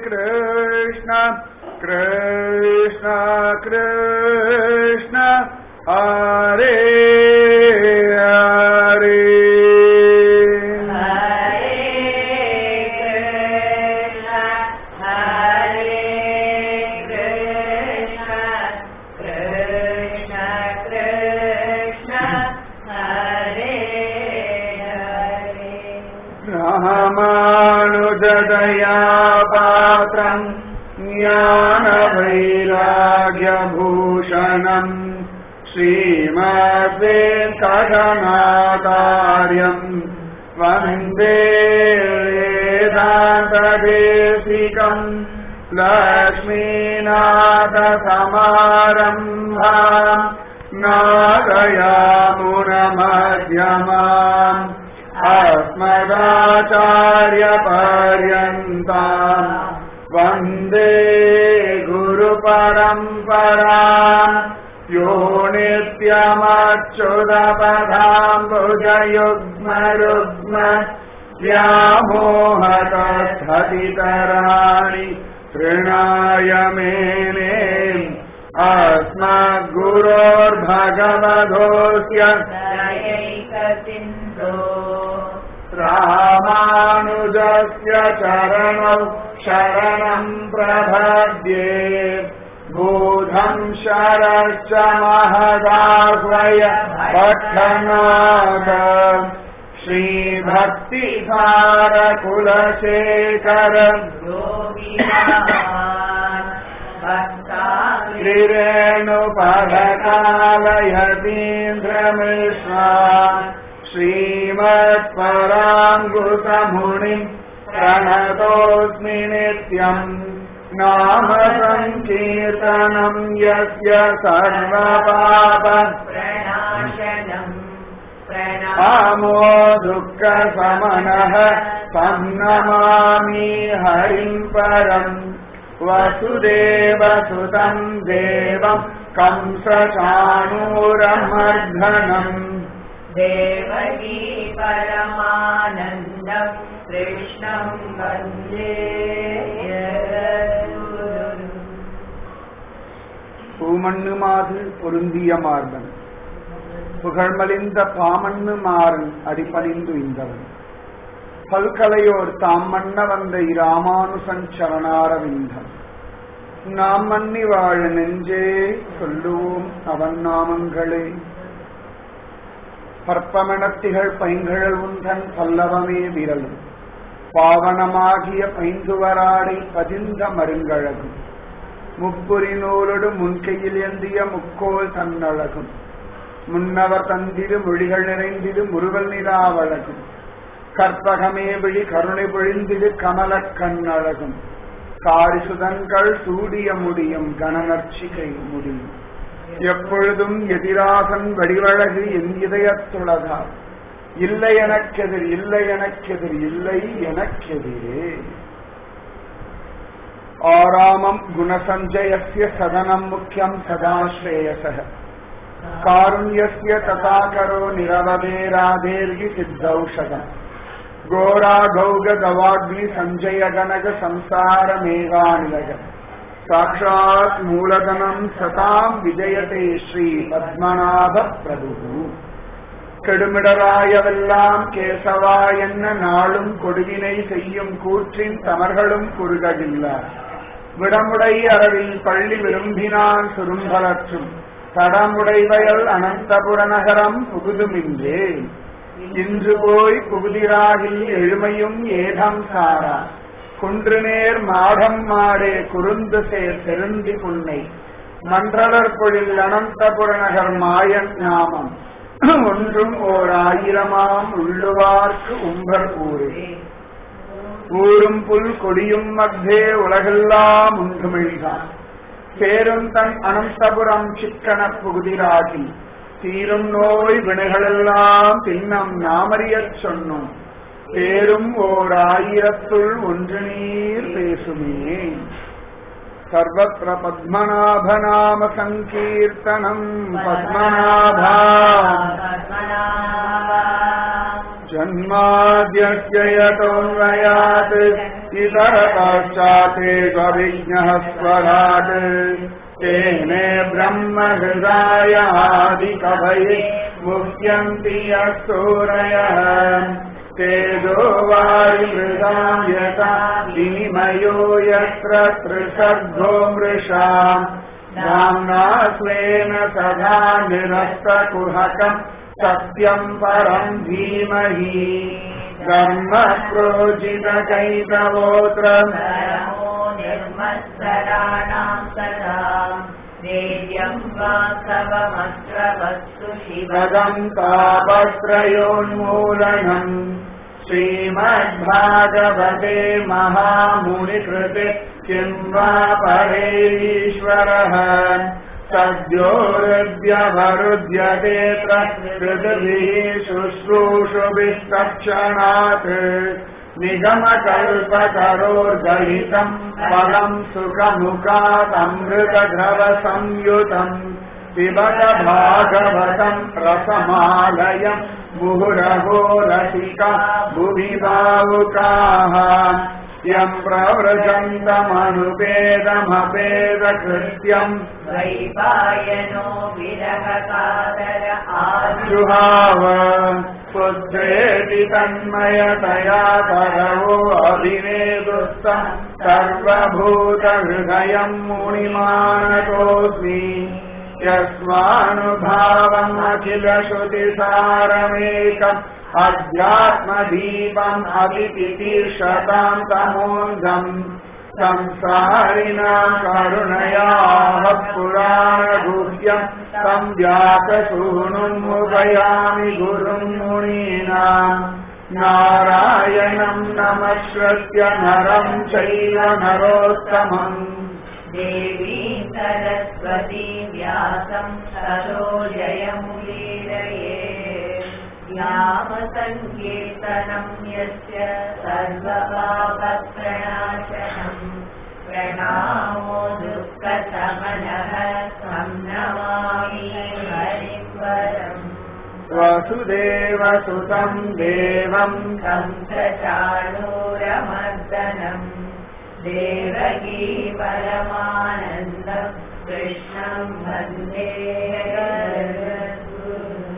कृष्ण कृष्ण कृष्ण हरे हरे रामानुजदया पात्रम् ज्ञानवैराग्यभूषणम् श्रीमद्वेङ्कटनातार्यम् वन्दे वेदान्तदेशिकम् लक्ष्मीनाथसमारम्भा नादयामुनमध्यमाम् अस्मदाचार्यपर्यन्ताम् वन्दे गुरुपरम्पराम् यो नित्यमच्युतपदाम्बुजयुग्मरुग्म व्यामोहतस्थितराणि तृणाय मेने अस्मद्गुरोर्भगवधोऽस्य रामानुजस्य चरणौ शरणम् प्रभद्ये बोधम् शरश्च महदाह्वय पठनाद श्रीभक्तिसारकुलशेखर श्रीरेणुपरकालयतीन्द्रमिश्रा श्रीमत्पराङ्गुतमुनिम् प्रणतोऽस्मि नित्यम् नाम सङ्कीर्तनम् यस्य सर्वपाप आमो दुःखसमनः सन्नमामि हरिम् परम् वसुदेवसुतम् देवम् कंसचाणूरमर्धनम् देवकी परमानन्दम् कृष्णम् वन्दे जगद्गुरुम्. பூமண்ணு மாது பொருந்திய மார்பன் புகழ்மலிந்த பாமண்ணு மாறன் அடிபணிந்து இந்தவன் பல்கலையோர் தாம் மன்ன வந்த இராமானுசன் சரணாரவிந்தம் நாம் மன்னி வாழ நெஞ்சே சொல்லுவோம் அவன் நாமங்களே பற்பமணத்திகள் பைங்கழல் உந்தன் பல்லவமே விரலும் பாவனமாகிய பைந்துவராடை பதிந்த மருங்கழகும் முப்புரி நூலோடு முன்கையில் ஏந்திய முக்கோல் தன்னழகும் முன்னவர் தந்திரு மொழிகள் நிறைந்திடு முருகல் நிலாவழகும் கற்பகமே விழி கருணை பொழிந்திடு கமலக் கண்ணழகும் காரிசுதன்கள் சூடிய முடியும் கணநர்ச்சிகை முடியும் எப்பொழுதும் எதிராசன் வடிவழகு என் இதயத்துளதா இல்லை எனக்கெதிர் இல்லை எனக்கெதிர் இல்லை எனக்கெதிரே ஆராமம் குணசஞ்சயஸ்ய சதனம் முக்கியம் சதாஸ்ரேயசः कारुण्यस्य तथा करो निरवधेराधेर्हि सिद्धौषधम् घोराघौगदवाग्नि सञ्जय गणग संसार मेघानिलग साक्षात् मूलधनम् सताम् विजयते श्री பத்மநாப பிரபு கெடுமிடராயவெல்லாம் கேசவா என்ன நாளும் கொடுவினை செய்யும் கூற்றின் தமர்களும் குறுகவில்லார் விடமுடை அரவில் பள்ளி விரும்பினான் சுரும்பலற்றும் தடமுடைவயல் அனந்தபுர நகரம் புகுதுமின்றே இன்று போய் புகுதிராகில் எழுமையும் ஏகம் சாரா குன்று நேர் மாடம் மாடே குறுந்து சேர் செருந்தி புன்னை மன்றலர் பொழில் அனந்தபுர நகர் மாயன் நாமம் ஒன்றும் ஓர் ஆயிரமாம் உள்ளுவார்க்கு உம்பர் ஊரே ஊரும் புல் கொடியும் மத்தே உலகெல்லாம் உண்டுமிழ்கான் சேரும் தன் அனந்தபுரம் சிக்கன புகுதிராகி தீரும் நோய் வினைகளெல்லாம் தின்னம் நாமறியச் சொன்னோம் பேரும் ஓர் ஆயிரத்துள் ஒன்று நீர் பேசுமே சர்வத்திர பத்மநாபநாம சங்கீர்த்தனம் பத்மநாபா पद्मनाभा जन्माद्यस्य यतोऽन्वयात् इतरतश्चातेष्वभिज्ञः स्वराट् तेने ब्रह्महृदाय आदिकवये मुह्यन्ति यस्तूरयः तेजो वायुमृगाम् यथा विनिमयो यत्र त्रिसर्गो मृषाम् नाम्ना स्वेन सदा निरस्तकुहकम् सत्यम् परम् धीमहि कर्म प्रोजितकैतवोत्र नमो निर्मत्सराणाम् सदा देव्यम् वासवमत्र वस्तु शिवदम् पदम् तापत्रयोन्मूलनम् श्रीमद्भागवते महामुनिकृते किं वा परेश्वरः सद्योरुद्यवरुध्यतेऽत्र पृथिवीः शुश्रूषुभिस्तक्षणात् निगमकल्पतरोर्गलितम् फलम् सुखमुखादमृतद्रवसंयुतम् पिबत भागवतम् रसमालयम् मुहुरहो रसिका भुवि भावुकाः यम् प्रव्रजन्तमनुपेदमपेदकृत्यम् द्वैपायनो विरहकातर आजु जुहाव पुत्रेति तन्मयतया तरवो अभिनेदुस्तम् सर्वभूतहृदयम् मुनिमानतोऽस्मि यस्मानुभावम् अखिलश्रुतिसारमेकम् अध्यात्मदीपम् अतितितीर्षताम् तमोऽन्धम् संसारिणाम् करुणयाः पुराणगुह्यम् तम् व्याससूनुमुपयामि गुरुम् मुनीनाम् नारायणम् नमश्रत्य नरम् चैव नरोत्तमम् देवी सरस्वती व्यासम् ततो जयमुदीरये यामसङ्कीर्तनम् यस्य सर्वपापप्रणाशनम् प्रणामो दुःखशमनः तं नमामि हरिवरम् वसुदेवसुतम् देवम् कंसचाणूरमर्दनम् देवकी परमानन्दम् कृष्णम् वन्दे जगद्गुरुम्।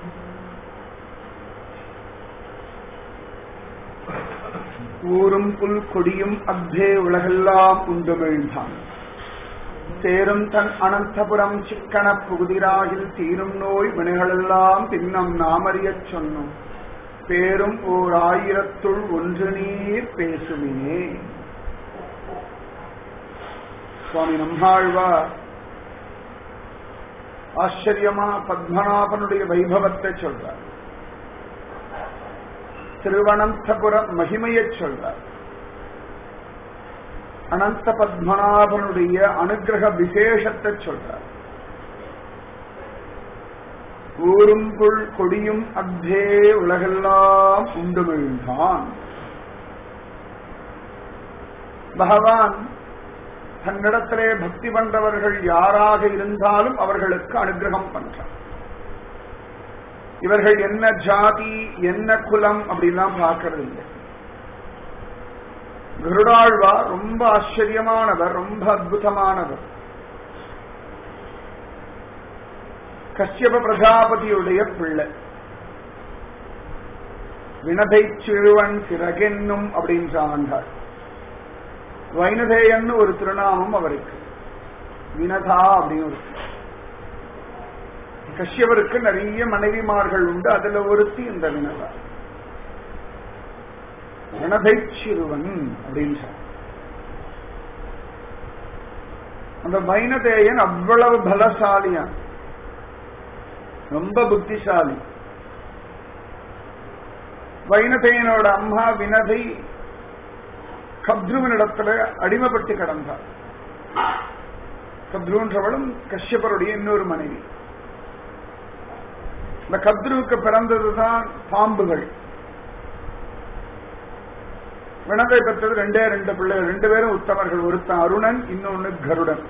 ஊரும் புல் கொடியும் அப்தே உலகெல்லாம் உண்டுமிழ்ந்தான் சேரும் தன் அனந்தபுரம் சிக்கன புகுதிராகில் தீரும் நோய் வினைகளெல்லாம் பின்னம் நாமறியச் சொன்னோம் பேரும் ஓர் ஆயிரத்துள் ஒன்று நீர் பேசுமினே சுவாமி நம்மாழ்வார் ஆச்சரியமா பத்மநாபனுடைய வைபவத்தை சொல்றார் திருவனந்தபுரம் மகிமையை சொல்றார் அனந்த பத்மநாபனுடைய அனுகிரக விசேஷத்தை சொல்றார் ஊரும் புல் கொடியும் அக்தே உலகெல்லாம் உண்டுமிழ்ந்தான் பகவான் தன்னிடத்திலே பக்தி பண்றவர்கள் யாராக இருந்தாலும் அவர்களுக்கு அனுகிரகம் பண்றார் இவர்கள் என்ன ஜாதி என்ன குலம் அப்படின்லாம் பார்க்கறது இல்லை கருடாழ்வார் ரொம்ப ஆச்சரியமானவர் ரொம்ப அற்புதமானவர் கஷ்யப பிரஜாபதியுடைய பிள்ளை வினதை சிறுவன் சிறகென்னும் அப்படின்னு சார்ந்தார் வைனதேயன்னு ஒரு திருநாமம் அவருக்கு வினதா அப்படின்னு ஒரு கஷ்யவருக்கு நிறைய மனைவிமார்கள் உண்டு அதுல ஒருத்தி இந்த வினதா வினதை சிறுவன் அப்படின்னு சொன்னார். அந்த வைனதேயன் அவ்வளவு பலசாலியான் ரொம்ப புத்திசாலி வைனதேயனோட அம்மா வினதை கத்ருவனிடத்துல அடிமைப்பட்டு கிடந்தார் கத்ருன்றவளும் கஷ்யபருடைய இன்னொரு மனைவி இந்த கத்ருவுக்கு பிறந்ததுதான் பாம்புகள் வினதை பெற்றது ரெண்டே ரெண்டு பிள்ளைகள் ரெண்டு பேரும் உத்தமர்கள் ஒருத்தன் அருணன் இன்னொன்னு கருடன்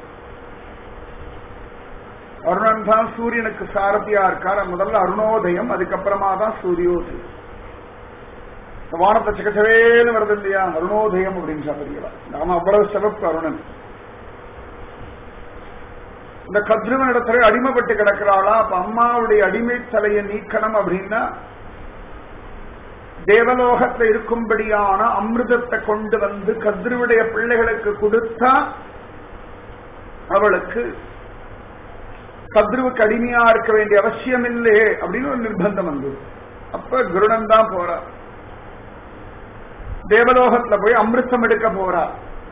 அருணன் தான் சூரியனுக்கு சாரதியா இருக்கார் முதல்ல அருணோதயம் அதுக்கப்புறமா தான் சூரியோதயம் இந்த வானத்தை சிக்கச்சவேன்னு வருது இல்லையா அருணோதயம் அப்படின்னு சொல்றீங்களா நாம அவ்வளவு சிறப்பு அருணன் இந்த கத்ருவன் இடத்துல அடிமைப்பட்டு கிடக்கிறாளா அப்ப அம்மாவுடைய அடிமை தலையை நீக்கணும் அப்படின்னா தேவலோகத்துல இருக்கும்படியான அமிர்தத்தை கொண்டு வந்து கத்ருவுடைய பிள்ளைகளுக்கு கொடுத்தா அவளுக்கு கத்ருவுக்கு அடிமையா இருக்க வேண்டிய அவசியம் இல்லையே அப்படின்னு ஒரு நிர்பந்தம் வந்தது அப்ப குருடன் தான் போறா தேவலோகத்துல போய் அமிர்தம் எடுக்க போறா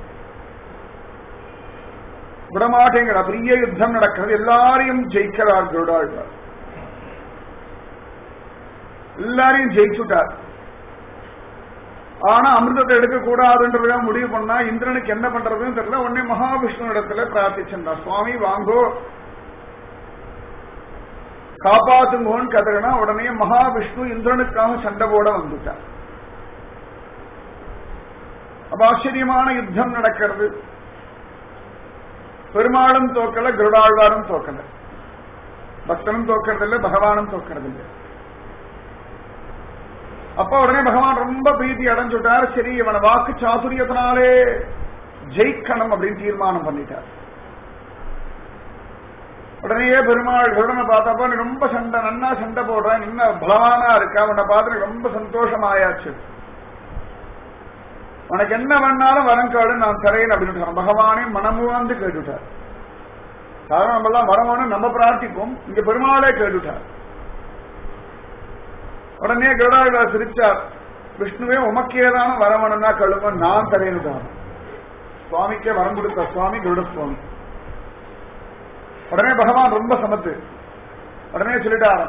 விடமாட்டேங்கிற பெரிய யுத்தம் நடக்கிறது எல்லாரையும் ஜெயிக்கிறார் குருடாழ்வார் எல்லாரையும் ஜெயிச்சுட்டார் ஆனா அமிர்தத்தை எடுக்க கூடாதுன்றதுக்காக முடிவு பண்ணா இந்திரனுக்கு என்ன பண்றதுன்னு தெரியல உடனே மகாவிஷ்ணு இடத்துல பிரார்த்திச்சிருந்தார் சுவாமி வாங்கோ காப்பாத்துங்கோன்னு கதறினா உடனே மகாவிஷ்ணு இந்திரனுக்காக சண்டை போட வந்துட்டார் அப்ப ஆச்சரியமான யுத்தம் நடக்கிறது பெருமாளும் தோக்கல கருடாழ்வாரும் தோக்கல பக்தனும் தோக்கறதில்லை பகவானும் தோக்கறதில்லை அப்ப உடனே பகவான் ரொம்ப பிரீத்தி அடைஞ்சுட்டார் சரி இவனை வாக்கு சாதுரியத்தினாலே ஜெயிக்கணும் அப்படின்னு தீர்மானம் பண்ணிட்டார் உடனேயே பெருமாள் கருடனை பார்த்தப்ப நீ ரொம்ப சண்டை நன்னா சண்டை போடுறேன் இன்னும் பலவானா இருக்கா அவனை பார்த்து எனக்கு ரொம்ப சந்தோஷமாயாச்சு உனக்கு என்ன வேணாலும் வரம் கேடு நான் தரேன் அப்படின்னு சொன்னேன் பகவானே மனமுவாந்து கேட்டுட்டார் சாதாரண நம்ம எல்லாம் வரமானு நம்ம பிரார்த்திப்போம் இங்க பெருமாளே கேட்டுட்டார் உடனே கருடாவிட சிரிச்சார் விஷ்ணுவே உமக்கேதான வரவணும்னா கழுவ நான் தரேன்னுட்டார் சுவாமிக்கே வரம் கொடுத்த சுவாமி கருட சுவாமி உடனே பகவான் ரொம்ப சமத்து உடனே சொல்லிட்டார்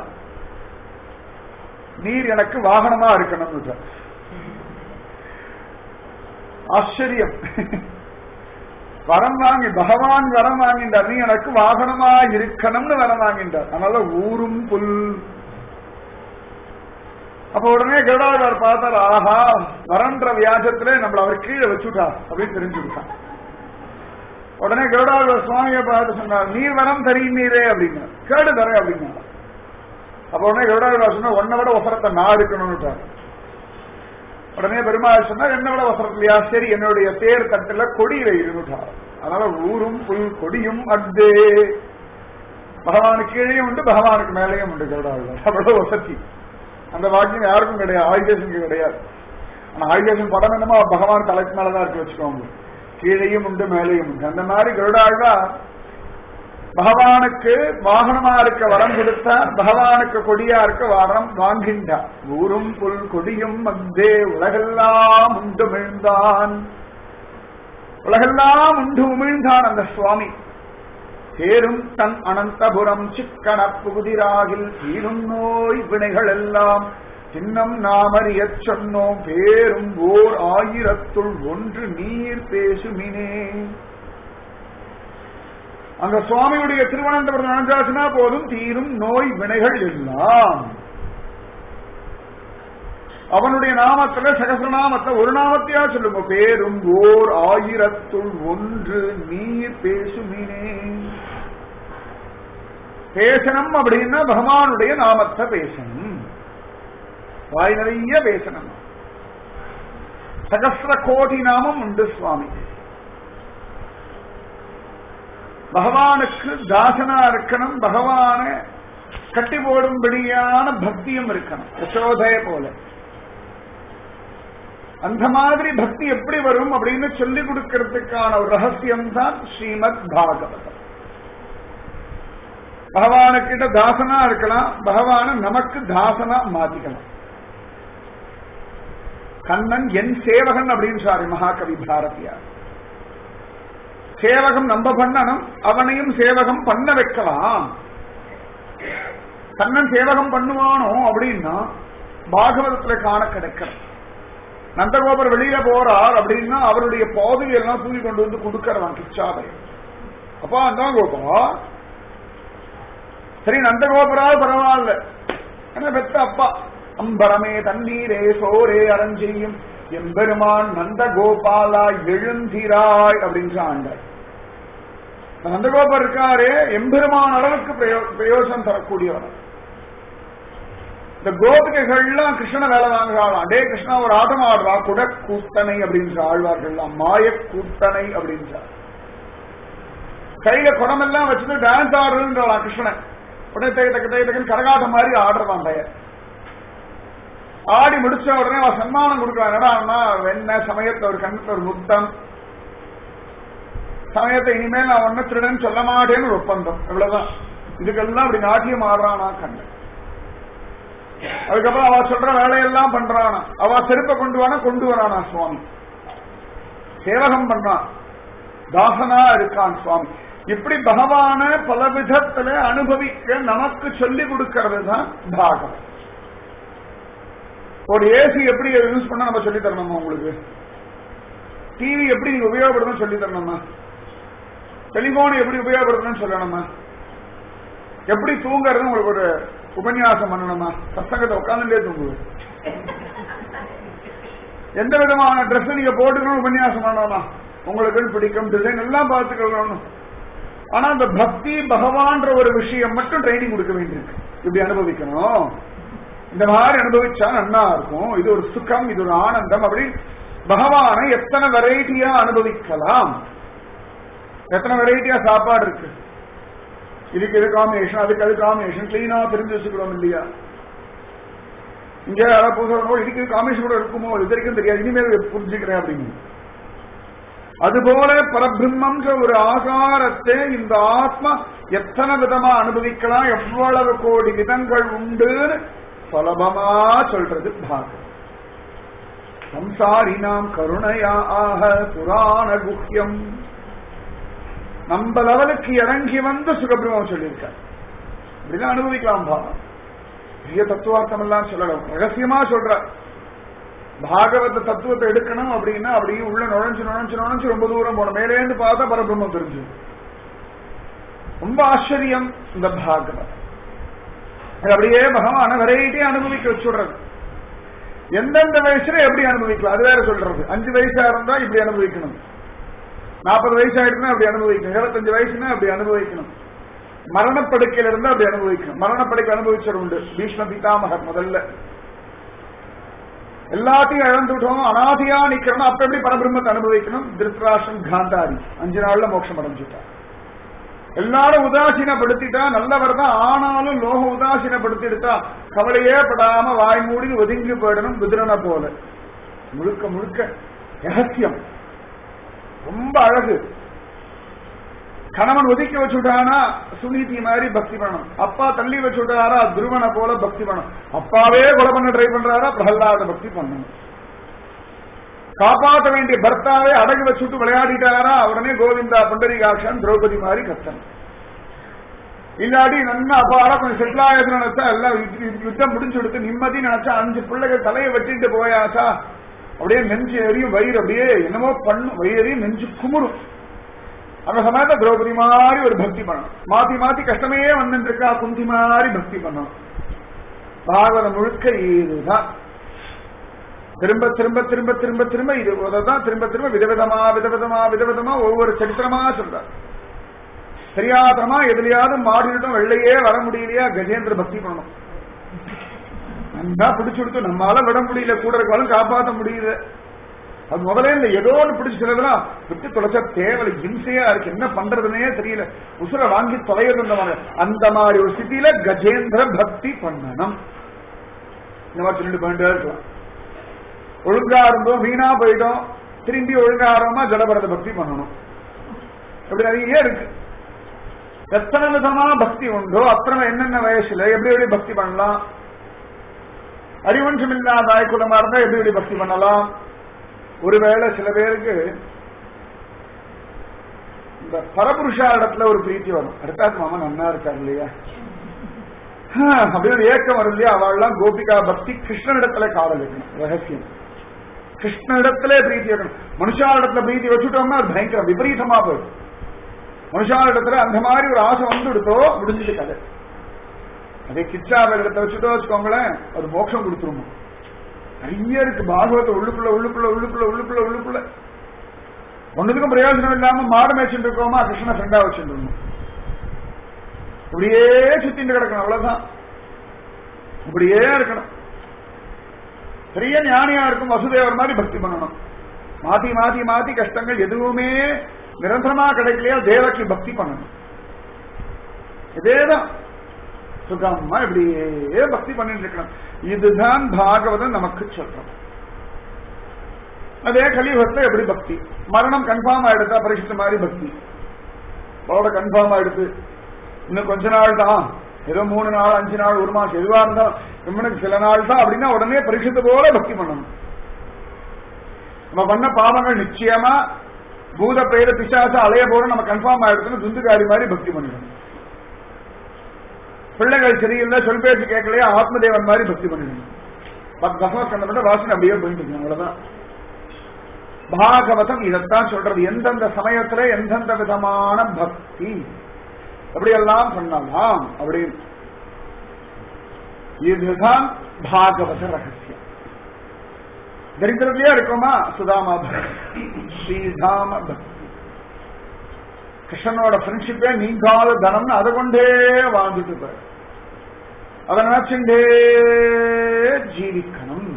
நீர் எனக்கு வாகனமா இருக்கணும்னு ஆச்சரியம் வரம் வாங்கி பகவான் வரம் வாங்கின்றார் நீ எனக்கு வாகனமா இருக்கணும்னு வரம் வாங்கின்றார் அதனால ஊரும் புல் அப்ப உடனே கருடாழ்வார் பார்த்தார் ஆஹா வரன்ற வியாசத்துல நம்மள அவர் கீழே வச்சுட்டார் அப்படின்னு தெரிஞ்சுக்கிட்டான் உடனே கருடாழ்வார் சுவாமியை பார்த்து சொன்னார் நீ வரம் தரீனீரே அப்படின்னு கேடு தரேன் அப்படின்னா அப்ப உடனே கருடாழ்வார் சொன்னா உன்னை விட ஒசரத்தை நான் இருக்கணும்னுட்டார் உடனே பெருமாள் சொன்னா என்ன விட வசரத்திலையா சரி என்னுடைய தேர் தட்டுல கொடியில இருந்துட்டார் அதனால ஊரும் புல் கொடியும் அத்தே பகவானுக்கு கீழே உண்டு பகவானுக்கு மேலேயும் உண்டு கருடாழ்வார் அவ்வளவு வசதி அந்த வாக்கியம் யாருக்கும் கிடையாது ஆயுதேசனுக்கு கிடையாது ஆனா ஆயுதேசன் படம் என்னமோ பகவான் தலைக்கு மேலதான் இருக்கு வச்சுக்கோங்க கீழையும் உண்டு மேலேயும் உண்டு அந்த மாதிரி கருடாழ்வா பகவானுக்கு வாகனமா இருக்க வரம் கொடுத்தார் பகவானுக்கு கொடியா இருக்க வரம் வாங்கின்றார் ஊரும் புல் கொடியும் மந்தே உலகெல்லாம் உண்டு உமிழ்ந்தான் உலகெல்லாம் உண்டு உமிழ்ந்தான் அந்த சுவாமி சேரும் தன் அனந்தபுரம் சிக்கன புகுதிராகில் தீரும் நோய் வினைகள் எல்லாம் சின்னம் நாம் அறியச் சொன்னோம் பேரும் ஓர் ஆயிரத்துள் ஒன்று நீர் பேசுமினே அந்த சுவாமியுடைய திருவனந்தபுரம் நுழைஞ்சாச்சுன்னா போதும் தீரும் நோய் வினைகள் எல்லாம் அவனுடைய நாமத்துல சகசிரநாமத்தை ஒரு நாமத்தையா சொல்லுங்க பேரும் ஓர் ஆயிரத்துள் ஒன்று நீர் பேசுமினே பேசணும் அப்படின்னா பகவானுடைய நாமத்தை பேசணும் வாய் நிறைய பேசணும் சகசிர கோடி நாமம் உண்டு சுவாமி பகவானுக்கு தாசனா இருக்கணும் பகவான கட்டி போடும்படியான பக்தியும் இருக்கணும் யசோதய போல அந்த மாதிரி பக்தி எப்படி வரும் அப்படின்னு சொல்லிக் கொடுக்கறதுக்கான ஒரு ரகசியம் தான் ஸ்ரீமத் பாகவதம் பகவானுக்கிட்ட தாசனா இருக்கலாம் பகவான நமக்கு தாசனா மாத்திக்கலாம் கண்ணன் என் சேவகன் அப்படின்னு சாரி மகாகவி பாரதியார் சேவகம் நம்ம பண்ணணும் அவனையும் சேவகம் பண்ண வைக்கலாம் கண்ணன் சேவகம் பண்ணுவானோ அப்படின்னா பாகவதத்துல காண கிடைக்கிறது நந்தகோபர் வெளியில போறார் அப்படின்னா அவருடைய பாதையை எல்லாம் தூக்கி கொண்டு வந்து கொடுக்கறதான் கிச்சாவை அப்பா அந்த கோபா சரி நந்தகோபரா பரவாயில்ல ஏன்னா பெத்த அப்பா அம்பரமே தண்ணீரே சோரே அரஞ்செய்யும் எம்பெருமான் நந்தகோபாலா எழுந்திராய் அப்படின்னு ஆண்டார் நந்தகோபர் இருக்காரே எம்பெருமான் அளவுக்கு பிரயோஜனம் தரக்கூடியவர் இந்த கோபிகைகள்லாம் கிருஷ்ணனை வேலை வாங்குறாளாம் டே கிருஷ்ணா ஒரு ஆட்டம் ஆடுறா குட கூத்தனை அப்படின்ற ஆழ்வார்கள்லாம் மாய கூத்தனை அப்படின்றார் கையில குடமெல்லாம் வச்சுட்டு டான்ஸ் ஆடுறதுன்றாளாம் கிருஷ்ணன் உடனே தக தக்க தக தக்கன்னு கரகாட்டம் மாதிரி ஆடுறதான் பையன் ஆடி முடிச்ச உடனே அவன் சன்மானம் கொடுக்குறான் என்னடா வெண்ண சமயத்துல ஒரு கண்ணுல ஒரு முத்தம் சமயத்தை இனிமேல் நான் ஒன்னும் திருடன் சொல்ல மாட்டேன்னு ஒரு ஒப்பந்தம் இவ்வளவுதான் இதுக்கெல்லாம் அப்படி நாட்டியம் ஆடுறானா கண்ணு அதுக்கப்புறம் அவ சொல்ற வேலையெல்லாம் பண்றானா அவ செருப்பை கொண்டு வானா கொண்டு வரானா சுவாமி சேவகம் பண்றான் தாசனா இருக்கான் சுவாமி இப்படி பகவான பல விதத்துல அனுபவிக்க நமக்கு சொல்லி கொடுக்கிறது தான் பாகம் ஒரு ஏசி எப்படி யூஸ் பண்ண நம்ம சொல்லி தரணுமா உங்களுக்கு டிவி எப்படி நீங்க உபயோகப்படுத்தணும் சொல்லி தரணுமா டெலிபோன் எப்படி உபயோகப்படுத்தணும்னு சொல்லணுமா எப்படி தூங்குறதுன்னு உங்களுக்கு ஒரு உபன்யாசம் பண்ணணுமா சத்தங்கத்தை உட்காந்துட்டே தூங்குவது எந்த விதமான ட்ரெஸ் நீங்க போட்டுக்கணும் உபன்யாசம் பண்ணணுமா உங்களுக்கு பிடிக்கும் டிசைன் எல்லாம் பார்த்துக்கணும் ஆனா அந்த பக்தி பகவான்ற ஒரு விஷயம் மட்டும் ட்ரைனிங் கொடுக்க வேண்டியிருக்கு இப்படி அனுபவிக்கணும் இந்த மாதிரி அனுபவிச்சா நன்னா இருக்கும் இது ஒரு சுகம் இது ஒரு ஆனந்தம் அப்படி பகவானை எத்தனை வெரைட்டியா அனுபவிக்கலாம் எத்தனை வெரைட்டியா சாப்பாடு இருக்கு இதுக்கு இது காம்பினேஷன் அதுக்கு அது காம்பினேஷன் கிளீனா தெரிஞ்சு வச்சுக்கிறோம் இல்லையா இங்க யாராவது புதுசாக இதுக்கு காம்பினேஷன் கூட இருக்குமோ இது வரைக்கும் தெரியாது இனிமேல் புரிஞ்சுக்கிறேன் அப்படின்னு அதுபோல பரபிரம்மன்ற ஒரு ஆகாரத்தை இந்த ஆத்மா எத்தனை விதமா அனுபவிக்கலாம் எவ்வளவு கோடி விதங்கள் உண்டுன்னு சுலபமா சொல்றது பாகம் சம்சாரினாம் கருணையா ஆக புராண குஹ்யம் நம்ம லெவலுக்கு இறங்கி வந்து சுகபிரமம் சொல்லியிருக்கார் இப்படிதான் அனுபவிக்கலாம் பாகம் பெரிய தத்துவார்த்தம் எல்லாம் சொல்லலாம் ரகசியமா சொல்ற பாகவத தத்துவத்தை எடுக்கணும் அப்படின்னா அப்படியே உள்ள நுழைஞ்சு நுழைஞ்சு நுழைஞ்சு ரொம்ப தூரம் போன மேலேந்து பார்த்தா பரபிரம்மம் தெரிஞ்சு ரொம்ப ஆச்சரியம் இந்த பாகவத் அது அப்படியே பகவான வெரைட்டி அனுபவிக்க வச்சுடுறது எந்தெந்த வயசுல எப்படி அனுபவிக்கலாம் அது வேற சொல்றது அஞ்சு வயசா இருந்தா இப்படி அனுபவிக்கணும் நாற்பது வயசு ஆயிடுச்சுன்னா அப்படி அனுபவிக்கணும் இருபத்தஞ்சு வயசுனா அப்படி அனுபவிக்கணும் மரணப்படுக்கையில இருந்தா அப்படி அனுபவிக்கணும் மரணப்படுக்கை அனுபவிச்சது உண்டு பீஷ்ம பிதாமகர் முதல்ல எல்லாத்தையும் இழந்துட்டோம் அனாதியா நிக்கிறோம் அப்ப எப்படி பரபிரம்மத்தை அனுபவிக்கணும் திருத்ராஷன் காந்தாரி அஞ்சு நாள்ல மோட்சம் அடைஞ்சுட்டா எல்லாரும் உதாசீனப்படுத்திட்டா நல்லவர் தான் ஆனாலும் லோக உதாசீனப்படுத்திட்டா கவலையே படாம வாய் மூடி ஒதுங்கி போயிடணும் குதிரனை போல முழுக்க முழுக்க ரகசியம் ரொம்ப அழகு கணவன் ஒதுக்கி வச்சுட்டானா சுனீதி மாதிரி பக்தி பண்ணணும் அப்பா தள்ளி வச்சுட்டாரா துருவனை போல பக்தி பண்ணணும் அப்பாவே கொலை பண்ண ட்ரை பண்றாரா பிரகலாத பக்தி பண்ணணும் காப்பாற்ற வேண்டிய பர்த்தாவே அடகு வச்சுட்டு விளையாடிட்டாரா உடனே கோவிந்தா பண்டரிகாட்சன் திரௌபதி மாதிரி கத்தன் இல்லாடி நன்னா அப்பாடா கொஞ்சம் செட்டில் ஆயிரத்து நினைச்சா எல்லாம் யுத்தம் முடிஞ்சு கொடுத்து நிம்மதி நினைச்சா அஞ்சு பிள்ளைகள் தலையை வெட்டிட்டு போயாச்சா அப்படியே நெஞ்சு எரியும் வயிறு அப்படியே என்னமோ பண்ணும் வயிறு நெஞ்சு குமுறும் அந்த சமயத்தை திரௌபதி மாதிரி ஒரு பக்தி பண்ணணும் மாத்தி மாத்தி கஷ்டமே வந்துட்டு இருக்கா குந்தி மாதிரி பக்தி பண்ணணும் பாகவதம் முழுக்க இதுதான் திரும்ப திரும்ப திரும்ப திரும்ப திரும்ப இது தான் திரும்ப திரும்ப விதவிதமா விதவிதமா விதவிதமா ஒவ்வொரு சரித்திரமா சொல்றார் தெரியாதமா எதுலயாவது மாடிட்டும் வெள்ளையே வர முடியலையா கஜேந்திர பக்தி பண்ணணும் நன்றா பிடிச்சு கொடுத்து நம்மளால விட முடியல கூட இருக்காலும் காப்பாற்ற முடியுது அது முதல்ல இந்த ஏதோ ஒன்று பிடிச்சு சிலதெல்லாம் விட்டு தொலைச்சா தேவை இம்சையா இருக்கு என்ன பண்றதுன்னே தெரியல உசுர வாங்கி தொலைகிறது அந்த மாதிரி அந்த மாதிரி ஒரு ஸ்திதியில கஜேந்திர பக்தி பண்ணணும் இந்த மாதிரி சொல்லிட்டு பண்ணிட்டே இருக்கலாம் ஒழுங்கா இருந்தோம் வீணா போயிட்டோம் திரும்பி ஒழுங்கா ஆரோமா ஜலபரத பக்தி பண்ணணும் இப்படி நிறைய இருக்கு எத்தனை விதமா பக்தி உண்டோ அத்தனை என்னென்ன வயசுல எப்படி எப்படி பக்தி பண்ணலாம் அறிவஞ்சம் இல்லாத ஆய்குலமா இருந்தா எப்படி எப்படி பக்தி பண்ணலாம் ஒருவேளை சில பேருக்கு இந்த பரபுருஷா இடத்துல ஒரு பிரீத்தி வரும் அடுத்தாத்து மாமா நன்னா இருக்காரு இல்லையா அப்படின்னு ஒரு ஏக்கம் வரும் இல்லையா அவள்லாம் கோபிகா பக்தி கிருஷ்ணனிடத்துல காதல் இருக்கணும் ரகசியம் கிருஷ்ணனிடத்துல பிரீத்தி வைக்கணும் மனுஷாரிடத்துல பிரீத்தி வச்சுட்டோம்னா அது பயங்கரம் விபரீதமா போயிடும் மனுஷாரிடத்துல அந்த மாதிரி ஒரு ஆசை வந்து எடுத்தோ முடிஞ்சது கதை அதே கிச்சாவை இடத்த வச்சுட்டோ வச்சுக்கோங்களேன் அது மோட்சம் கொடுத்துருமா நிறைய இருக்கு பாகவத்தை உள்ளுக்குள்ள உள்ளுக்குள்ள உள்ளுக்குள்ள உள்ளுக்குள்ள உள்ளுக்குள்ள ஒன்னுக்கும் பிரயோஜனம் இல்லாம மாடு மேய்ச்சிட்டு இருக்கோமா கிருஷ்ண ஃப்ரெண்டா வச்சுட்டு இருக்கோம் இப்படியே சுத்திட்டு கிடக்கணும் அவ்வளவுதான் இப்படியே இருக்கணும் பெரிய ஞானியா இருக்கும் வசுதேவர் மாதிரி பக்தி பண்ணணும் மாத்தி மாத்தி மாத்தி கஷ்டங்கள் எதுவுமே நிரந்தரமா கிடைக்கலையா தேவக்கு பக்தி பண்ணணும் இதேதான் சுகமா இப்படியே பக்தி பண்ணிட்டு இருக்கணும் இதுதான் பாகவதம் நமக்கு சொல்றோம் அதே கலியுகத்துல எப்படி பக்தி மரணம் கன்ஃபார்ம் ஆயிடுதா பரிசுத்த மாதிரி பக்தி அவரோட கன்ஃபார்ம் ஆயிடுது இன்னும் கொஞ்ச நாள் தான் ஏதோ மூணு நாள் அஞ்சு நாள் ஒரு மாசம் எதுவா இருந்தாலும் இவனுக்கு சில நாள் தான் அப்படின்னா உடனே பரிசுத்த போல பக்தி பண்ணணும் நம்ம பண்ண பாவங்கள் நிச்சயமா பூத பிரேத பிசாச அலைய போற நம்ம கன்ஃபார்ம் ஆயிடுச்சுன்னு துந்துகாரி மாதிரி பக்தி பண்ணிடணும் பிள்ளைகள் சரியில்லை சொல் பேச்சு கேட்கலையா ஆத்மதேவன் மாதிரி பக்தி பண்ணிடணும் பத்து தசமஸ்கந்தம் வாசனை அப்படியே போயிட்டு இருக்கு அவ்வளவுதான் பாகவதம் இதைத்தான் சொல்றது எந்தெந்த சமயத்துல எந்தெந்த விதமான பக்தி அப்படியெல்லாம் பண்ணலாம் அப்படின்னு இதுதான் பாகவத ரகசியம் தரித்திரத்திலேயே இருக்கோமா சுதாமா பக்தி ஸ்ரீதாம பக்தி கிருஷ்ணனோட ஃப்ரெண்ட்ஷிப்பே நீங்காத தனம்னு அதை கொண்டே வாழ்ந்துட்டு இருப்பாரு அதை நினைச்சுட்டே ஜீவிக்கணும்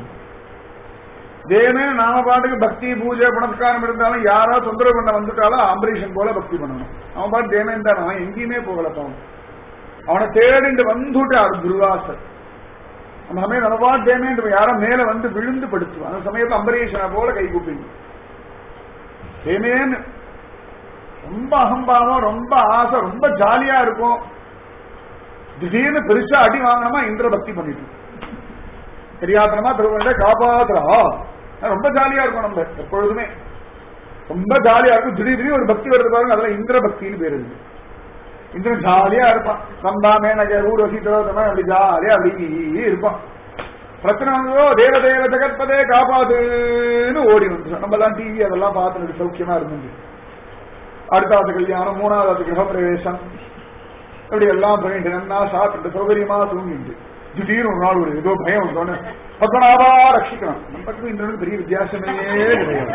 தேமே நாம பாட்டுக்கு பக்தி பூஜை புனஸ்காரம் இருந்தாலும் யாரா தொந்தரவு பண்ண வந்துட்டாலும் அம்பரீஷன் போல பக்தி பண்ணணும் அவன் பாட்டு தேமேன் தான் அவன் எங்கேயுமே போகல பாவம் அவனை தேடிண்டு வந்துட்டார் துர்வாசர் அந்த சமயம் நம்ம பாட்டு தேமேன் யாரோ மேல வந்து விழுந்து படுத்துவான் அந்த சமயத்துல அம்பரீஷனை போல கை கூப்பிங்க தேமேன்னு ரொம்ப அகம்பாவம் ரொம்ப ஆசை ரொம்ப ஜாலியா இருக்கும் திடீர்னு பெருசா அடி வாங்கினோமா இந்திர பக்தி பண்ணிட்டு தெரியாதனமா திருவண்ண காப்பாத்துறா ரொம்ப ஜாலியா இருக்கும் நம்ம எப்பொழுதுமே ரொம்ப ஜாலியா இருக்கும் திடீர் திடீர் ஒரு பக்தி வருது பாருங்க அதுல இந்திர பக்தின்னு பேரு இருக்கு இந்திரன் ஜாலியா இருப்பான் நம்பா மேனக ஊர்வசி திரோதமா அப்படி ஜாலியா அப்படி இருப்பான் பிரச்சனை வந்ததோ தேவ தேவ ஜெகத்பதே காப்பாதுன்னு ஓடி வந்துடும் நம்ம எல்லாம் டிவி அதெல்லாம் பார்த்துட்டு சௌக்கியமா இருந்துச்சு அடுத்தாவது கல்யாணம் மூணாவது கிரகப்பிரவேசம் இப்படி எல்லாம் பண்ணிட்டு நன்னா சாப்பிட்டு சௌகரியமா தூங்கிட்டு திடீர்னு ஒரு நாள் ஒரு ஏதோ பயம் வந்தோன்னு பத்மநாபா ரட்சிக்கணும் நமக்கு இந்த பெரிய வித்தியாசமே கிடையாது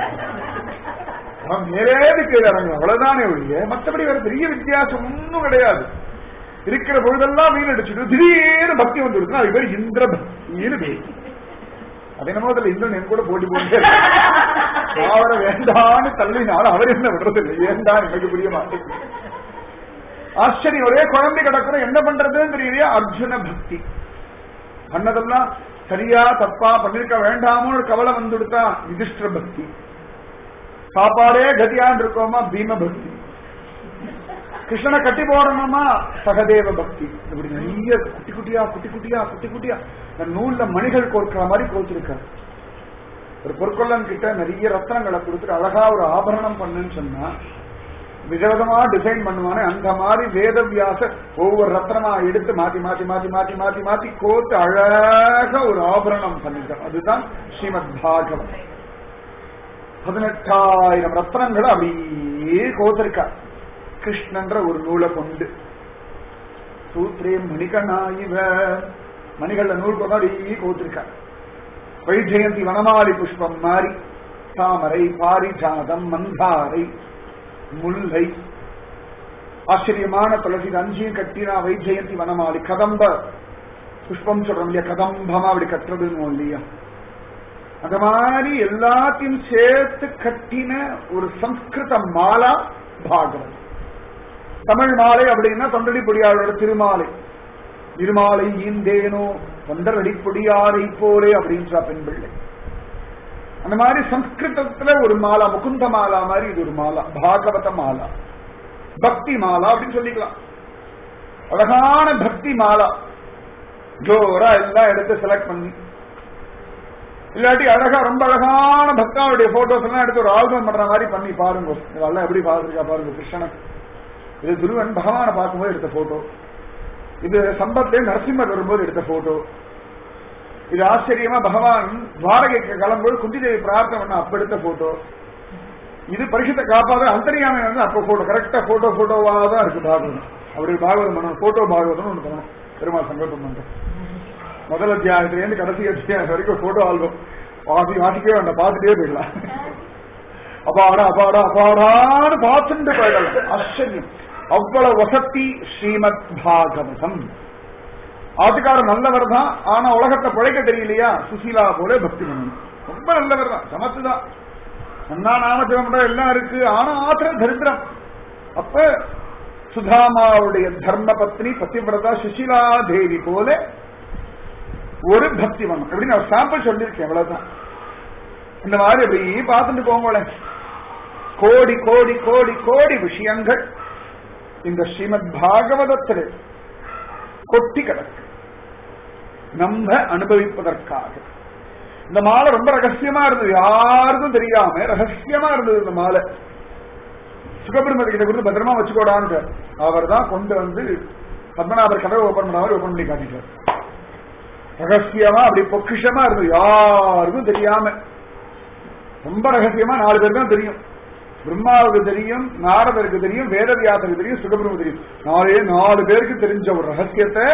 அவன் மேலேது கீழே இறங்கணும் அவ்வளவுதானே ஒழிய மற்றபடி வேற பெரிய வித்தியாசம் ஒன்றும் கிடையாது இருக்கிற பொழுதெல்லாம் மீன் அடிச்சுட்டு திடீர்னு பக்தி வந்து கொடுத்தா அது பேர் இந்திர பக்தின்னு பேர் அது என்னமோ அதுல இந்திரன் என் கூட போட்டி போட்டு அவரை வேண்டான்னு தள்ளினாலும் அவர் என்ன விடுறது இல்லை ஏண்டா எனக்கு புரிய மாட்டேங்குது ஆச்சரியம் ஒரே குழந்தை கிடக்குறோம் என்ன பண்றதுன்னு தெரியலையா அர்ஜுன பக்தி பண்ணதெல்லாம் சரியா தப்பா பண்ணிருக்க வேண்டாமோன்னு ஒரு கவலை வந்துடுத்தா யுதிஷ்டிர பக்தி சாப்பாடே கதியான் இருக்கோமா பீம பக்தி கிருஷ்ணனை கட்டி போடணுமா சகதேவ பக்தி இப்படி நிறைய குட்டி குட்டியா குட்டி குட்டியா குட்டி குட்டியா இந்த நூல்ல மணிகள் கோர்க்கிற மாதிரி கோர்த்திருக்காரு ஒரு பொற்கொள்ளன் கிட்ட நிறைய ரத்னங்களை கொடுத்துட்டு அழகா ஒரு ஆபரணம் பண்ணுன்னு சொன்னா விதவிதமா டிசைன் பண்ணுவானே அந்த மாதிரி வேதவியாச ஒவ்வொரு ரத்னமா எடுத்து மாத்தி மாத்தி மாத்தி மாத்தி மாத்தி மாத்தி கோத்து அழகா ஒரு ஆபரணம் பண்ணிருக்கார் அதுதான் ஸ்ரீமத் பாகவத் பதினெட்டாயிரம் ரத்னங்களை அப்படியே கோத்திருக்கார் கிருஷ்ணன்ற ஒரு நூலை கொண்டு சூத்ரே மணிகனாயிவ மணிகள்ல நூல் கொண்டாடி கோத்திருக்கார் வைஜெயந்தி வனமாலி புஷ்பம் மாறி தாமரை பாரிஜாதம் மந்தாரை முல்லை ஆச்சரியமான துளசி அஞ்சியும் கட்டினா வைஜெயந்தி வனமாலி கதம்ப புஷ்பம் சொல்றோம் இல்லையா கதம்பமா அப்படி கட்டுறதுன்னு இல்லையா அந்த மாதிரி எல்லாத்தையும் சேர்த்து கட்டின ஒரு சம்ஸ்கிருத மாலா பாகவத் தமிழ் மாலை அப்படின்னா தொண்டடி பொடியாளோட திருமாலை இருமாலை ஈந்தேனோ தொண்டரடி பொடியாரை போலே அப்படின்றா பெண் பிள்ளை அந்த மாதிரி சம்ஸ்கிருதத்துல ஒரு மாலா முகுந்த மாலா மாதிரி இது ஒரு மாலா பாகவத மாலா பக்தி மாலா அப்படின்னு சொல்லிக்கலாம் அழகான பக்தி மாலா ஜோரா எல்லாம் எடுத்து செலக்ட் பண்ணி இல்லாட்டி அழகா ரொம்ப அழகான பக்தாவுடைய போட்டோஸ் எல்லாம் எடுத்து ஒரு ஆல்பம் பண்ற மாதிரி பண்ணி பாருங்க இதெல்லாம் எப்படி பாத்துருக்கா பாருங்க கிருஷ்ணன் இது துருவன் பகவானை பார்க்கும்போது எடுத்த போட்டோ இது சம்பத்தே நரசிம்மர் வரும்போது எடுத்த போட்டோ இது ஆச்சரியமா பகவான் துவாரகைக்கு கிளம்பும்போது குந்தி தேவி பிரார்த்தனை பண்ண அப்ப எடுத்த போட்டோ இது பரிசுத்த காப்பாத அந்தரியாமை வந்து அப்ப போட்டோ கரெக்டா போட்டோ போட்டோவா தான் இருக்கு பாகவதம் அப்படி பாகவதம் பண்ணணும் போட்டோ பாகவதம் ஒண்ணு பண்ணணும் பெருமாள் சங்கல்பம் பண்றோம் முதல் அத்தியாயத்திலேருந்து கடைசி அத்தியாயம் வரைக்கும் போட்டோ ஆல்பம் வாசி வாசிக்கவே வேண்டாம் பார்த்துட்டே போயிடலாம் அப்பாடா அப்பாடா அப்பாடான்னு பார்த்துட்டு போயிடலாம் ஆச்சரியம் அவ்வளவு வசதி ஸ்ரீமத் பாகவதம் ஆத்துக்காரர் நல்லவர் தான் ஆனா உலகத்தை பிழைக்க தெரியலையா சுசீலா போல பக்தி பண்ணணும் ரொம்ப நல்லவர் தான் சமத்து தான் நன்னா நாமஜபம் பண்ற எல்லாம் இருக்கு ஆனா ஆத்திரம் தரித்திரம் அப்ப சுதாமாவுடைய தர்ம பத்னி பத்திவிரதா சுசீலா தேவி போல ஒரு பக்தி வேணும் எப்படின்னு நான் சாம்பிள் சொல்லியிருக்கேன் அவ்வளவுதான் இந்த மாதிரி அப்படி பார்த்துட்டு போங்களேன் கோடி கோடி கோடி கோடி விஷயங்கள் இந்த ஸ்ரீமத் பாகவதத்தில் கொட்டி கிடக்கு நம்ம அனுபவிப்பதற்காக இந்த மாலை ரொம்ப ரகசியமா இருந்தது யாருக்கும் தெரியாம ரகசியமா இருந்தது இந்த மாலை சுகபிரமதி கிட்ட கொடுத்து பத்திரமா வச்சுக்கோடான்னு அவர் தான் கொண்டு வந்து பத்மநாபர் கதவை ஓபன் பண்ண ஓபன் பண்ணி காட்டிட்டார் ரகசியமா அப்படி பொக்கிஷமா இருந்தது யாருக்கும் தெரியாம ரொம்ப ரகசியமா நாலு பேர் தான் தெரியும் பிரம்மாவுக்கு தெரியும் நாரதருக்கு தெரியும் வேதவியாசருக்கு தெரியும் சுகபிரம தெரியும் நாலே நாலு பேருக்கு தெரிஞ்ச ஒரு ரகசியத்தை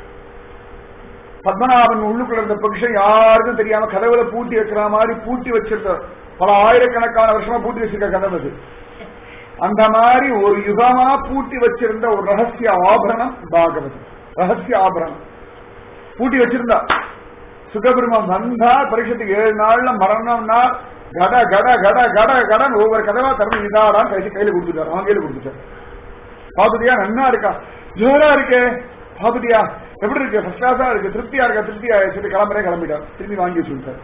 பத்மநாபன் உள்ளுக்குள்ள இருந்த பொக்கிஷம் யாருக்கும் தெரியாம கதவுல பூட்டி வைக்கிற மாதிரி பூட்டி வச்சிருந்த பல ஆயிரக்கணக்கான வருஷமா பூட்டி வச்சிருக்க கதவு அது அந்த மாதிரி ஒரு யுகமா பூட்டி வச்சிருந்த ஒரு ரகசிய ஆபரணம் பாகவதம் ரகசிய ஆபரணம் பூட்டி வச்சிருந்தா சுகபிரமம் வந்தா பரிஷத்துக்கு ஏழு நாள்ல மரணம்னா கட கட கட கட கடன் ஒவ்வொரு கதவா திறந்து இதாடான் கையில கையில கொடுத்துட்டார் அவன் கையில கொடுத்துட்டார் பாத்துட்டியா நன்னா இருக்கா ஜோரா இருக்கே பாத்துட்டியா எப்படி இருக்கு ஃபர்ஸ்ட் கிளாஸா இருக்கு திருப்தியா இருக்கா திருப்தியா சொல்லி கிளம்புறே கிளம்பிட்டார் திரும்பி வாங்கி வச்சுட்டார்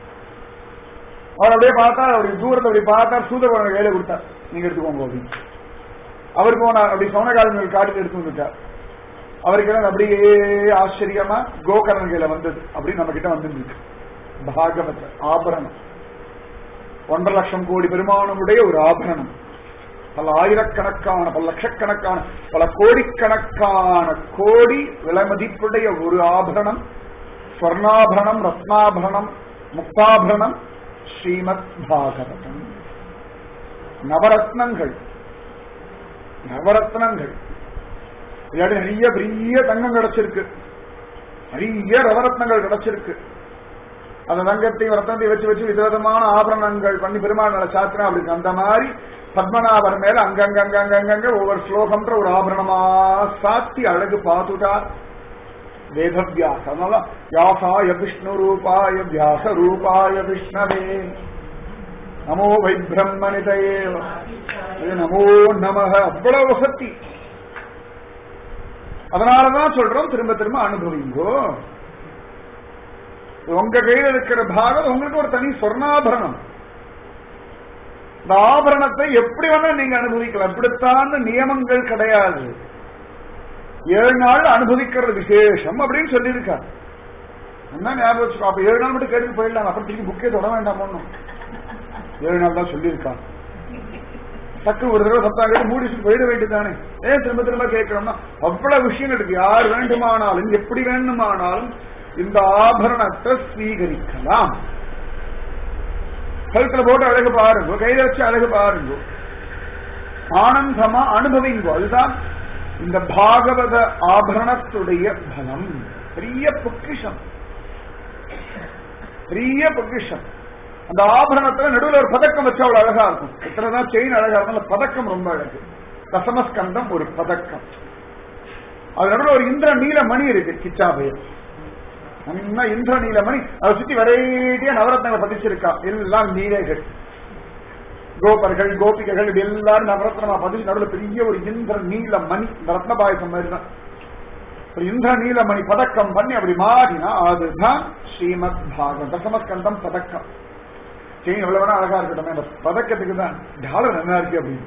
அவர் அப்படியே பார்த்தா அவருக்கு தூரத்தை அப்படி பார்த்தா சூதரவன் கையில கொடுத்தார் நீங்க எடுத்துக்கோங்க அப்படின்னு அவர் போனார் அப்படி சோனகாலங்கள் காட்டிட்டு எடுத்து வந்துட்டார் அவருக்கு என்ன அப்படியே ஆச்சரியமா கோகர்ணன் கையில வந்தது அப்படி நம்ம கிட்ட வந்துருக்கு பாகவத ஆபரணம் ஒன்றரை லட்சம் கோடி பெருமானமுடைய ஒரு ஆபரணம் பல ஆயிரக்கணக்கான பல லட்சக்கணக்கான பல கோடிக்கணக்கான கோடி விலை மதிப்புடைய ஒரு ஆபரணம் ஸ்வர்ணாபரணம் ரத்னாபரணம் முக்தாபரணம் ஸ்ரீமத் பாகவதம் நவரத்னங்கள் நவரத்னங்கள் இல்லாட்டி நிறைய பெரிய தங்கம் கிடைச்சிருக்கு நிறைய ரவரத்னங்கள் கிடைச்சிருக்கு அந்த தங்கத்தையும் ரத்னத்தையும் வச்சு வச்சு விதவிதமான ஆபரணங்கள் பண்ணி பெருமாள் மேல சாத்தினா அப்படி இருக்கு. அந்த மாதிரி பத்மநாபர் மேல அங்கங்கங்கங்கங்க ஒவ்வொரு ஸ்லோகம்ன்ற ஒரு ஆபரணமா சாத்தி அழகு பார்த்துட்டார் வேதவியாச அதனால வியாசாய விஷ்ணு ரூபாய வியாச ரூபாய விஷ்ணவே நமோ வை பிரம்மனிதையே நமோ நமக அவ்வளவு சக்தி அதனாலதான் சொல்றோம் திரும்ப திரும்ப அனுபவிங்கோ உங்க கையில இருக்கிற பாகம் உங்களுக்கு ஒரு தனி சொர்ணாபரணம் இந்த ஆபரணத்தை எப்படி வேணா நீங்க அனுபவிக்கலாம் இப்படித்தான் நியமங்கள் கிடையாது ஏழு நாள் அனுபவிக்கிறது விசேஷம் அப்படின்னு சொல்லியிருக்காரு என்ன ஞாபகம் வச்சுக்கோ அப்ப ஏழு நாள் மட்டும் கேட்டு போயிடலாம் அப்புறம் திருப்பி புக்கே தொட வேண்டாம் ஒண்ணும் ஏழு நாள் தான் சொல்லியிருக்காங்க டக்கு ஒரு தடவை சத்தம் கேட்டு மூடி வச்சுட்டு போயிட வேண்டியதானே ஏன் திரும்ப திரும்ப கேட்கிறோம்னா அவ்வளவு விஷயம் இருக்கு யார் வேண்டுமானாலும் எப்படி வேண்டுமானாலும் இந்த ஆபரணத்தை ஸ்வீகரிக்கலாம் கழுத்துல போட்டு அழகு பாருங்க கையில வச்சு அழகு பாருங்க ஆனந்தமா அனுபவிங்கோ அதுதான் இந்த பாகவத ஆபரணத்துடைய பலம் பெரிய பொக்கிஷம் பெரிய பொக்கிஷம் அந்த ஆபரணத்துல நடுவில் ஒரு பதக்கம் வச்சா அவ்வளவு அழகா இருக்கும் எத்தனைதான் செயின் அழகா இருக்கும் அந்த பதக்கம் ரொம்ப அழகு தசமஸ்கந்தம் ஒரு பதக்கம் அது நடுவில் ஒரு இந்திர நீல மணி இருக்கு கிச்சாபயம் நல்லா இந்திர நீல மணி அதை சுத்தி வெரைட்டியா நவரத்னங்களை பதிச்சிருக்கா எல்லாம் நீலைகள் கோபர்கள் கோபிகைகள் இது எல்லாரும் நவரத்னமா பதிச்சு நடுவில் பெரிய ஒரு இந்திர நீல மணி இந்த ரத்ன பாயசம் மாதிரி தான் ஒரு இந்திர நீலமணி பதக்கம் பண்ணி அப்படி மாறினா அதுதான் ஸ்ரீமத் பாகவம் தசமஸ்கந்தம் பதக்கம் செயின் எவ்வளவு வேணா அழகா இருக்கட்டும் அந்த பதக்கத்துக்கு தான் டாலர் நல்லா இருக்கு அப்படின்னு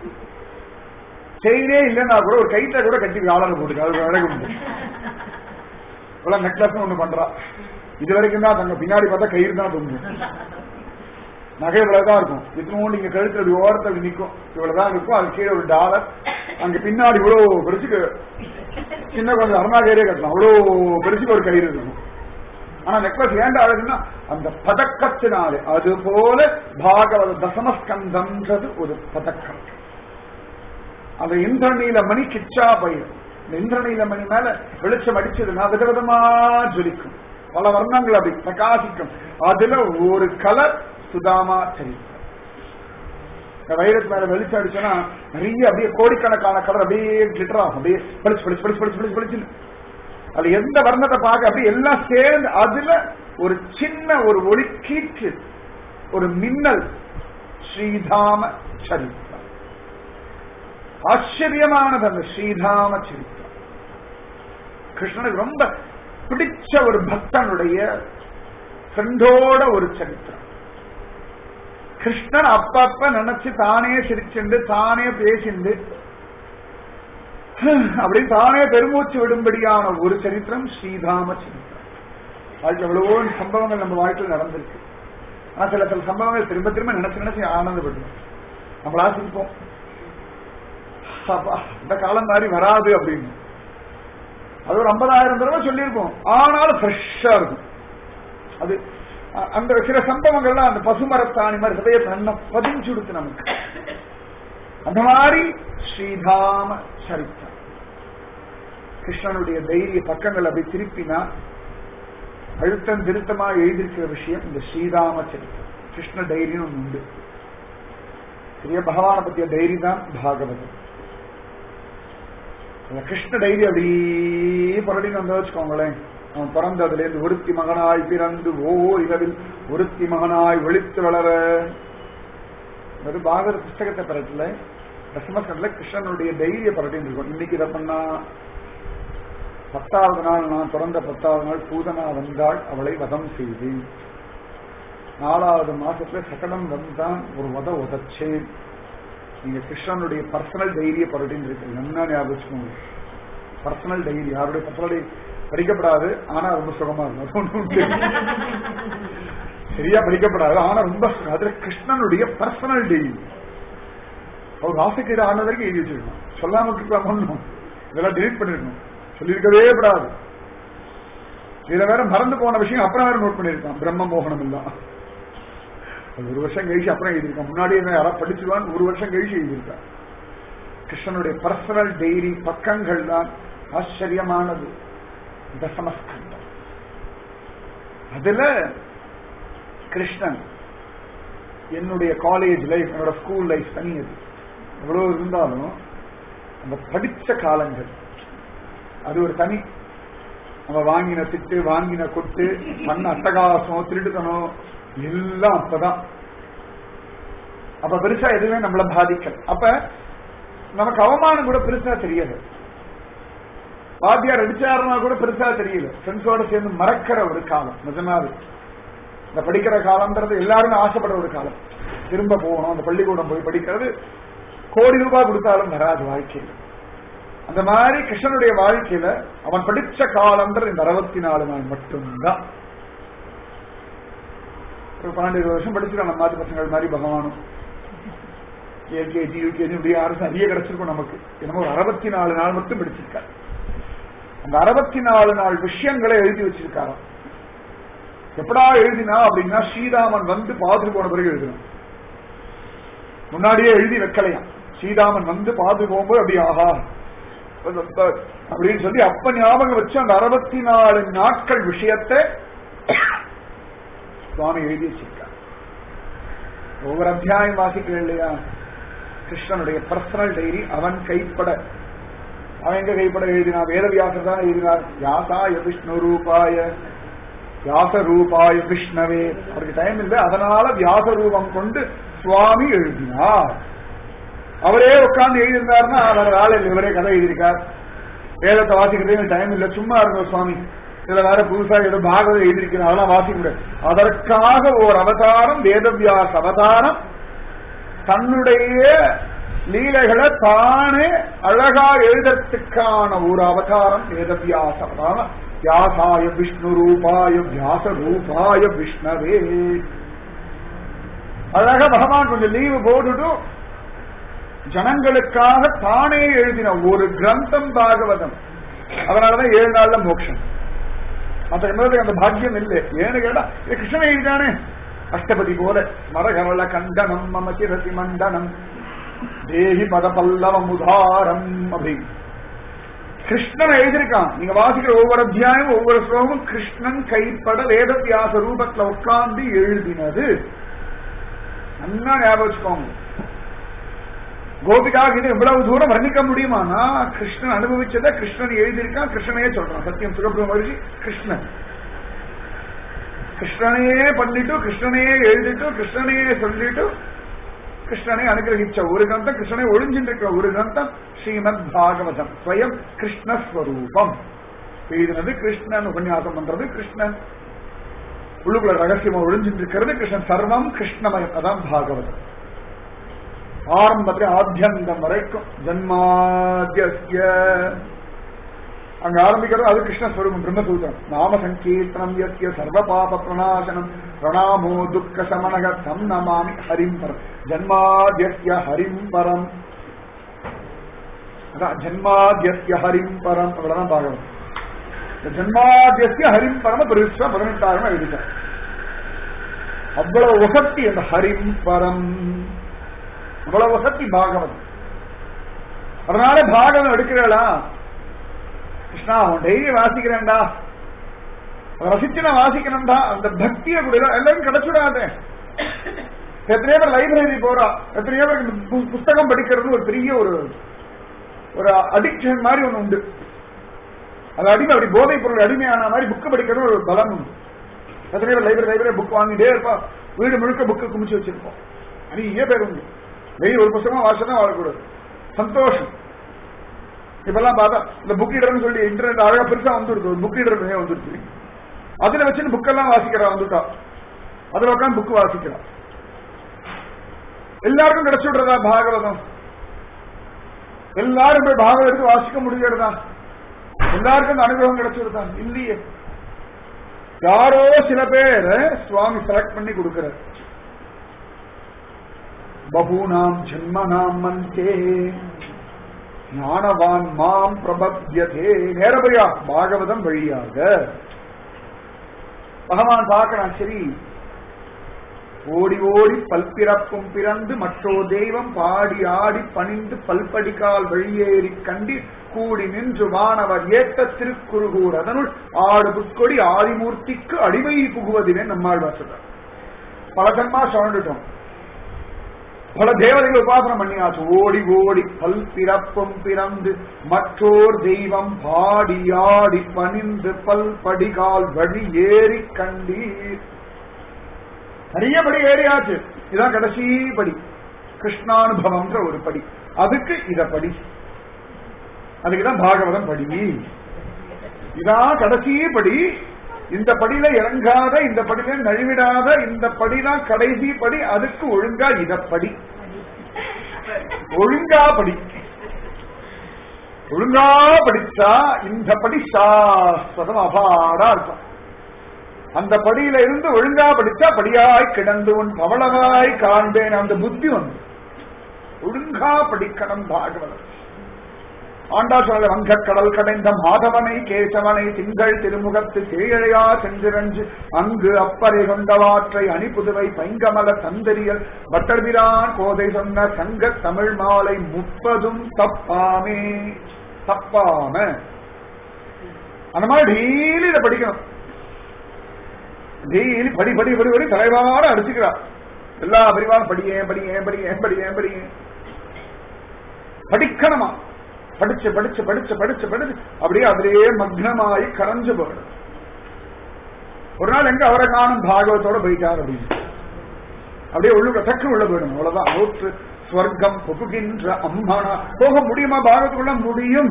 செயினே இல்லைன்னா கூட ஒரு கைத்த கூட கட்டி டாலர் போட்டுக்க அது ஒரு அழகு உண்டு இவ்வளவு நெக்லஸ் ஒண்ணு பண்றா இது வரைக்கும் தான் தங்க பின்னாடி பார்த்தா கயிறு தான் தொங்கும் நகை இவ்வளவுதான் இருக்கும் இத்தனோண்டு நீங்க கழுத்து அப்படி ஓரத்தில் அப்படி நிற்கும் இவ்வளவுதான் இருக்கும் அது கீழே ஒரு டாலர் அங்க பின்னாடி இவ்வளவு பெருசுக்கு சின்ன கொஞ்சம் அருணாகேரே கட்டலாம் அவ்வளவு பெருசுக்கு ஒரு கயிறு இருக்கும் ஆனா நெக்லஸ் ஏண்ட அழகுன்னா அந்த பதக்கத்தினாலே அது போல பாகவத தசமஸ்கந்தம்ன்றது ஒரு பதக்கம் அந்த இந்திரநீல மணி கிச்சா பயிர் இந்த இந்திரநீல மணி மேல வெளிச்சம் அடிச்சதுன்னா விதவிதமா ஜொலிக்கும் பல வர்ணங்கள் அப்படி பிரகாசிக்கும் அதுல ஒரு கலர் சுதாமா சரித்திரம் இந்த வைரஸ் மேல வெளிச்சம் அடிச்சோன்னா நிறைய அப்படியே கோடிக்கணக்கான கலர் அப்படியே கிளிட்டர் ஆகும் அப்படியே பளிச்சு பளிச்சு பளிச்சு பளிச்சு பளிச்சு பளிச்சு அதுல எந்த வர்ணத்தை பார்க்க அப்படி எல்லாம் சேர்ந்து அதுல ஒரு சின்ன ஒரு ஒளி கீற்று ஒரு மின்னல் ஸ்ரீதாம சரித்திரம் ஆச்சரியமானது அந்த ஸ்ரீதாம சரித்திரம் கிருஷ்ணனுக்கு ரொம்ப பிடிச்ச ஒரு பக்தனுடைய ஃப்ரெண்டோட ஒரு சரித்திரம் கிருஷ்ணன் அப்பப்ப நினைச்சு தானே சிரிச்சுண்டு தானே பேசிண்டு அப்படின்னு தானே பெருமூச்சு விடும்படியான ஒரு சரித்திரம் ஸ்ரீதாம சரித்திரம் வாழ்க்கை எவ்வளவோ சம்பவங்கள் நம்ம வாழ்க்கையில் நடந்திருக்கு ஆனா சில சில சம்பவங்கள் திரும்ப திரும்ப நினைச்சு நினைச்சு ஆனந்தப்படுவோம் நம்மளா சிரிப்போம் அப்பா, இந்த காலம் மாதிரி வராது அப்படின்னு அது ஒரு ஐம்பதாயிரம் தடவை சொல்லியிருப்போம் ஆனாலும் ஃப்ரெஷ்ஷா இருக்கும் அது அ- அந்த சில சம்பவங்கள்லாம் அந்த பசுமரத்தாணி மாதிரி ஹதயத்தை நல்லா பதிஞ்சு கொடுத்து நமக்கு அந்த மாதிரி ஸ்ரீதாம சரித்திரம் கிருஷ்ணனுடைய தைரிய பக்கங்கள் அப்படி திருப்பினா அழுத்தம் திருத்தமா எழுதியிருக்கிற விஷயம் இந்த ஸ்ரீராம சரித்திரம் கிருஷ்ண டைரின்னு ஒண்ணு உண்டு பெரிய பகவானை பத்திய டைரி தான் பாகவதம் அந்த கிருஷ்ண டைரி அப்படியே புரட்டின்னு வந்து வச்சுக்கோங்களேன் அவன் பிறந்ததுல இருந்து ஒருத்தி மகனாய் பிறந்து ஓ இரவில் ஒருத்தி மகனாய் ஒளித்து வளர அது பாகவத புஸ்தகத்தை பரட்டல தசமஸ்கண்ட்ல கிருஷ்ணனுடைய தைரிய பரட்டின்னு இருக்கும் இன்னைக்கு இதை பண்ணா பத்தாவது நாள் நான் பிறந்த பத்தாவது நாள் பூதனா வந்தாள் அவளை வதம் செய்தேன் நாலாவது மாசத்துல சகடம் வந்தான் ஒரு வத உதச்சேன் நீங்க கிருஷ்ணனுடைய பர்சனல் தைரிய பரட்டின்னு இருக்கு என்ன ஞாபகம் வச்சுக்கோங்க பர்சனல் டைரி யாருடைய பர்சனல் டைரி படிக்கப்படாது ஆனா ரொம்ப சுகமா இருக்கும் அது ஒண்ணு உண்டு. சரியா படிக்கப்படாது ஆனா ரொம்ப சுகம். அதுல கிருஷ்ணனுடைய பர்சனல் டைரி அவர் ஆசைக்கு ஆன வரைக்கும் எழுதி வச்சிருக்கணும் சொல்லாம இருக்கலாம் ஒண்ணும் இதெல்லாம் delete பண்ணிருக்கணும் சொல்லியிருக்கவே கூடாது இதுல வேற மறந்து போன விஷயம் அப்புறம் வேற நோட் பண்ணிருக்கான் பிரம்ம மோகனம் எல்லாம் அது ஒரு வருஷம் கழிச்சு அப்புறம் எழுதியிருக்கான் முன்னாடி யாராவது படிச்சுவான்னு ஒரு வருஷம் கழிச்சு எழுதியிருக்கான் கிருஷ்ணனுடைய பர்சனல் டைரி பக்கங்கள் தான் ஆச்சரியமானது தசமஸ்கந்தம் அதுல கிருஷ்ணன் என்னுடைய காலேஜ் லைஃப் என்னோட ஸ்கூல் லைஃப் தனி அது எவ்வளவு இருந்தாலும் அந்த படிச்ச காலங்கள் அது ஒரு தனி நம்ம வாங்கின திட்டு வாங்கின கொட்டு பண்ண அட்டகாசம் திருட்டுத்தனம் எல்லாம் அப்பதான் அப்ப பெருசா எதுவுமே நம்மள பாதிக்கல அப்ப நமக்கு அவமானம் கூட பெருசா தெரியல வாத்தியார் அடிச்சாருன்னா கூட பெருசா தெரியல ஃப்ரெண்ட்ஸோட சேர்ந்து மறக்கிற ஒரு காலம் நிஜமாவே இந்த படிக்கிற காலம்ன்றது எல்லாருமே ஆசைப்படுற ஒரு காலம் திரும்ப போகணும் அந்த பள்ளிக்கூடம் போய் படிக்கிறது கோடி ரூபாய் கொடுத்தாலும் வராது வாழ்க்கையில் அந்த மாதிரி கிருஷ்ணனுடைய வாழ்க்கையில அவன் படிச்ச காலம்ன்றது இந்த அறுபத்தி நாலு நாள் மட்டும்தான் ஒரு பன்னெண்டு இருபது வருஷம் படிச்சிருக்கான் நம்ம மாத்து பசங்கள் மாதிரி பகவானும் எல்கேஜி யூகேஜி இப்படி யாரும் நிறைய கிடைச்சிருக்கும் நமக்கு என்னமோ ஒரு அறுபத்தி நாலு நாள் மட்டும் படிச்சிருக்காரு அந்த அறுபத்தி நாலு நாள் விஷயங்களை எழுதி வச்சிருக்காராம் எப்படா எழுதினா அப்படின்னா ஸ்ரீராமன் வந்து பார்த்துட்டு போன பிறகு எழுதணும் முன்னாடியே எழுதி வைக்கலையாம் ஸ்ரீராமன் வந்து பார்த்து போகும்போது அப்படி ஆஹா அப்படின்னு சொல்லி அப்ப ஞாபகம் வச்சு அந்த அறுபத்தி நாலு நாட்கள் விஷயத்தை சுவாமி எழுதி வச்சிருக்கார் ஒவ்வொரு அத்தியாயம் வாசிக்கிறேன் இல்லையா கிருஷ்ணனுடைய பர்சனல் டைரி அவன் கைப்பட அவன் எங்க கைப்பட எழுதினா வேதவியாசர் தான் எழுதினார் யாசாய விஷ்ணு ரூபாய வியாச ரூபாய விஷ்ணவே அவருக்கு டைம் இல்லை அதனால வியாச ரூபம் கொண்டு சுவாமி எழுதினார் அவரே உட்கார்ந்து எழுதியிருந்தாருன்னா அவர் வேலை இல்லை இவரே கதை எழுதியிருக்கார் வேதத்தை வாசிக்கிறதே டைம் இல்லை சும்மா இருந்த சுவாமி இதுல வேற புதுசா ஏதோ பாகவதம் எழுதியிருக்கிறேன் அதெல்லாம் வாசிக்க முடியாது அதற்காக ஒரு அவதாரம் வேதவியாச அவதாரம் தன்னுடைய லீலைகளை தானே அழகா எழுதறதுக்கான ஒரு அவதாரம் வேதவியாச அவதாரம் வியாசாய விஷ்ணு ரூபாய வியாச ரூபாய விஷ்ணவே அழகா பகவான் கொஞ்சம் லீவு போட்டுட்டு ஜனங்களுக்காக தானே எழுதின ஒரு கிரந்தம் பாகவதம் அதனாலதான் ஏழு நாள்ல மோட்சம் மற்ற என்பதற்கு அந்த பாக்கியம் இல்லை ஏன்னு கேட்டா இது கிருஷ்ணன் எழுதினானே அஷ்டபதி போல மரகவள கண்டனம் மம சிரசி மண்டனம் தேகி பத பல்லவம் உதாரம் அப்படின்னு கிருஷ்ணன் எழுதியிருக்கான் நீங்க வாசிக்கிற ஒவ்வொரு அத்தியாயம் ஒவ்வொரு ஸ்லோகமும் கிருஷ்ணன் கைப்பட வேதவியாச ரூபத்துல உட்கார்ந்து எழுதினது நல்லா ஞாபகம் வச்சுக்கோங்க கோபிகா இது இவ்வளவு தூரம் வர்ணிக்க முடியுமானா கிருஷ்ணன் அனுபவிச்சதை கிருஷ்ணன் எழுதியிருக்கான் கிருஷ்ணனையே சொல்றான் சத்தியம் சுகபிரம மகிழ்ச்சி கிருஷ்ணன் கிருஷ்ணனையே பண்ணிட்டு கிருஷ்ணனையே எழுதிட்டு கிருஷ்ணனையே சொல்லிட்டு கிருஷ்ணனை அனுகிரகிச்ச ஒரு கிரந்தம் கிருஷ்ணனை ஒழிஞ்சின்றிருக்கிற ஒரு கிரந்தம் ஸ்ரீமத் பாகவதம் ஸ்வயம் கிருஷ்ணஸ்வரூபம் எழுதினது கிருஷ்ணன் உபன்யாசம் பண்றது கிருஷ்ணன் உள்ளுக்குள்ள ரகசியமா ஒழிஞ்சின்றிருக்கிறது கிருஷ்ணன் சர்வம் கிருஷ்ணமயம் அதான் பாகவதம் ஆரம்பத்துல ஆத்தியந்தம் வரைக்கும் ஜன்மாத்திய அங்க ஆரம்பிக்கிறது அது கிருஷ்ணஸ்வரூபம் பிரம்மசூத்திரம் நாம சங்கீர்த்தனம் யஸ்ய சர்வ பாப பிரணாசனம் பிரணாமோ துக்க சமனக தம் நமாமி ஹரிம் பரம் ஜன்மாத்திய ஹரிம் பரம் அதான் ஜன்மாத்திய ஹரிம் பரம் அவ்வளவுதான் பாகவம் இந்த ஜன்மாத்திய ஹரிம் பரம பெருசா பதினெட்டாயிரம் எழுதிட்டார் அவ்வளவு வசக்தி அந்த ஹரிம் பரம் அவ்வளவு வசக்தி பாகவதம் அதனால பாகவதம் எடுக்கிறீங்களா கிருஷ்ணா அவன் டெய்லி வாசிக்கிறேன்டா ரசிச்சு நான் வாசிக்கணும்டா அந்த பக்தியை கூட எல்லாரும் கிடைச்சுடாதே எத்தனையோ பேர் லைப்ரரி போறா எத்தனையோ பேருக்கு பு- புஸ்தகம் படிக்கிறது ஒரு பெரிய ஒரு ஒரு அடிக்ஷன் மாதிரி ஒண்ணு உண்டு அது அடிமை அப்படி போதைப் பொருள் அடிமையான மாதிரி புக்கு படிக்கிறது ஒரு பலம் உண்டு எத்தனையோ பேர் லைப்ரரி லைப்ரரி புக் வாங்கிட்டே இருப்பா வீடு முழுக்க புக்கு குமிச்சு வச்சிருப்போம் நிறைய பேர் உண்டு டெய்லி ஒரு புத்தகமா வாசனா வாழக்கூடாது சந்தோஷம் இப்பெல்லாம் பார்த்தா இந்த புக் இடர்னு சொல்லி இன்டர்நெட் அழகா பெருசா வந்துருக்கு ஒரு புக் இடர் வந்துருச்சு அதுல வச்சு புக்கெல்லாம் வாசிக்கிறா வந்துட்டா அதுல உட்காந்து புக் வாசிக்கிறா எல்லாருக்கும் கிடைச்சு விடுறதா பாகவதம் எல்லாரும் போய் பாகவதம் எடுத்து வாசிக்க முடிகிறதா எல்லாருக்கும் அந்த அனுகிரகம் கிடைச்சு விடுதா இல்லையே யாரோ சில பேர் சுவாமி செலக்ட் பண்ணி கொடுக்கிறார் பகூனாம் ஜன்மனாம் மந்தே ஞானவான் மாம் பிரபத்யதே நேரபடியா பாகவதம் வழியாக பகவான் பார்க்கிறான் சரி ஓடி ஓடி பல்பிறப்பும் பிறந்து மற்றோ தெய்வம் பாடி ஆடி பணிந்து பல்படிகால் வழியேறி கண்டி கூடி நின்று வானவர் ஏத்த திருக்குறுகூர் அதனுள் ஆடு புட்கொடி ஆதிமூர்த்திக்கு அடிமை புகுவதிலே நம்மாழ்வார் சொல்றார் பல ஜன்மா சொல்லிட்டோம் பல தேவதைகள் உபாசனை பண்ணியாச்சு ஓடி ஓடி பல் பிறப்பும் பிறந்து மற்றோர் தெய்வம் பாடி ஆடி பணிந்து பல் படிகால் வழி ஏறி கண்டீர் நிறைய படி ஏறியாச்சு இதான் கடைசி படி கிருஷ்ணானுபவம்ன்ற ஒரு படி அதுக்கு இத படி அதுக்குதான் பாகவதம் படி இதான் கடைசி படி இந்த படியில இறங்காத இந்த படியில நழுவிடாத இந்த படிதான் கடைசி படி அதுக்கு ஒழுங்கா இத படி ஒழுங்கா படி ஒழுங்கா படிச்சா இந்த படி சாஸ்வதம் அபாரா இருக்கும் அந்த படியில இருந்து ஒழுங்கா படிச்சா படியாய் கிடந்து உன் பவளமாய் காண்பேன் அந்த புத்தி வந்து ஒழுங்கா படிக்கணும் பாகவதம் ஆண்டா சொல்ல வங்கக்கடல் கடைந்த மாதவனை கேசவனை திங்கள் திருமுகத்து சேழையா சென்றிரஞ்சு அங்கு அப்பறை கொண்டவாற்றை அணிபுதுவை பைங்கமல தந்தரியல் பட்டர்பிரான் கோதை சொன்ன சங்க தமிழ் மாலை முப்பதும் தப்பாமே தப்பாம அந்த மாதிரி டெய்லி இதை படிக்கணும் டெய்லி படி படி படி படி தலைவார அடிச்சுக்கிறா எல்லா பரிவாரம் படியேன் படியேன் படியேன் படியேன் படியேன் படிக்கணுமா படிச்சு படிச்சு படிச்சு படிச்சு படிச்சு அப்படியே அதிலேயே மக்னமாயி கரைஞ்சு போயிடும் ஒரு நாள் எங்க அவரை காணும் பாகவத்தோட போயிட்டார் அப்படின்னு அப்படியே உள்ளுக்க டக்கு உள்ள போயிடும் அவ்வளவுதான் நூற்று ஸ்வர்க்கம் புகுகின்ற அம்மானா போக முடியுமா பாகவத்துக்குள்ள முடியும்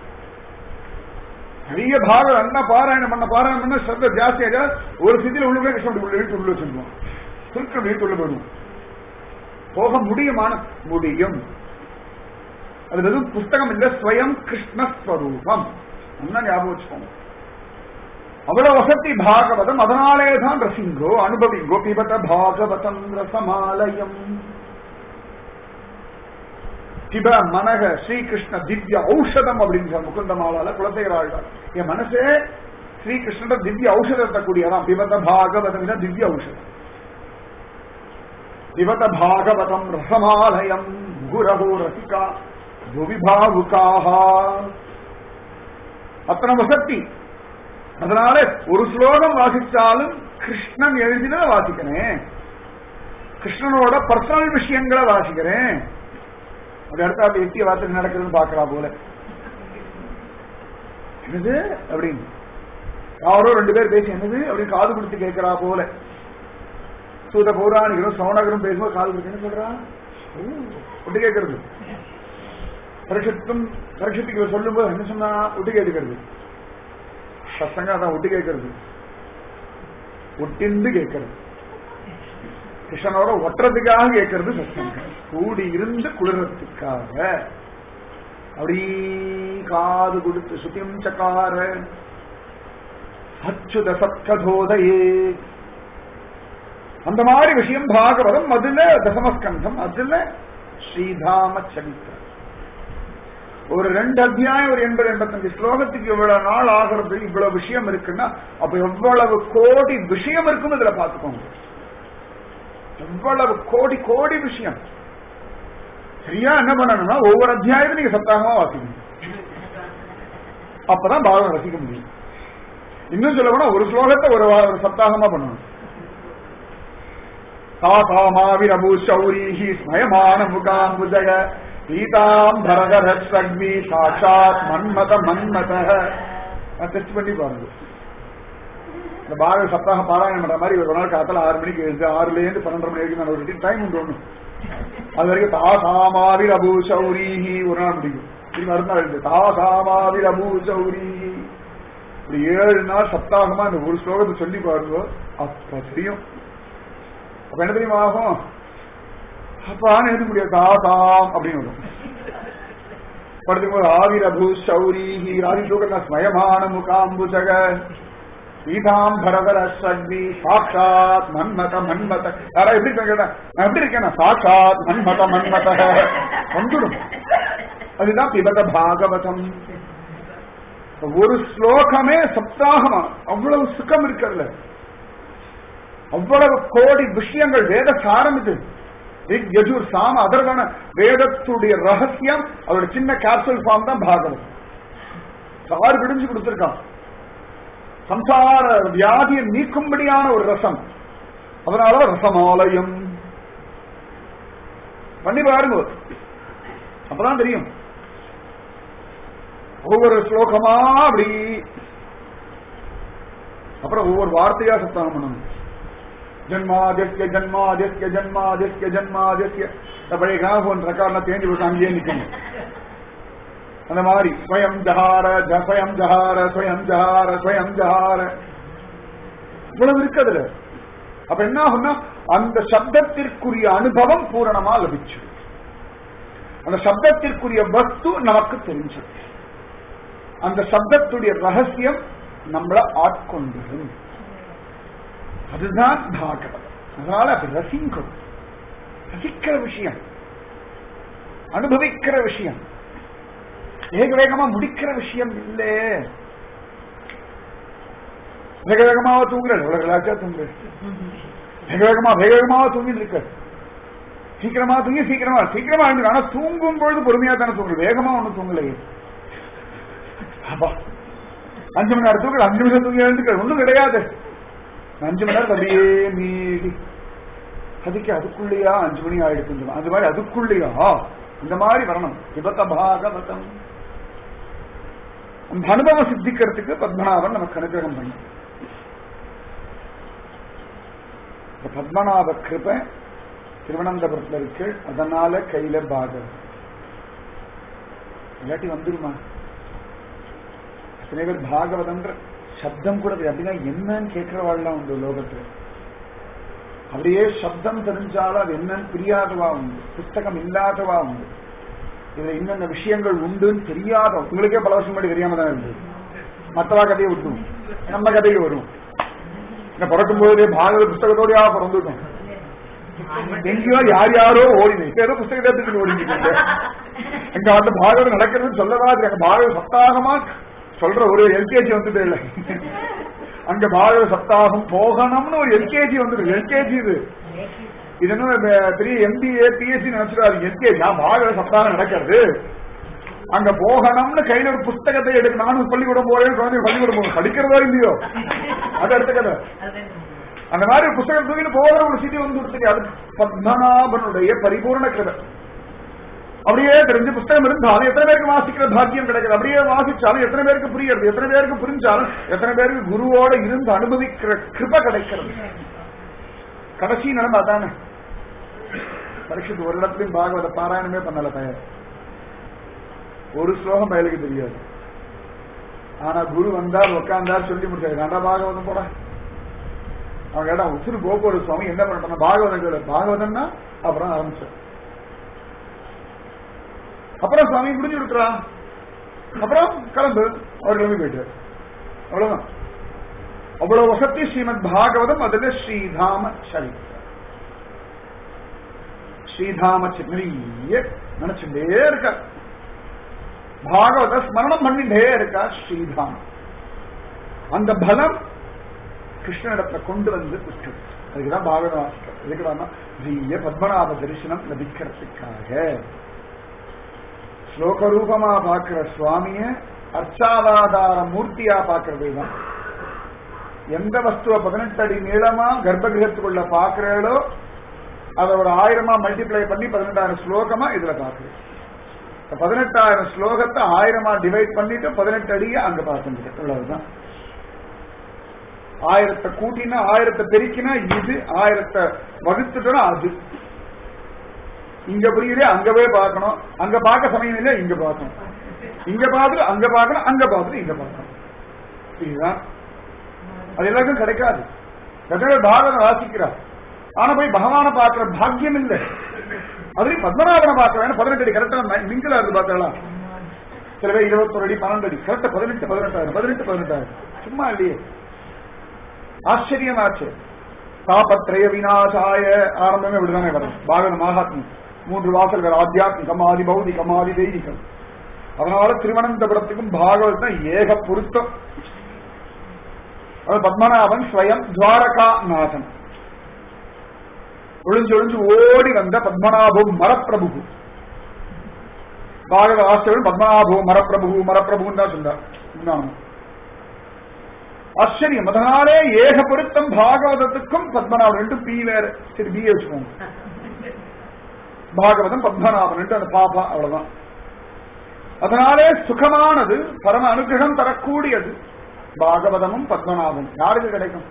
நிறைய பாகம் என்ன பாராயணம் பண்ண பாராயணம் பண்ண சத்த ஜாஸ்தியாக ஒரு சிதியில உள்ள போய் கிருஷ்ணன் உள்ள வீட்டு உள்ள வச்சிருக்கோம் சுருக்கம் வீட்டு உள்ள போயிடும் போக முடியுமான முடியும் அது வெறும் புஸ்தகம் இல்ல ஸ்வயம் கிருஷ்ணஸ்வரூபம் நல்லா ஞாபகம் வச்சுக்கோங்க அவ்வளவு வசதி பாகவதம் அதனாலே தான் ரசிங்கோ அனுபவிங்கோ பிபத பாகவதம் ரசமாலயம் பிப மனக ஸ்ரீகிருஷ்ண திவ்ய ஔஷதம் அப்படின்னு முகுந்த மாலால குலசேகராழ்வார் என் மனசே ஸ்ரீகிருஷ்ண திவ்ய ஔஷதத்தை கூடியதான் பிபத பாகவதம் திவ்ய ஔஷதம் பிபத பாகவதம் ரசமாலயம் குரகோ ரசிகா புவிபாவுக்காக அத்தனை வசத்தி அதனால ஒரு ஸ்லோகம் வாசிச்சாலும் கிருஷ்ணன் எழுதின வாசிக்கிறேன் கிருஷ்ணனோட பர்சனல் விஷயங்களை வாசிக்கிறேன் அது அடுத்த அப்படி எட்டிய வார்த்தை நடக்குதுன்னு பாக்குறா போல என்னது அப்படின்னு யாரோ ரெண்டு பேர் பேசி என்னது அப்படின்னு காது கொடுத்து கேட்கிறா போல சூத பௌராணிகரும் சௌனகரும் பேசும்போது காது கொடுத்து என்ன சொல்றா ஓ, ஒட்டு கேட்கறது பரிஷத்தும் பரிஷத்துக்கு இவர் சொல்லும்போது என்ன சொன்னா ஒட்டு கேட்டுக்கிறது சத்தங்க அதான் ஒட்டு கேட்கறது ஒட்டிந்து கேட்கறது கிருஷ்ணனோட ஒட்டுறதுக்காக கேட்கறது சத்தங்க கூடி இருந்து குளிரத்துக்காக அப்படி காது கொடுத்து சுத்தியம் சக்கார அச்சுத சத்கதோதையே அந்த மாதிரி விஷயம் பாகவதம் அதுல தசமஸ்கந்தம் அதுல ஸ்ரீதாம சரித்திரம் ஒரு ரெண்டு அத்தியாயம் ஒரு எண்பது எண்பத்தஞ்சு ஸ்லோகத்துக்கு இவ்வளவு நாள் ஆகிறது இவ்வளவு விஷயம் இருக்குன்னா அப்ப எவ்வளவு கோடி விஷயம் இருக்கும் இதுல பாத்துக்கோங்க எவ்வளவு கோடி கோடி விஷயம் சரியா என்ன பண்ணணும்னா ஒவ்வொரு அத்தியாயமும் நீங்க சப்தாகமா வாசிக்கணும் அப்பதான் பாகம் ரசிக்க முடியும் இன்னும் சொல்ல போனா ஒரு ஸ்லோகத்தை ஒரு வா- ஒரு சப்தாகமா பண்ணணும் தாசாமாவிரபு சௌரீஹி ஸ்மயமான முகாம்புஜக பீதாம்பரதரஸ்வக்மி சாட்சாத் மன்மத மன்மத டெஸ்ட் பண்ணி பாருங்க இந்த பாரத சப்தாக பாராயணம் பண்ற மாதிரி ஒரு நாள் காத்தால ஆறு மணிக்கு எழுந்து ஆறுல இருந்து பன்னெண்டரை மணி வரைக்கும் நான் ஒரு டைம் உண்டு ஒண்ணு அது வரைக்கும் தாசாமாவிர் அபு சௌரீஹி ஒரு நாள் முடியும் திரும்பி அடுத்த நாள் எழுது தாசாமாவிர் அபு சௌரீஹி இப்படி ஏழு நாள் சப்தாகமா இந்த ஒரு ஸ்லோகத்தை சொல்லி பாருங்க அப்ப தெரியும் அப்ப என்ன தெரியுமா ஆகும் அப்பான்னு எழுத முடியாது தாசாம் அப்படின்னு வரும் படுத்துக்கும் போது ஆவிரபு சௌரீஹி ஆதி ஸ்லோகத்துல ஸ்மயமான முகாம்புஜக பீதாம்பரதர சக்தி சாட்சாத் மன்மத மன்மத யாரா எப்படி இருக்கேன் கேட்டா நான் எப்படி இருக்கேன் நான் சாட்சாத் மன்மத மன்மத வந்துடும் அதுதான் பிபத பாகவதம் ஒரு ஸ்லோகமே சப்தாகமா அவ்வளவு சுகம் இருக்கிறதுல அவ்வளவு கோடி விஷயங்கள் வேத சாரம் இது ரிக், யஜுர் சாம அதர்வன வேதத்துடைய ரகசியம் அவருடைய சின்ன கேப்சூல் ஃபார்ம் தான் பாகவதம் சாறு பிடிஞ்சு கொடுத்திருக்கான் சம்சார வியாதியை நீக்கும்படியான ஒரு ரசம் அதனால ரசமாலயம் பண்ணி பாருங்க அப்பதான் தெரியும் ஒவ்வொரு ஸ்லோகமா அப்படி அப்புறம் ஒவ்வொரு வார்த்தையா சப்தாகம் பண்ணணும் ஜன்மாதித்ய ஜன்மாதித்ய ஜன்மாதித்ய ஜன்மாதித்ய இந்த பழைய கிராமபோன் ரெக்கார்ட்லாம் தேஞ்சு போட்டு அங்கேயே நிக்கணும் அந்த மாதிரி ஸ்வயம் ஜஹார ஜ- ஸ்வயம் ஜஹார ஸ்வயம் ஜஹார ஸ்வயம் ஜஹார இவ்வளவு இருக்கு அதுல அப்ப என்ன ஆகும்னா அந்த சப்தத்திற்குரிய அனுபவம் பூரணமா லபிச்சு அந்த சப்தத்திற்குரிய வஸ்து நமக்கு தெரிஞ்சது அந்த சப்தத்துடைய ரகசியம் நம்மளை ஆட்கொண்டது அதுதான் பாகவதம் அதனால அது ரசிங்கும் ரசிக்கிற விஷயம் அனுபவிக்கிற விஷயம் வேக வேகமா முடிக்கிற விஷயம் இல்லே வேக வேகமாவா தூங்குற எவ்வளவு ரிலாக்ஸா தூங்குற வேக வேகமா வேக வேகமாவா தூங்கிட்டு இருக்க சீக்கிரமா தூங்கி சீக்கிரமா சீக்கிரமா எழுந்து ஆனா தூங்கும் பொழுது பொறுமையா தானே தூங்குற வேகமா ஒண்ணு தூங்கலையே அப்பா அஞ்சு மணி நேரம் தூங்குற அஞ்சு நிமிஷம் தூங்கி எழுந்துக்க ஒண்ணும் கிடையாது அஞ்சு மணி நேரம் அப்படியே மீறி அதுக்கு அதுக்குள்ளேயா அஞ்சு மணி ஆயிடுச்சு அந்த மாதிரி அதுக்குள்ளேயா இந்த மாதிரி வரணும் விபத்த பாகவதம் அந்த அனுபவம் சித்திக்கிறதுக்கு பத்மநாபன் நமக்கு அனுகிரகம் பண்ண இந்த பத்மநாப கிருபை திருவனந்தபுரத்துல இருக்கு அதனால கையில பாகம் இல்லாட்டி வந்துருமா சில பேர் பாகவதம்ன்ற சப்தம் கூட தெரியாது. அப்படின்னா என்னன்னு கேட்கிறவாள்லாம் உண்டு லோகத்துல அப்படியே சப்தம் தெரிஞ்சாலும் அது என்னன்னு தெரியாதவா உண்டு புஸ்தகம் இல்லாதவா உண்டு இதுல இன்னென்ன விஷயங்கள் உண்டுன்னு தெரியாத உங்களுக்கே பல வருஷம் முன்னாடி தெரியாம தான் இருந்தது மற்றவா கதையை விட்டுரும் நம்ம கதைக்கு வரும் இந்த பிறக்கும் போதே பாகவத புஸ்தகத்தோடயா பிறந்துட்டோம் எங்கேயோ யார் யாரோ ஓடினேன் இப்ப ஏதோ புஸ்தகத்தை எடுத்துட்டு ஓடிட்டு எங்க அந்த பாகவதம் நடக்கிறது சொல்லவா தெரியாது பாகவத சப்தாகமா சொல்ற ஒரு எல்கேஜி வந்துட்டு இல்லை அங்க பாகவத சப்தாகம் போகணும்னு ஒரு எல்கேஜி வந்துட்டு எல்கேஜி இது இது என்ன ப- பெரிய எம்பிஏ பிஎஸ்சி நினைச்சிடாது எல்கேஜி நான் பாகவத சப்தாகம் நடக்கிறது அங்க போகணும்னு கையில ஒரு புஸ்தகத்தை எடுக்க நானும் பள்ளிக்கூடம் போறேன் குழந்தை பள்ளிக்கூடம் போகணும் படிக்கிறதோ இல்லையோ அது அடுத்த கதை அந்த மாதிரி ஒரு புஸ்தகம் தூக்கிட்டு போகிற ஒரு சிட்டி வந்து கொடுத்துட்டு அது பத்மநாபனுடைய பரிபூர்ண கிருபை அப்படியே தெரிஞ்சு புஸ்தகம் இருந்தாலும் எத்தனை பேருக்கு வாசிக்கிற பாக்கியம் கிடைக்கிறது அப்படியே வாசிச்சாலும் எத்தனை பேருக்கு புரியுறது எத்தனை பேருக்கு புரிஞ்சாலும் எத்தனை பேருக்கு குருவோட இருந்து அனுபவிக்கிற கிருப கிடைக்கிறது கடைசி நிலைமை அதானே பரீட்சித்து ஒரு இடத்துலயும் பாகவத பாராயணமே பண்ணல பையன் ஒரு ஸ்லோகம் பயலுக்கு தெரியாது ஆனா குரு வந்தார் உட்கார்ந்தார் சொல்லி முடிச்சாரு ரெண்டா பாகவதம் போட அவன் கேட்டா உசுறு கோபுர சுவாமி என்ன பண்ண பாகவதம் கேளு பாகவதம்னா அப்புறம் ஆரம்பிச்சார் அப்புறம் சுவாமி முடிஞ்சு கொடுக்குறான் அப்புறம் கிளம்பு அவர் கிளம்பி போயிட்டார் அவ்வளவுதான் அவ்வளவு வசதி ஸ்ரீமத் பாகவதம் அதுல ஸ்ரீதாம சரித்திரம் ஸ்ரீதாம நிறைய நினைச்சுட்டே இருக்க பாகவத ஸ்மரணம் பண்ணிட்டே இருக்கா ஸ்ரீதாம் அந்த பலம் கிருஷ்ணனிடத்துல கொண்டு வந்து விட்டு அதுக்குதான் பாகவத வாசிக்கிறது எதுக்குடான்னா ஜீய பத்மநாப தரிசனம் லபிக்கிறதுக்காக ஸ்லோக ரூபமா பார்க்கிற சுவாமிய அர்ச்சாவாதார மூர்த்தியா பார்க்கறது தான் எந்த வஸ்துவ பதினெட்டு அடி நீளமா கர்ப்பகிரகத்துக்குள்ள பாக்குறீங்களோ அதை ஒரு ஆயிரமா மல்டிப்ளை பண்ணி பதினெட்டாயிரம் ஸ்லோகமா இதுல பாக்குறேன் பதினெட்டாயிரம் ஸ்லோகத்தை ஆயிரமா டிவைட் பண்ணிட்டு பதினெட்டு அடிய அங்க பார்த்துட்டு அவ்வளவுதான் ஆயிரத்தை கூட்டினா ஆயிரத்தை பெருக்கினா இது ஆயிரத்தை வகுத்துட்டோம்னா அது இங்க புரியுது அங்கவே பார்க்கணும் அங்க பார்க்க சமயம் இல்லை இங்க பார்க்கணும் இங்க பார்த்துட்டு அங்க பார்க்கணும் அங்க பார்த்துட்டு இங்க பார்க்கணும் இதுதான் அது எல்லாருக்கும் கிடைக்காது எத்தனை பாரதம் வாசிக்கிறார் ஆனா போய் பகவான பார்க்கிற பாக்கியம் இல்லை அதுலயும் பத்மநாபனை பார்க்க பதினெட்டு அடி கரெக்டா மிங்கிலா இருந்து பார்க்கலாம் சில பேர் இருபத்தொரு அடி பன்னெண்டு அடி கரெக்டா பதினெட்டு பதினெட்டாயிரம் பதினெட்டு பதினெட்டாயிரம் சும்மா இல்லையே ஆச்சரியமாச்சு தாபத்ரய விநாசாய ஆரம்பமே இப்படிதானே வரும் பாகவத மகாத்மி மூன்று வாசல் வேற ஆத்தியாத்மிகம் ஆதி பௌதிகம் ஆதி தெய்வீகம் அதனால திருவனந்தபுரத்துக்கும் பாகவத் தான் ஏக பொருத்தம் அது பத்மநாபன் ஸ்வயம் துவாரகா நாதன் ஒளிஞ்சு ஒளிஞ்சு ஓடி வந்த பத்மநாபு மரப்பிரபு பாகவத ஆசிரியர் பத்மநாபு மரப்பிரபு மரப்பிரபுன்னு தான் சொன்னார் உண்மையானது. ஆச்சரியம் அதனாலே ஏக பொருத்தம் பாகவதத்துக்கும் பத்மநாபன் ரெண்டு பி வேற சரி பி வச்சுக்கோங்க பாகவதம் பத்மநாபன் ரெண்டு அந்த பாபா அவ்வளவுதான் அதனாலே சுகமானது பரம அனுகிரகம் தரக்கூடியது பாகவதமும் பத்மநாபம் யாருக்கு கிடைக்கும்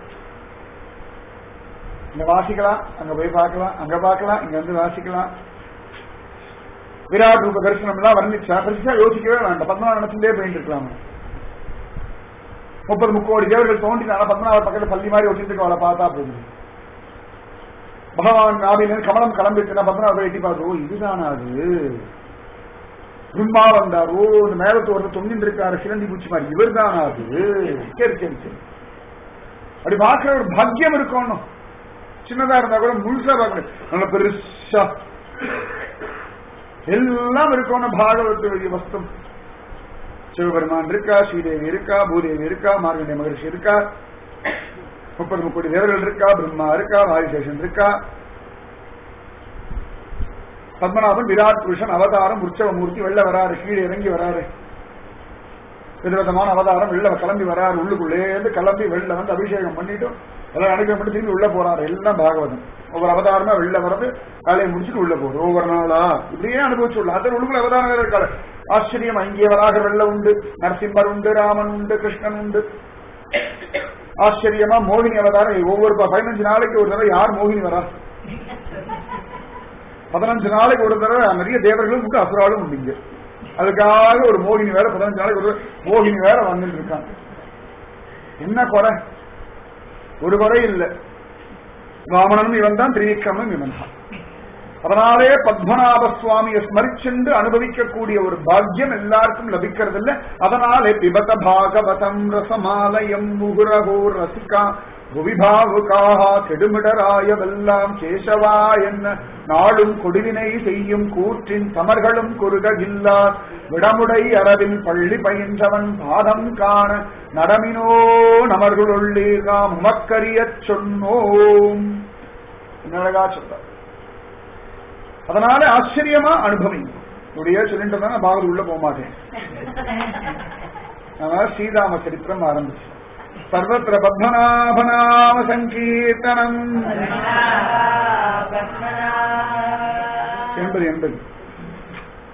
இங்க வாசிக்கலாம் அங்க போய் பார்க்கலாம் அங்க பார்க்கலாம் இங்க வந்து வாசிக்கலாம் விராட் ரூப தரிசனம் எல்லாம் வர்ணிச்சா பெருசா யோசிக்கவே வேண்டாம் பத்மநாப நினைச்சுட்டே போயிட்டு இருக்கலாம் முப்பது முக்கோடி தேவர்கள் தோண்டினால பத்மநாபர் பக்கத்துல பள்ளி மாதிரி வச்சுட்டு அவளை பார்த்தா போதும் பகவான் நாபிலிருந்து கமலம் கிளம்பிச்சுன்னா பத்மநாபர் எட்டி பார்த்து ஓ இதுதானா அது பிரம்மா வந்தார் ஓ இந்த மேலத்து ஒருத்தர் தொங்கிட்டு இருக்காரு சிலந்தி பூச்சி மாதிரி இவர் தானா அது சரி சரி சரி அப்படி பார்க்கிற ஒரு பாக்கியம் இருக்கணும் சின்னதா இருந்தா கூட முழுசா பார்க்கணும் நல்ல பெருசா எல்லாம் இருக்கணும் பாகவத்துடைய வஸ்தம் சிவபெருமான் இருக்கா ஸ்ரீதேவி இருக்கா பூதேவி இருக்கா மார்கண்டைய மகரிஷி இருக்கா முப்பது முப்பது தேவர்கள் இருக்கா பிரம்மா இருக்கா வாயுசேஷன் இருக்கா பத்மநாபன் விராட் புருஷன் அவதாரம் உற்சவமூர்த்தி வெளில வராரு கீழே இறங்கி வராரு விதவிதமான அவதாரம் வெளில கிளம்பி வராரு உள்ளுக்குள்ளே இருந்து கிளம்பி வெளில வந்து அபிஷேகம் பண்ணிட்டு எல்லாம் அனுப்பி பண்ணி திரும்பி உள்ள போறாரு எல்லாம் பாகவதம் ஒவ்வொரு அவதாரமா வெளில வர்றது வேலையை முடிச்சுட்டு உள்ள போகுது ஒவ்வொரு நாளா இப்படியே அனுபவிச்சு உள்ள அதில் உள்ளுக்குள்ள அவதாரம் வேற இருக்காரு ஆச்சரியம் அங்கே வராக வெள்ள உண்டு நரசிம்மர் உண்டு ராமன் உண்டு கிருஷ்ணன் உண்டு ஆச்சரியமா மோகினி அவதாரம் ஒவ்வொரு ப- பதினஞ்சு நாளைக்கு ஒரு தடவை யார் மோகினி வரா பதினஞ்சு நாளைக்கு ஒரு தடவை நிறைய தேவர்களும் உண்டு அசுராலும் உண்டு இங்க அதுக்காக ஒரு மோகினி வேற பதினஞ்சு நாளைக்கு ஒரு மோகினி வேற வந்துட்டு இருக்காங்க என்ன குறை ஒரு குறை இல்ல வாமனனும் இவன் தான் திரிவிக்ரமனும் இவன் தான் அதனாலே பத்மநாப சுவாமியை ஸ்மரிச்சென்று அனுபவிக்கக்கூடிய ஒரு பாக்கியம் எல்லாருக்கும் லபிக்கிறது இல்ல அதனாலே பிபத பாகவதம் ரசமாலயம் முகுரகோ ரசிகா புவிபாவுகாக கெடுமிடராயவெல்லாம் கேசவா என்ன நாளும் கொடுவினை செய்யும் கூற்றின் தமர்களும் குறுககில்லா விடமுடை அரவில் பள்ளி பயின்றவன் பாதம் காண நடமினோ நமர்களுள்ளே நாம் உமக்கரியச் சொன்னோம் அழகா சொல்றார் அதனால ஆச்சரியமா அனுபவிங்க இப்படியே சொல்லிட்டு இருந்தா நான் பாகவத் உள்ள போக மாட்டேன் அதனால ஸ்ரீராம சரித்திரம் ஆரம்பிச்சு சர்வத்திர பத்மநாபநாம சங்கீர்த்தனம் எண்பது எண்பது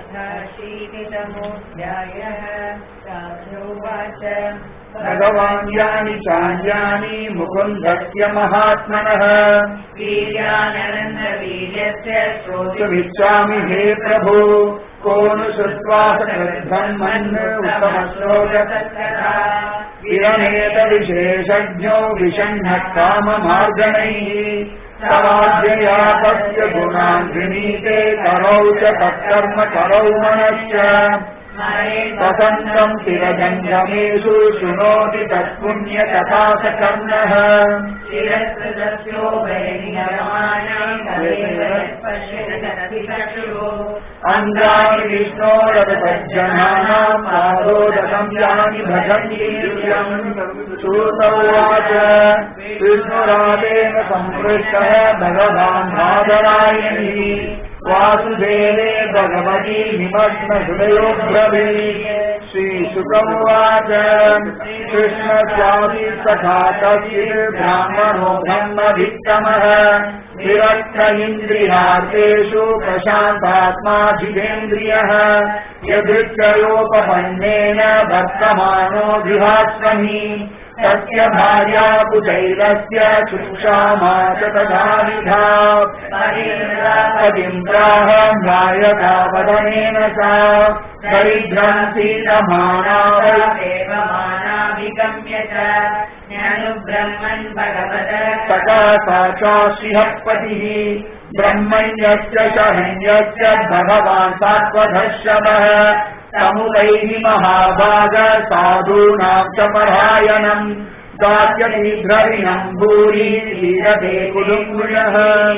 अशीतितमोऽध्यायः साधुवाच भगवान् यानि चान्यानि मुकुन्दस्य महात्मनः वीर्यानन्दवीर्यस्य श्रोतुमिच्छामि हे प्रभु को नु श्रुत्वा सकृद्ब्रह्मन् उत्तमश्लोकतत्कथा विरमेतविशेषज्ञो विषण्णः काममार्गणैः तवाद्यया तस्य गुणान् गृणीते करौ च तत्कर्म करौ मनश्च वसन्तम् तिरजङ्गमेषु शृणोति तत्पुण्यकथासकर्णः अङ्गानि विष्णोरविपज्जनानाम् आरोदकम् यानि भजन्ति दिव्यम् श्रुतौवाच विष्णुरादेन सम्पृष्टः भगवान् बादरायणी वासुदेवे भगवती निमग्नहृदयो ब्रवीत् श्रीशुकमुवाच कृष्णस्वामी सखा कश्चित् ब्राह्मणो ब्रह्मवित्तमः विरक्त इन्द्रियार्थेषु प्रशान्तात्मा जितेन्द्रियः यदृच्छयोपपन्नेन वर्तमानो विहास्वमी तस्य भार्या कुचैलस्य चुक्षामा च तथा विधा पदिन्द्राह नायका वदनेन सा दरिद्रम् सीतमाना वै देवमानाभिगम्य च ज्ञानुब्रह्मन् भगवत सका साक्षाशिह पतिः ब्रह्मण्यस्य शरण्यस्य भगवान् सात्वधर्षभः समुदैः महाभाग साधूनाम् च परायणम् दास्यतीध्रविणम् भूरि लीयते कुलुङ्गुलः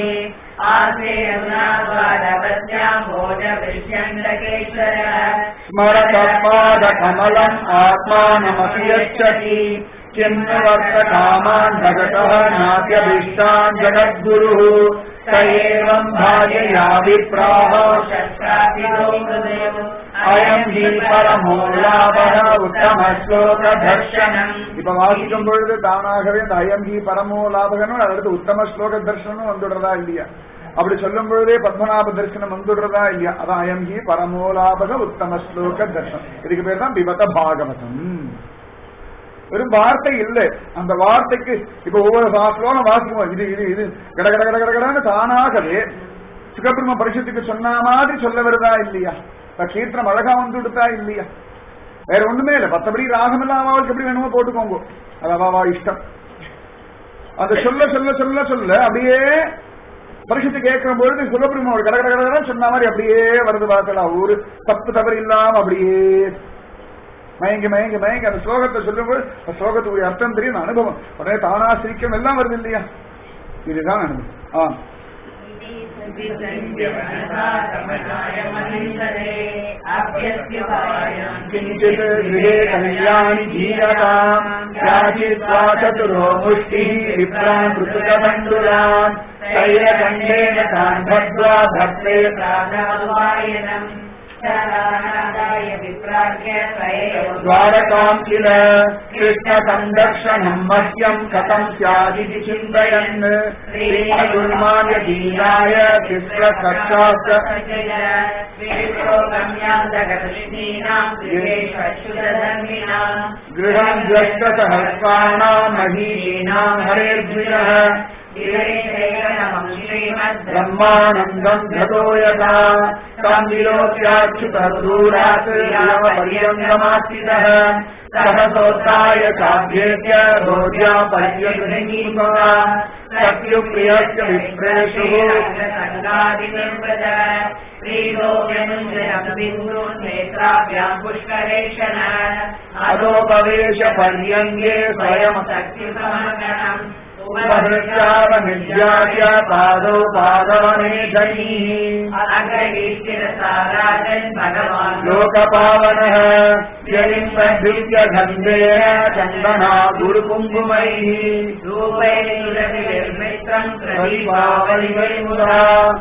आसेयनाद्वारवत्याम् भोजविष्यण्डकेश्वरः स्मरतपादकमलम् आत्मानमपि यच्छति किं न वर्तकामान् भगतः नात्यभीष्टान् जगद्गुरुः स एवम् भार्यया विप्राः அயம் ஹி பரமோ லாபக உத்தம ஸ்லோக தர்ஷனம் இப்ப வாசிக்கும் பொழுது தானாகவே இந்த அயம் ஹி பரமோ லாபகனும் அடுத்து உத்தம ஸ்லோக தர்ஷனம் வந்துடுறதா இல்லையா அப்படி சொல்லும் பொழுதே பத்மநாப தரிசனம் வந்துடுறதா இல்லையா அதான் அயம் ஹி பரமோலாபக உத்தம ஸ்லோக தர்ஷனம் இதுக்கு பேர் தான் பிபத பாகவதம் வெறும் வார்த்தை இல்லை அந்த வார்த்தைக்கு இப்ப ஒவ்வொரு ஸ்லோகம் வாசிக்குவோம் இது இது இது கட கட கட கட கடன்னு தானாகவே சுகபிரம பரிஷத்துக்கு சொன்ன மாதிரி சொல்ல வருதா இல்லையா இப்ப கீர்த்தனம் அழகா வந்து கொடுத்தா இல்லையா வேற ஒண்ணுமே இல்லை மத்தபடி ராகம் எல்லாம் அவளுக்கு எப்படி வேணுமோ போட்டுக்கோங்க அது அவாவா இஷ்டம் அந்த சொல்ல சொல்ல சொல்ல சொல்ல அப்படியே பரிசுத்து கேட்கிற பொழுது சுகபிரம கட கட கட சொன்ன மாதிரி அப்படியே வருது பார்க்கலாம் ஒரு தப்பு தவறு இல்லாம அப்படியே மயங்கி மயங்கி மயங்கி அந்த ஸ்லோகத்தை சொல்லும்போது அந்த ஸ்லோகத்துடைய அர்த்தம் தெரியும் அனுபவம் உடனே தானா சிரிக்கம் எல்லாம் வருது இல்லையா இதுதான் அனுபவம் ஆ किञ्चित् गृहे कल्याणि धीयताम् याचित्वा चतुरो मुष्टिः विप्रान् ऋतुकबन्धुरान् तैलकण्डेन तान् भद्वा भक्ते प्राणानुवायनम् शरणादाय विप्राज्य स्वयं द्वारकाम् किल कृष्णसन्दर्शनम् मह्यम् कथम् स्यादिति चिन्तयन् श्रीमधुर्माय दीनाय तिस्रकक्षाश्च गृहम् द्वष्टसहस्राणाम् महीनाम् हरेर्द्विजः ब्रह्मानन्दम् धतो यथा ताम् विलोक्याच्युतः दूरात् पर्यङ्गमास्थितः सहसोत्थाय चाभ्येत्य रोध्या पर्यगृहीत्वा सत्युप्रियस्य विप्रेषु पुष्करेषण अधोपवेश पर्यङ्गे स्वयम् सत्युतमगणम् उपहृत्यावनिर्याय पादौ पादवनेशैः अग्रहीष्टिरसाराजन् भगवान् लोकपावनः व्यलिम्बद्युत्यगन्धेन चन्दना गुरुकुङ्कुमैः रूपैर्मित्रम् परिपावलिवैमुदा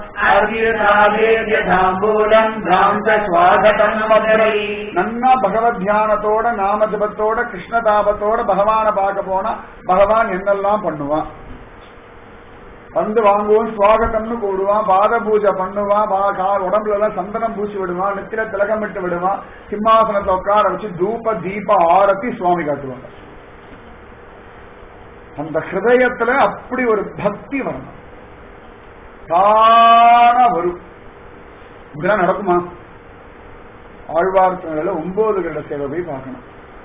அர்வியதாம்பூலம் தாம் சுவாகதம் மதுரை நன்னா பகவத் தியானத்தோட நாம ஜபத்தோட கிருஷ்ண தாபத்தோட பகவான பார்க்க போனா பகவான் என்னெல்லாம் பண்ணுவான் வந்து வாங்குவோம் சுவாகத்தம்னு போடுவான் பாத பூஜை பண்ணுவான் பா- கா- உடம்புல எல்லாம் சந்தனம் பூசி விடுவான் நெத்தில திலகம் விட்டு விடுவான் சிம்மாசனத்தை உட்கார வச்சு தூப தீப ஆரத்தி சுவாமி காட்டுவாங்க அந்த ஹிருதயத்துல அப்படி ஒரு பக்தி வரணும் தானா வரும் இதெல்லாம் நடக்குமா ஆழ்வார்த்தங்கள ஒன்பது கண்ட சேவை போய் பார்க்கணும்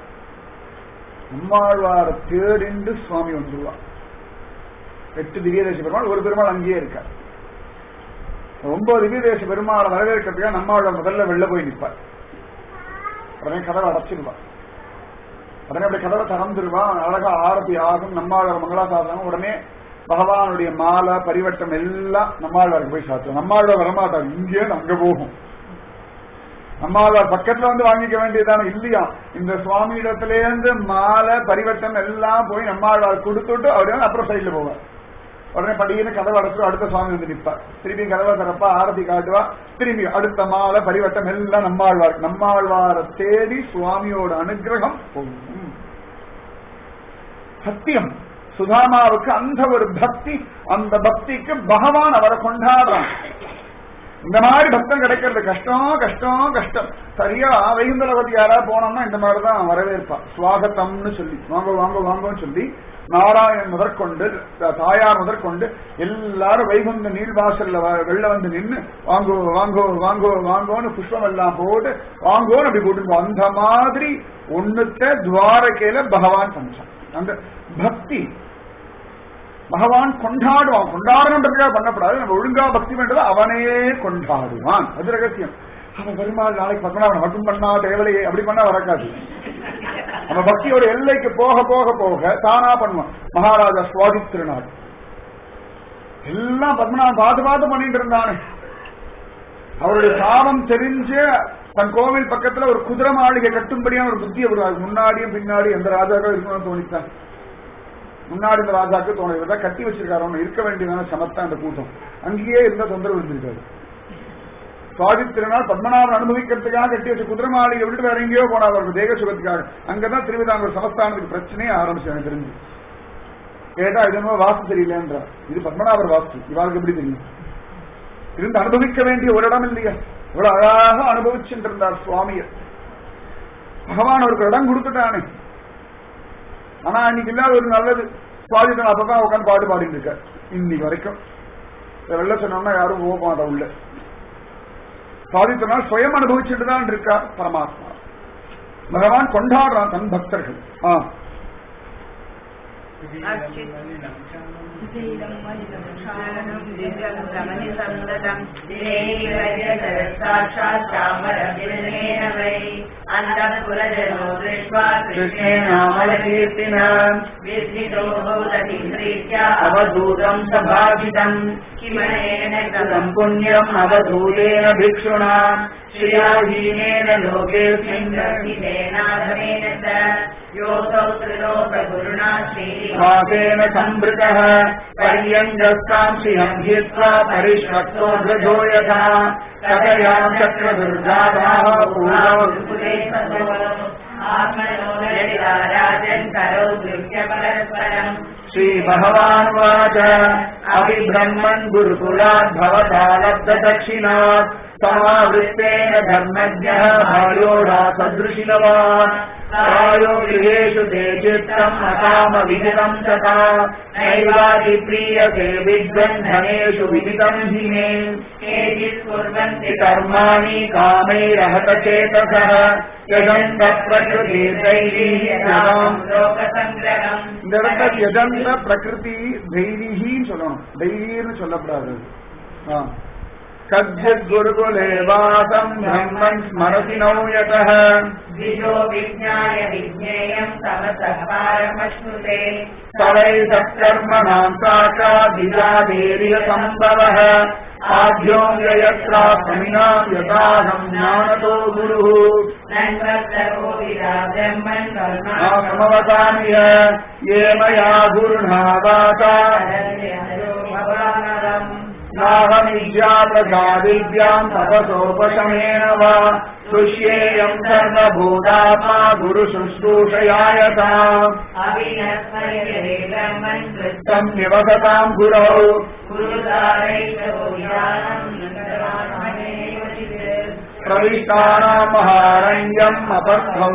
நம்மாழ்வார தேடிண்டு சுவாமி வந்துருவா எட்டு திவ்யதேச பெருமாள் ஒரு பெருமாள் அங்கேயே இருக்கார் ஒன்பது திவ்யதேச பெருமாளை வரவேற்கிறதுக்காக நம்மாழ்வார் முதல்ல வெளில போய் நிற்பார் உடனே கதவை அடைச்சிருவா உடனே அப்படி கதவை திறந்துருவா அழகா ஆரத்தி ஆகும் நம்மாழ்வார் மங்களாசாசனம் உடனே பகவானுடைய மாலை பரிவட்டம் எல்லாம் நம்மாழ்வாருக்கு போய் சாத்துவோம் நம்மாழ்வார் வரமாட்டார் இங்கே அங்க போகும் நம்மாழ்வார் பக்கத்துல வந்து வாங்கிக்க வேண்டியதான இல்லையா இந்த சுவாமி இடத்திலேருந்து மாலை பரிவட்டம் எல்லாம் போய் நம்மாழ்வார் கொடுத்துட்டு அவர் வந்து அப்புறம் சைட்ல போவார் உடனே படியின்னு கதவை அடைச்சு அடுத்த சுவாமி வந்து நிற்பார் திருப்பி கதவை திறப்பா ஆரத்தி காட்டுவா திரும்பி அடுத்த மாலை பரிவட்டம் எல்லாம் நம்மாழ்வார் நம்மாழ்வார தேடி சுவாமியோட அனுகிரகம் போகும் சத்தியம் சுதாமாவுக்கு அந்த ஒரு பக்தி அந்த பக்திக்கு பகவான் அவரை கொண்டாடுறான் இந்த மாதிரி பக்தன் கிடைக்கிறது கஷ்டம் கஷ்டம் கஷ்டம் சரியா வைகுந்தலபதி யாராவது போனோம்னா இந்த மாதிரி தான் வரவேற்பா சுவாகத்தம்னு சொல்லி வாங்க வாங்க வாங்கன்னு சொல்லி நாராயணன் முதற்கொண்டு த- தாயார் முதற்கொண்டு எல்லாரும் வைகுந்த நீள்வாசல்ல வ- வெளில வந்து நின்னு வாங்கோ வாங்கோ வாங்கோ வாங்கோன்னு புஷ்பம் எல்லாம் போட்டு வாங்கோன்னு அப்படி போட்டு அந்த மாதிரி ஒண்ணுத்த துவாரகையில பகவான் பஞ்சான் அந்த பக்தி பகவான் கொண்டாடுவான் கொண்டாடணுன்றதுக்காக பண்ணப்படாது நம்ம ஒழுங்கா பக்தி பண்றது அவனே கொண்டாடுவான் அது ரகசியம் அவன் பெருமாள் நாளைக்கு பத்மநாபன் மட்டும் பண்ணா தேவலையே அப்படி பண்ணா வரக்காது நம்ம பக்தியோட எல்லைக்கு போக போக போக தானா பண்ணுவான் மகாராஜா சுவாதி திருநாள் எல்லாம் பத்மநாபன் பார்த்து பார்த்து பண்ணிட்டு இருந்தானே அவருடைய சாபம் தெரிஞ்சு தன் கோவில் பக்கத்துல ஒரு குதிரை மாளிகை கட்டும்படியான ஒரு புத்தி அவர் முன்னாடியும் பின்னாடியும் எந்த ராஜாக்கள் இருக்கணும்னு தோணித்தான் முன்னாடி இந்த ராஜாக்கு தோணும் இவர்தான் கட்டி வச்சிருக்காரு அவனு இருக்க வேண்டியதான சமத்தா இந்த கூட்டம் அங்கேயே இருந்த தொந்தரவு இருந்திருக்காரு சுவாதி திருநாள் பத்மநாபன் அனுபவிக்கிறதுக்காக கட்டி வச்ச குதிரை மாளிகை விட்டு வேற எங்கேயோ போனா அவருக்கு தேக சுகத்துக்காக அங்கதான் திருவிதாங்கூர் சமஸ்தானத்துக்கு பிரச்சனையே ஆரம்பிச்சு எனக்கு தெரிஞ்சு கேட்டா இது என்னமோ வாஸ்து தெரியலன்றா இது பத்மநாபர் வாஸ்து இவாளுக்கு எப்படி தெரியும் இருந்து அனுபவிக்க வேண்டிய ஒரு இடம் இல்லையா இவ்வளவு அழகாக அனுபவிச்சுட்டு இருந்தார் சுவாமியை பகவான் அவருக்கு இடம் கொடுத்துட்டானே ஆனா அன்னைக்கு இல்லாத ஒரு நல்லது சுவாதித்தன் அப்பதான் உட்காந்து பாட்டு பாடிட்டு இருக்க இன்னைக்கு வரைக்கும் இதை வெளில சொன்னோம்னா யாரும் போக மாட்டா உள்ள சுவாதித்தனால் சுயம் அனுபவிச்சுட்டு தான் இருக்கா பரமாத்மா பகவான் கொண்டாடுறான் தன் பக்தர்கள் ஆ அவதூதம் சபாஜிதம் கிமனேன கதம் புண்ணியம் அவதூதேன பிக்ஷுணா ஸ்ரீயாஹீனேன லோகேஸ்மின் தர்மினேனாதமேன ச யோசௌ திரிலோககுருணா வாசேன சம்பிருதः पर्यङ्गस्तांशिहम् हित्वा परिष्वक्तो यथा कथयाम् चक्रदुर्गाभाः ஆத்மனோராஜன் கரோ திருஷ்ய பரஸ்பரம் श्रीभगवानुवाच अभिब्रह्मन् गुरुकुलात् भवता लब्धदक्षिणात् समावृत्तेन धर्मज्ञः भार्योढा सदृशिनवान् प्रायो गृहेषु ते चित्तम् अकामविदितम् तथा नैवाधिप्रीयते विद्वन्धनेषु विदितम् हि मे केचित् कुर्वन्ति कर्माणि कामैरहत चेतसः यजन्त प्रकृतिर्दैवीम् லோகசங்கிரகம் இந்த இடத்துல யஜந்த பிரகிருதி தைரிகின்னு சொல்லணும் தைரியம்னு சொல்லக்கூடாது ஆ. கஜ்ஜத் குருகுலே வாசம் பிரம்மன் ஸ்மரசி நௌயதः द्विजो विज्ञाय विज्ञेयम् तमसः पारमश्नुते तवै सत्कर्मणाम् साक्षादिजाधीर्य सम्भवः आद्योऽयत्रात्मनाम् यथाहम् ज्ञानतो गुरुः नन्वत्सरो विदा ब्रह्मन् समवतामिय ये मया गुरुणा वाचा भवानरम् नाहमिज्या प्रजादिव्याम् तपसोपशमेन वा तुष्येयम् सर्वभूतात्मा गुरुशुश्रूषयायता अभिनस्मर्यते ब्रह्मन् कृतं तम् निवसताम् गुरौ प्रविष्टानाम् महारण्यम् अपर्थौ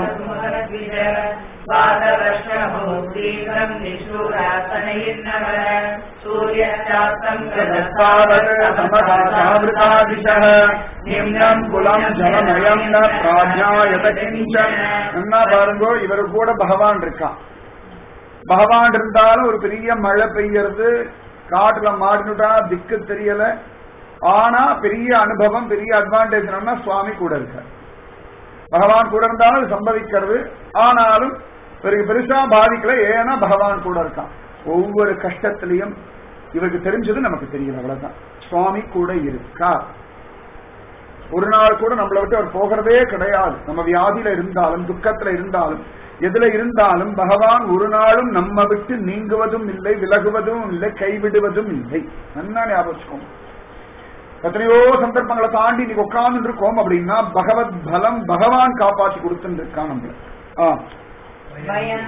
पादवर्षभूतीव्रम् निष्ठुरासनयिन्नवर सूर्यश्चास्तम् तावत् समधावृतादिशः निम्नम् कुलम् ஜலமயம் ந பிராஜாயத கிஞ்சன் என்ன பாருங்கோ இவர் கூட பகவான் இருக்கான் பகவான் இருந்தாலும் ஒரு பெரிய மழை பெய்யறது காட்டுல மாட்டினுட்டா திக்கு தெரியல ஆனா பெரிய அனுபவம் பெரிய அட்வான்டேஜ் என்னன்னா சுவாமி கூட இருக்கார் பகவான் கூட இருந்தாலும் இது சம்பவிக்கிறது ஆனாலும் பெரிய பெருசா பாதிக்கல ஏன்னா பகவான் கூட இருக்கான் ஒவ்வொரு கஷ்டத்திலையும் இவருக்கு தெரிஞ்சது நமக்கு தெரியல அவ்வளவுதான் சுவாமி கூட இருக்கா ஒரு நாள் கூட நம்மளை விட்டு அவர் போகிறதே கிடையாது நம்ம வியாதியில இருந்தாலும் துக்கத்துல இருந்தாலும் எதுல இருந்தாலும் பகவான் ஒரு நாளும் நம்ம விட்டு நீங்குவதும் இல்லை விலகுவதும் இல்லை கைவிடுவதும் இல்லை நல்லா ஞாபகம் வச்சுக்கோங்க. எத்தனையோ சந்தர்ப்பங்களை தாண்டி நீ உட்கார்ந்து இருக்கோம் அப்படின்னா பகவத் பலம் பகவான் காப்பாற்றி கொடுத்துட்டு இருக்கான் நம்மள ஆ. वयम्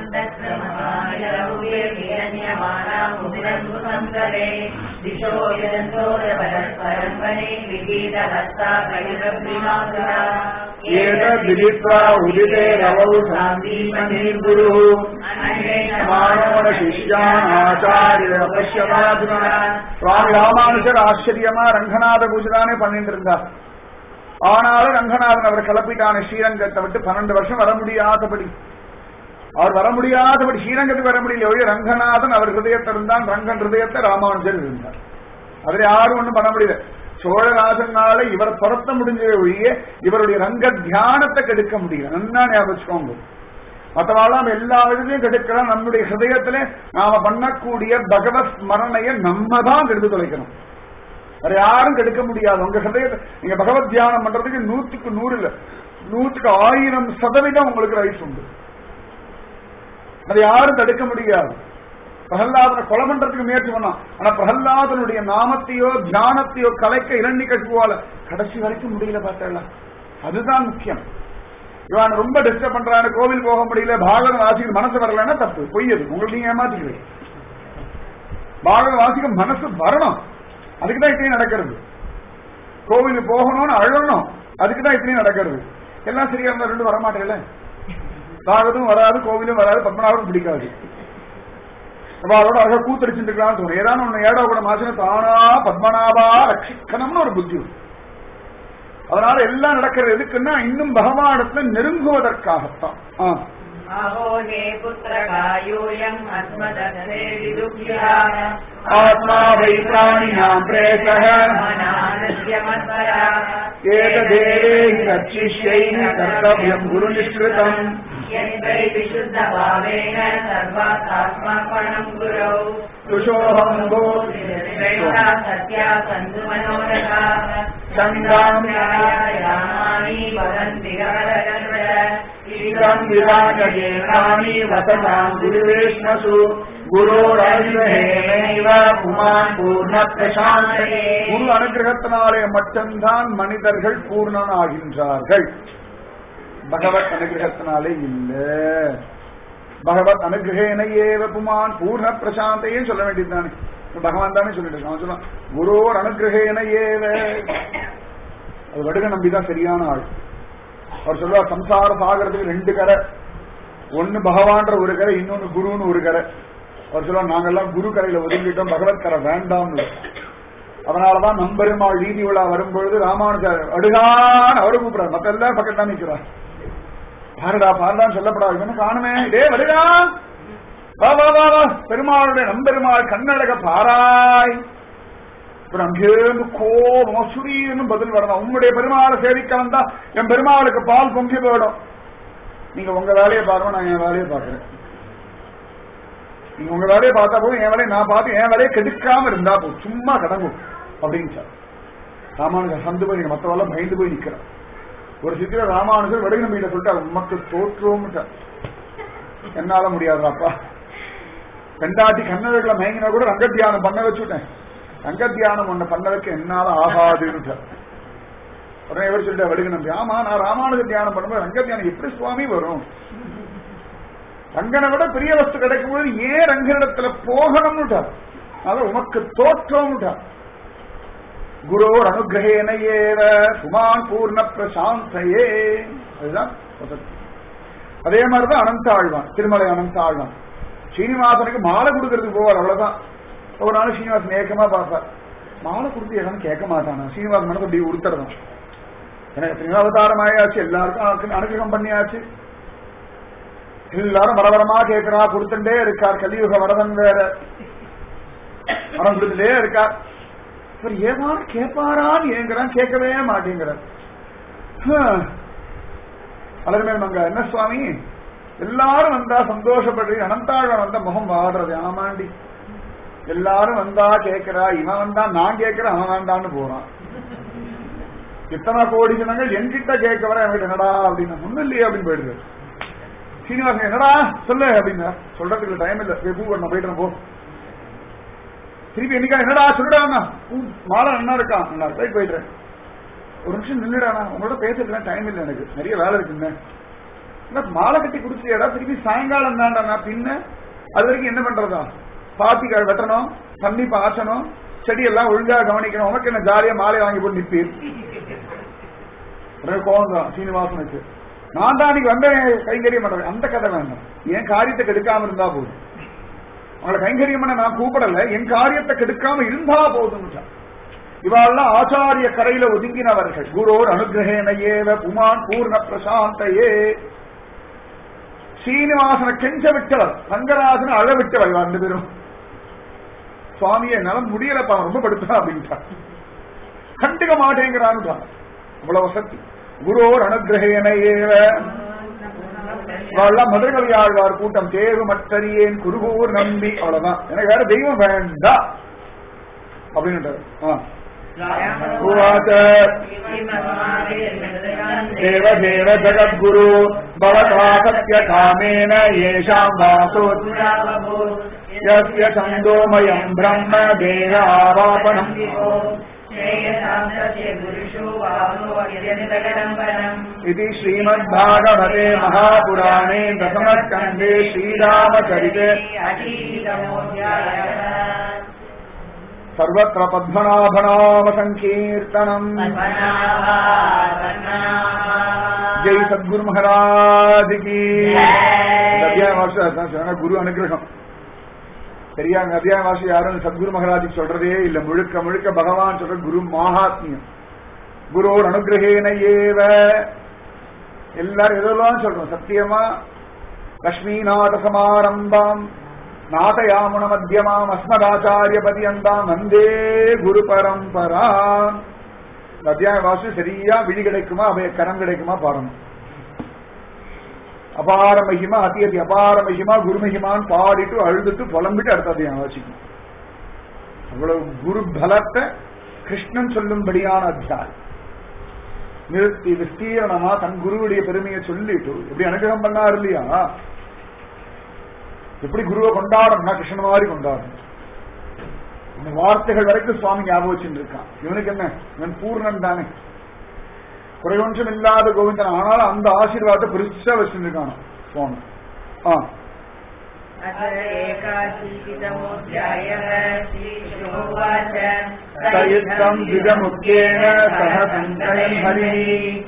निषन्तक्रममानिरमुदरे दिशो यदन्तोरपरस्परम् वने विगीतहस्ता कलिरग्निमासुरा एतद्विदित्वा उदिते रवौ सान्दीपनीर्गुरुः மானோட சிஷ்யான் ஆச்சாரிய பஷ்யமாதுனா சுவாமி ராமானுஜர் ஆச்சரியமா ரங்கநாத பூஜை தானே பண்ணிட்டு இருந்தார் ஆனாலும் ரங்கநாதன் அவர் கிளப்பிட்டான ஸ்ரீரங்கத்தை விட்டு பன்னெண்டு வருஷம் வர முடியாதபடி அவர் வர முடியாதபடி ஸ்ரீரங்கத்துக்கு வர முடியல ஒழிய ரங்கநாதன் அவர் ஹிருதயத்தை இருந்தான் ரங்கன் ஹிருதயத்தை ராமானுஜர் இருந்தார் அவர் யாரும் ஒண்ணும் பண்ண முடியல சோழராஜனால இவர் துரத்த முடிஞ்ச ஒழிய இவருடைய ரங்க தியானத்தை கெடுக்க முடியல நல்லா ஞாபகம் வச்சுக்கோங்க மற்றவாளாம் எல்லா விதத்தையும் கெடுக்கலாம் நம்முடைய ஹிருதயத்துல நாம பண்ணக்கூடிய பகவத் ஸ்மரணைய நம்ம தான் கெடுத்து தொலைக்கணும் வேற யாரும் கெடுக்க முடியாது உங்க ஹிருதயத்தை நீங்க பகவத் தியானம் பண்றதுக்கு நூத்துக்கு நூறு இல்ல நூத்துக்கு ஆயிரம் சதவீதம் உங்களுக்கு ரைட்ஸ் உண்டு அதை யாரும் தடுக்க முடியாது பிரகல்லாதனை கொலை பண்றதுக்கு முயற்சி பண்ணான் ஆனா பிரகல்லாதனுடைய நாமத்தையோ தியானத்தையோ கலைக்க இரண்டி கட்டுவால கடைசி வரைக்கும் முடியல பார்த்தல அதுதான் முக்கியம் இவன் ரொம்ப டிஸ்டர்ப் பண்றான் கோவில் போக முடியல பாகவத வாசிக்க மனசு வரலன்னா தப்பு பொய்யது உங்களுக்கு நீங்க ஏமாத்திக்கிறீங்க பாகவத வாசிக்க மனசு வரணும் அதுக்கு தான் இத்தனையும் நடக்கிறது கோவிலுக்கு போகணும்னு அழணும் அதுக்கு தான் இத்தனையும் நடக்கிறது எல்லாம் சரியா இருந்தா ரெண்டு வரமாட்டேல பாகவதும் வராது கோவிலும் வராது பத்மநாபம் பிடிக்காது அப்ப அதோட அழகா கூத்தடிச்சுட்டு இருக்கலாம்னு தோணும் ஏதாவது ஒண்ணு ஏடா கூட மாசம் தானா பத்மநாபா ரட்சிக்கணும்னு ஒரு புத்தி வரும். அதனால எல்லாம் நடக்கிறது எதுக்குன்னா இன்னும் பகவானத்துல நெருங்குவதற்காகத்தான் ஆ. अहो हे पुत्रकायूयम् अस्मदग्रे विदुभ्यः ஆத்மா வை பிராணினாம் பிரேசக मनानद्यमत्परा ஏததேவே ரட்சிஷ்யை கர்த்தவியம் குரு நிஷ்கிருதம் यद्वै विशुद्धभावेन सर्वात्मात्मनम् गुरौ துஷோகம் போ श्रेष्ठा सत्या सन्तु मनोरथाः சங்காம் रामाणि भवन्ति ஈரம் விராஜகேனானி வசதாம் குருவேஷ்மசு குரோரனுகிரகேனைவ புமான் பூர்ண பிரசாந்தே குரு அனுகிரகத்தினாலே மட்டும்தான் மனிதர்கள் பூர்ணன் ஆகின்றார்கள் பகவத் அனுகிரகத்தினாலே இல்ல பகவத் அனுகிரகேனையேவ புமான் பூர்ண பிரசாந்தையே சொல்ல வேண்டியதுதானே இப்ப பகவான் தானே சொல்லிட்டு இருக்கான் அவன் சொல்லுவான் குரோர் அனுகிரகேனையேவ அது வடுக நம்பிதான் சரியான ஆள் அவர் சொல்லுவார் சம்சார சாகரத்துக்கு ரெண்டு கரை ஒன்னு பகவான்ற ஒரு கரை இன்னொன்னு குருன்னு ஒரு கரை அவர் சொல்லுவார் நாங்கெல்லாம் குரு கரையில ஒதுங்கிட்டோம் பகவத் கரை வேண்டாம்னு அதனாலதான் நம்பெருமாள் வீதி விழா வரும்பொழுது ராமானுஜர் அடுகான்னு அவரு கூப்பிடுறாரு மத்த எல்லாரும் பக்கத்துல தான் நிக்கிறார் பாருடா பாருடான்னு சொல்லப்படாது இவனை காணுமே டே வருடா வா வா வா வா பெருமாளுடைய நம்பெருமாள் கண்ணழக பாராய் அப்புறம் அங்கேருந்து கோபமா சுரீர்னு பதில் வரணும் உங்களுடைய பெருமாளை சேவிக்க வந்தா என் பெருமாளுக்கு பால் பொங்கி போயிடும் நீங்க உங்க வேலையை பாருங்க நான் என் வேலையை பாக்குறேன் நீங்க உங்க வேலையை பார்த்தா போதும் என் வேலையை நான் பார்த்து என் வேலையை கெடுக்காம இருந்தா போதும் சும்மா கடங்கும் அப்படின்னு சார் ராமானுஜர் சந்து போய் மத்தவெல்லாம் பயந்து போய் நிக்கிறார் ஒரு சித்திர ராமானுஜர் வடுகு நம்பிட்ட சொல்லிட்டார் உமக்கு தோற்றுவோம்ட்டார் என்னால முடியாதுப்பா பெண்டாட்டி கண்ணழகுல மயங்கினா கூட ரங்க தியானம் பண்ண வச்சுட்டேன் ரங்க தியானம் ஒண்ணு பண்ணதுக்கு என்னால ஆகாதுன்னு உடனே இவர் சொல்லிட்டு வடுகணும் ஆமா நான் ராமானுஜ தியானம் பண்ணும்போது ரங்க தியானம் எப்படி சுவாமி வரும் ரங்கனை விட பெரிய வஸ்து கிடைக்கும் போது ஏன் ரங்கனிடத்துல போகணும்னுட்டார் அது உமக்கு தோற்றம்னுட்டார் குரோர் அனுகிரகேன ஏவ சுமான் பூர்ண பிரசாந்தையே அதுதான் வசதி. அதே மாதிரிதான் அனந்த ஆழ்வான் திருமலை அனந்த ஆழ்வான் ஸ்ரீனிவாசனுக்கு மாலை கொடுக்கறதுக்கு போவார் அவ்வளவுதான் ஒரு நாள் ஸ்ரீனிவாசன் ஏக்கமா பார்ப்பார் மாலை கொடுத்து எதுவும் கேட்க மாட்டானா ஸ்ரீனிவாசன் மனசு அப்படி உடுத்துறதான் எனக்கு எத்தனையோ அவதாரம் ஆயாச்சு எல்லாருக்கும் அனுக்கு- அனுகிரகம் பண்ணியாச்சு எல்லாரும் வரவரமா கேட்கிறா கொடுத்துட்டே இருக்கார் கலியுக வரதன் வேற வரம் கொடுத்துட்டே இருக்கார் இவர் ஏதாவது கேட்பாரான்னு ஏங்குறான் கேட்கவே மாட்டேங்கிறார் அலர்மேல் மங்க என்ன சுவாமி எல்லாரும் வந்தா சந்தோஷப்படுறீங்க அனந்தாழ்வன் வந்த முகம் வாடுறது ஆமாண்டி எல்லாரும் வந்தா கேட்கிறா இவன் வந்தா நான் கேட்கிறேன் அவன் வேண்டான்னு போறான் இத்தனை கோடி ஜனங்கள் என்கிட்ட கேட்க வர என்கிட்ட என்னடா அப்படின்னு ஒண்ணும் இல்லையே அப்படின்னு போயிடுது சீனிவாசன் என்னடா சொல்லு அப்படின்னா சொல்றதுக்கு டைம் இல்ல போய் பூ பண்ண போயிட்டு போ திருப்பி என்னைக்கா என்னடா சொல்லுடாண்ணா பூ மாலை நல்லா இருக்கான் நல்லா போய் போயிடுறேன் ஒரு நிமிஷம் நின்றுடாண்ணா உங்களோட பேசுறதுலாம் டைம் இல்லை எனக்கு நிறைய வேலை இருக்குங்க என்ன மாலை கட்டி குடிச்சியடா திருப்பி சாயங்காலம் தான்டா பின்ன அது வரைக்கும் என்ன பண்றதா பாத்திக்காய் வெட்டணும் தண்ணி பாய்ச்சணும் செடியெல்லாம் ஒழுங்கா கவனிக்கணும் உனக்கு என்ன ஜாலியா மாலை வாங்கி போட்டு நிப்பீர் உடனே கோவம் தான் சீனிவாசனுக்கு நான் தான் அன்னைக்கு வந்தேன் கைங்கரியம் பண்றேன் அந்த கதை வேண்டாம் என் காரியத்தை கெடுக்காம இருந்தா போதும் அவங்களை கைங்கரியம் பண்ண நான் கூப்பிடல என் காரியத்தை கெடுக்காம இருந்தா போதும் இவாள்லாம் ஆச்சாரிய கரையில ஒதுங்கினவர்கள் குரோர் அனுகிரகேனையேவ புமான் பூர்ண பிரசாந்தையே சீனிவாசனை கெஞ்ச விட்டவர் ரங்கராசனை அழ விட்டவர் இவா ரெண்டு பேரும் சுவாமியை நலம் முடியலப்பா அவன் ரொம்ப படுத்தா அப்படின்ட்டா கண்டுக்க மாட்டேங்கிறான்னு அவ்வளவு சக்தி குரோர் அனுகிரகேனையேவ இவாள்லாம் மதுரகவி ஆழ்வார் கூட்டம் தேவு மற்றறியேன் குருகூர் நம்பி அவ்வளவுதான் எனக்கு வேற தெய்வம் வேண்டாம் அப்படின்னு ஆ उवाच देव देव जगद्गुरु भवता सत्यकामेन येषाम् वासो यस्य छन्दोमयम् ब्रह्म देह आवापनम् इति श्रीमद्भागवते महापुराणे दशमस्कन्धे श्रीरामचरिते सर्वत्र पद्मनाभनाम सङ्कीर्तनम् ஜெய் சத்குரு மகாராஜ் கி இந்த அத்தியாய வாசி அதான் சொன்ன குரு அனுகிரகம் சரியா இந்த அத்தியாய வாசி யாரும் சத்குரு மகாராஜுக்கு சொல்றதே இல்ல முழுக்க முழுக்க பகவான் சொல்ற குரு மகாத்மியம் குருவோர் அனுகிரகேன ஏவ எல்லாரும் எதெல்லாம் சொல்றோம் சத்தியமா லக்ஷ்மீநாத சமாரம்பாம் நாதயாமுன மத்தியமாம் அஸ்மதாச்சாரிய பரியந்தாம் வந்தே குரு பரம்பராம் இந்த அத்தியாய வாசி சரியா விழி கிடைக்குமா அவைய கரம் கிடைக்குமா பாடணும் அபார மகிமா அதி அதி அபார மகிமா குரு மகிமான்னு பாடிட்டு அழுதுட்டு புலம்பிட்டு அடுத்த அத்தியாயம் வாசிக்கணும் அவ்வளவு குரு பலத்தை கிருஷ்ணன் சொல்லும்படியான அத்தியாயம் நிறுத்தி விஸ்தீரணமா தன் குருவுடைய பெருமையை சொல்லிட்டு எப்படி அனுகிரகம் பண்ணார் இல்லையா எப்படி குருவை கொண்டாடணும்னா கிருஷ்ணன் மாதிரி கொண்டாடணும் இந்த வார்த்தைகள் வரைக்கும் சுவாமி ஞாபகம் வச்சுட்டு இருக்கான் இவனுக்கு என்ன இவன் பூர்ணன் தானே குறைவொன்றும் இல்லாத கோவிந்தன் ஆனாலும் அந்த ஆசீர்வாதத்தை பெருசா வச்சுட்டு இருக்கான் சுவாமி ஆ सयुक्तम् द्विजमुख्येन सह सङ्कलम् हरिः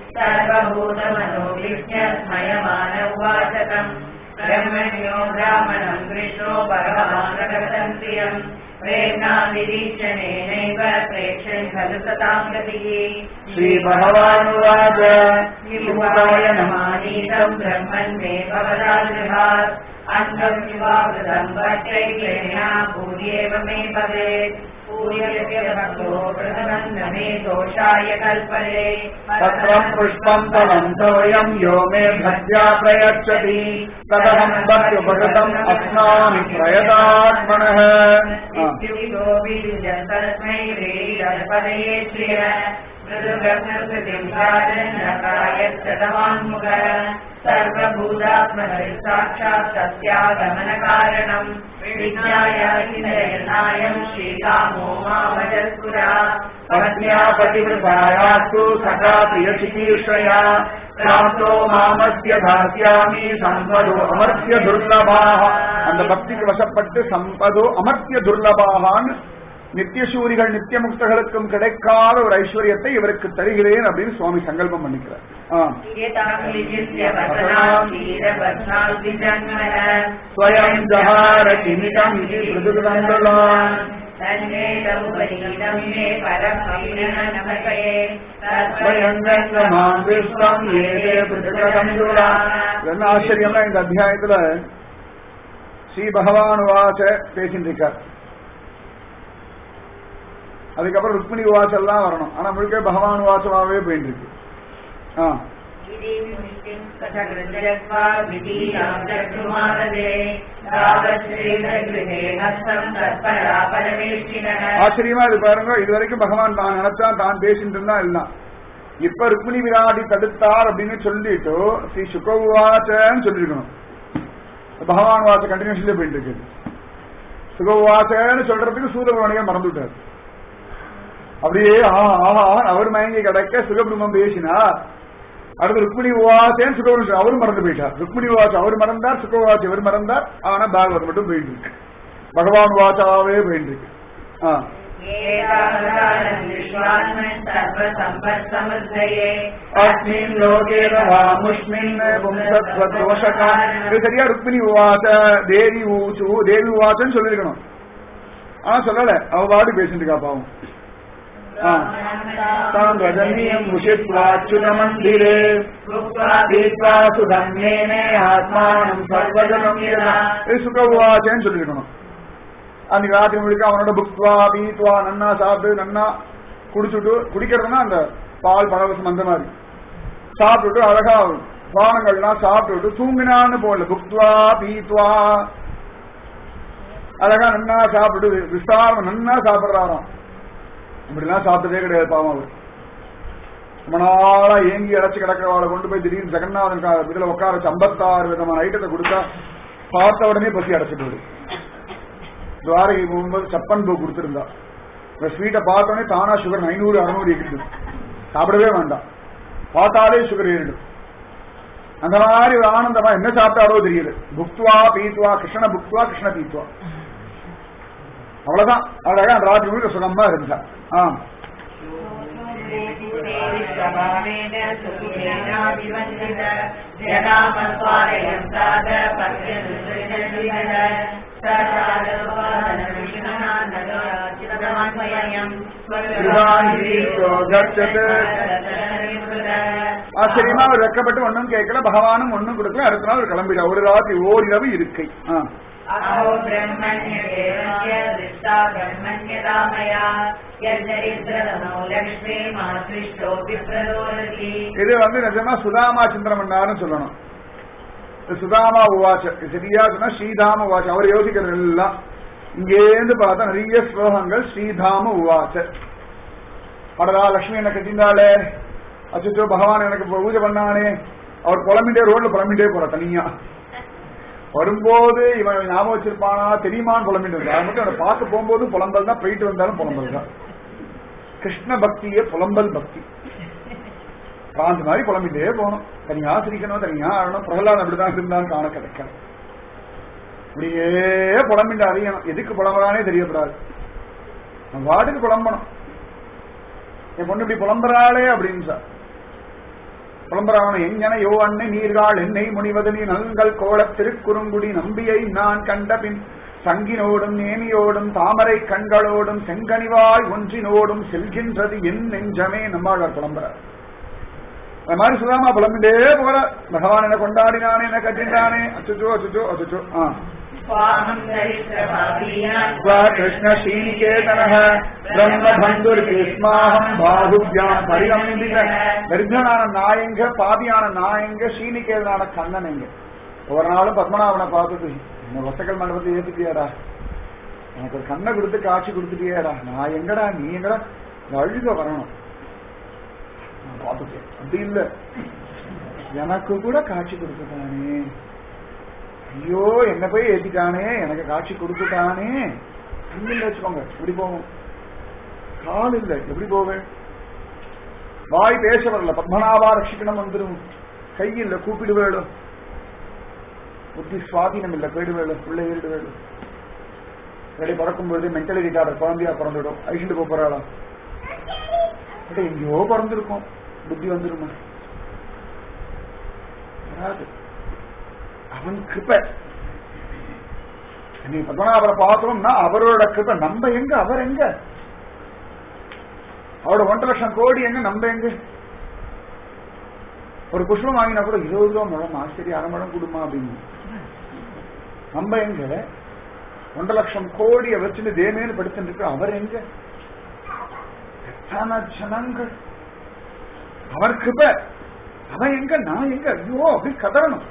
सर्वभूतमनोविज्ञस्मयमानवाचकम् ब्रह्मण्यो ब्राह्मणम् कृष्णो परमानगतम् प्रियम् प्रेम्णानिरीक्षणेनैव प्रेक्षन् खलु सताम् गतिः श्रीभगवानुवाच किमुपाय नमानीतम् ब्रह्मन् मे भवदागृहात् अन्धम् युवावृतम् भट्टैक्लेना भूर्येव मे भवेत् पूर्यस्य भक्तो प्रथमम् न मे दोषाय कल्पते तत्र पुष्पम् फलम् सोऽयम् यो मे भक्त्या प्रयच्छति तदहम् भक्त्युपकृतम् अस्मामि प्रयतात्मनः आ. इत्युक्तो विरुजन् तस्मै वेदपदये श्रिय मृदुब्रह्मकृतिम् साधन्नकाय यक्षतवान्मुख सर्वभूतात्मभिः साक्षात् तस्यागमनकारणम् विज्ञाय चिन्तयन्नायम् श्रीकामो मामजस्पुरा पत्न्या पतिवृतायास्तु सखा प्रियचिकीर्षया प्राप्तो मामस्य दास्यामि சம்பதோ அமர்த்திய துர்லபாக அந்த பக்திக்கு வசப்பட்டு சம்பதோ அமர்த்திய துர்லபாகான்னு நித்தியசூரிகள் நித்திய முக்தர்களுக்கும் கிடைக்காத ஒரு ஐஸ்வர்யத்தை இவருக்கு தருகிறேன் அப்படின்னு சுவாமி சங்கல்பம் பண்ணிக்கிறார் ஆ. ஸ்வயம் ஜஹார கிமிதம் இது பிருதுகுதந்தலான் ஸ்வயங்கங்கமாம் விஸ்வம் ஏதே பிருதுகுதந்துலான் என்ன ஆச்சரியம்னா இந்த அத்தியாயத்துல ஸ்ரீ பகவான் வாச பேசிட்டு இருக்கார் அதுக்கப்புறம் ருக்மிணி வாசெல்லாம் வரணும் ஆனா முழுக்க பகவான் வாசமாவே போயிட்டு இருக்கு ஆ ஆச்சரியமா இது பாருங்க இது வரைக்கும் பகவான் தான் நினைச்சான் தான் பேசிட்டு இருந்தா எல்லாம் இப்ப ருக்மிணி விராடி தடுத்தார் அப்படின்னு சொல்லிட்டு ஸ்ரீ சுகவாச்சன்னு சொல்லிருக்கணும் பகவான் வாச கண்டினியூஸ்ல போயிட்டு இருக்கு சுகவாசன்னு சொல்றதுக்கு சூதபவனையா மறந்து விட்டார் அப்படியே ஆஹா ஆஹா அவர் மயங்கி கிடக்க சுகபிரம்மம் பேசினார் அடுத்து ருக்மிணி உவாசேன்னு சுகபிரம்மம் அவரும் மறந்து போயிட்டார் ருக்மிணி உவாசம் அவர் மறந்தார் சுகவாசி இவர் மறந்தார் ஆனா பாகவத் மட்டும் போயிட்டு இருக்கு பகவான் வாசாவே போயிட்டு இருக்கு ஆ அஸ்மின் லோகே ரவாமுஷ்மின் பும்சத்வதோஷகா இது சரியா ருக்மிணி உவாச தேவி ஊச்சு தேவி உவாசன்னு சொல்லிருக்கணும் ஆனா சொல்லல அவ பாடு பேசிட்டு இருக்கா பாவம் தாம் ரஜனீயம் முஷித்வாச்சுதமந்திரே தீத்வா சுதம்யேனே ஆத்மானம் சர்வஜனம் இது சுக உவாச்சேன்னு சொல்லிருக்கணும் அன்னைக்கு ராத்திரி முழுக்க அவனோட புக்வா பீத்வா நன்னா சாப்பிட்டு நன்னா குடிச்சுட்டு குடிக்கிறதுனா அந்த பால் பழவசம் அந்த மாதிரி சாப்பிட்டுட்டு அழகா பானங்கள்லாம் சாப்பிட்டுட்டு தூங்கினான்னு போல புக்வா பீத்வா அழகா நன்னா சாப்பிட்டு விஸ்தாரம் நன்னா சாப்பிடுறாராம் இப்படிலாம் சாப்பிட்டதே கிடையாது பாவம் அவர் ரொம்ப நாளா ஏங்கி அடைச்சு கிடக்கிறவாளை கொண்டு போய் திடீர்னு ஜெகநாதன் கா- இதுல உட்கார வச்சு ஐம்பத்தாறு விதமான ஐட்டத்தை கொடுத்தா பார்த்த உடனே பசி அடைச்சிட்டு வரும் துவாரகை போகும்போது சப்பன் பூ கொடுத்திருந்தா இந்த ஸ்வீட்டை பார்த்தோடனே தானா சுகர் ஐநூறு அறுநூறு ஏறிடுது சாப்பிடவே வேண்டாம் பார்த்தாலே சுகர் ஏறிடும் அந்த மாதிரி ஒரு ஆனந்தமா என்ன சாப்பிட்டாரோ தெரியல புக்துவா பீத்வா கிருஷ்ண புக்துவா கிருஷ்ண பீத்வா அவ்வளவுதான் அழகா அந்த ராத்திரி முழுக்க சுகமா இருந்தா ஆ ஆச்சரியமா அவர் வெக்கப்பட்டு ஒண்ணும் கேட்கல பகவானும் ஒண்ணும் கொடுக்கல அடுத்த நாள் அவர் கிளம்பிடா ஒரு ராத்திரி ஓரிரவு இருக்கை ஆ अहो ब्रह्मण्यदेवस्य दृष्टा ब्रह्मण्यता मया यद्दरिद्रतमो लक्ष्मी मातृष्टोऽपि प्ररोदति இது வந்து நிஜமா சுதாமா சிந்தனம் பண்ணாருன்னு சொல்லணும் இது சுதாமா உவாச்ச இது சரியா சொன்னா ஸ்ரீதாம உவாச்ச அவர் யோசிக்கிறது எல்லாம் இங்கேருந்து பார்த்தா நிறைய ஸ்லோகங்கள் ஸ்ரீதாம உவாச்ச படதா லட்சுமி என்ன கட்டிந்தாளே அச்சுச்சோ பகவான் எனக்கு பூஜை பண்ணானே அவர் புலம்பிட்டே ரோட்ல புலம்பிட்டே போற தனியா வரும்போது இவன் ஞாபகம் வச்சிருப்பானா தெரியுமான்னு புலம்பிட்டு இருந்தா அது மட்டும் அவனை பார்க்க போகும்போது புலம்பல் தான் போயிட்டு வந்தாலும் புலம்பல் தான் கிருஷ்ண பக்தியே புலம்பல் பக்தி பிராந்த் மாதிரி புலம்பிட்டே போகணும் தனியா சிரிக்கணும் தனியா ஆடணும் பிரகலாதன் அப்படிதான் இருந்தான்னு காண கிடைக்கணும் இப்படியே புலம்பிட்டு அறியணும் எதுக்கு புலம்புறானே தெரியப்படாது நம்ம வாட்டுக்கு புலம்பணும் என் பொண்ணு இப்படி புலம்புறாளே அப்படின்னு சார் புலம்புறாவன எங்கன யோ அன்னை நீர்கால் என்னை முனிவது நீ நல்கள் கோலத் திருக்குறுங்குடி நம்பியை நான் கண்ட பின் சங்கினோடும் நேமியோடும் தாமரை கண்களோடும் செங்கனிவாய் ஒன்றினோடும் செல்கின்றது என் நெஞ்சமே நம்மாழ்வார் புலம்புறார் அது மாதிரி சுதாமா புலம்பிட்டே போற பகவான் என்ன கொண்டாடினானே என்ன கட்டினானே அச்சுச்சோ அச்சுச்சோ அச்சுச்சோ ஆ स्वाहं दरिद्रभावीयान् ஸ்வ கிருஷ்ண ஸ்ரீநிகேதன பிரம்மபந்துர்கிருஷ்மாஹம் பாகுபியாம் பரிரம்பிக தரித்திரனான நாயங்க பாதியான நாயங்க ஸ்ரீநிகேதனான கண்ணன் எங்க ஒரு நாளும் பத்மநாபனை பார்த்துட்டு என்ன வசக்கல் மண்டபத்தை ஏத்துட்டியாடா எனக்கு ஒரு கண்ணை கொடுத்து காட்சி கொடுத்துட்டியாடா நான் எங்கடா நீ எங்கடா இந்த அழுக வரணும் நான் பார்த்துட்டேன் அப்படி இல்ல எனக்கு கூட காட்சி கொடுத்துட்டானே ஐயோ என்ன போய் ஏத்திட்டானே எனக்கு காட்சி கொடுத்துட்டானே இல்ல வச்சுக்கோங்க எப்படி போவோம் கால் இல்ல எப்படி போவேன் வாய் பேச வரல பத்மநாபா ரட்சிக்கணும் வந்துடும் கை இல்ல கூப்பிடு வேடும் புத்தி சுவாதீனம் இல்ல போயிடு வேடும் உள்ள ஏறிடு வேடும் வேலை பறக்கும் பொழுது மென்டலி ரிட்டார்டர் குழந்தையா பிறந்துடும் அழிச்சுட்டு போக போறாளா பட் எங்கேயோ பிறந்திருக்கும் புத்தி வந்துருமா வராது அவன் கிருப்ப நீ பத்மநாபரை பார்த்தோம்னா அவரோட கிருப்ப நம்ம எங்க அவர் எங்க அவரோட ஒன்றரை லட்சம் கோடி எங்க நம்ம எங்க ஒரு புஷ்பம் வாங்கினா கூட இருபது ரூபா முழம் ஆச்சரிய அரை முழம் கொடுமா அப்படின்னு நம்ம எங்க ஒன்றரை லட்சம் கோடியை வச்சுட்டு தேமேன்னு படுத்துட்டு இருக்கு அவர் எங்க எத்தனை ஜனங்கள் அவர் கிருப அவன் எங்க நான் எங்க ஐயோ அப்படி கதறணும்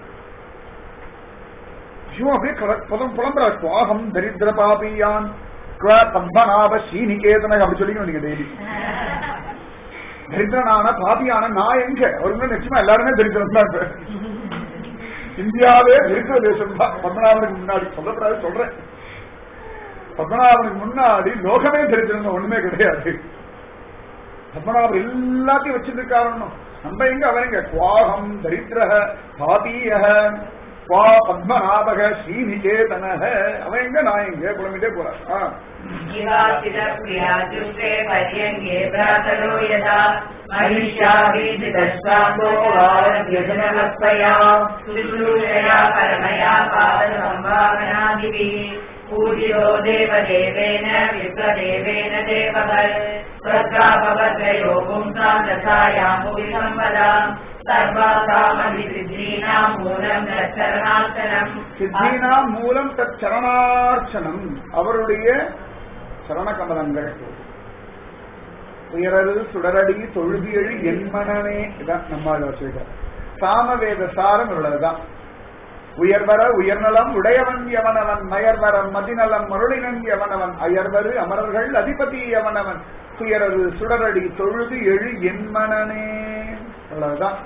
ஐயோ அப்படியே கத- புலம் புலம்புற சுவாகம் தரித்திர பாபியான் குவ பத்மநாப ஸ்ரீநிகேதன அப்படி சொல்லிக்கணும் நீங்க டெய்லி தரித்திரனான பாபியான நான் எங்க அவருக்கு நிச்சயமா எல்லாருமே தரித்திரம் தான் இப்ப. இந்தியாவே தரித்திர தேசம் தான் பத்மநாபனுக்கு முன்னாடி சொல்லப்படாது சொல்றேன் பத்மநாபனுக்கு முன்னாடி லோகமே தரித்திரம் ஒண்ணுமே கிடையாது பத்மநாபர் எல்லாத்தையும் வச்சிருக்காரணும் நம்ம எங்க அவர் எங்க குவாகம் தரித்திரக பாபீய குவா பத்மநாபக ஸ்ரீநிகேதனக அவன் எங்க நான் எங்க குழம்பிட்டே போறான் ஆ. जीवाचिरप्रियाजुष्टे पर्यङ्गे भ्रातरो यदा महिष्याभिदशाम्बो वारव्यजनवत्पया शुश्रूषया परमया पादसम्भावनादिभिः पूजितो देवदेवेन विप्रदेवेन देववत् स्वर्गापवर्गयो पुंसां दशायामुपि सम्पदाम् सर्वासामभिसिद्धीनाम् मूलम् तच्छरणार्चनम् சித்தினா மூலம் தத் சரணார்ச்சனம் அவருடைய சரண கமலங்கள் உயரது சுடரடி தொழுதியழி என்மனமே இதான் நம்மால் வச்சிருக்கார் சாமவேத சாரம் உள்ளதுதான் உயர்வர உயர்நலம் உடையவன் எவனவன் மயர்வரம் மதிநலம் மருளினன் எவனவன் அயர்வரு அமரர்கள் அதிபதி எவனவன் துயரது சுடரடி தொழுது எழு என்மனனே அவ்வளவுதான்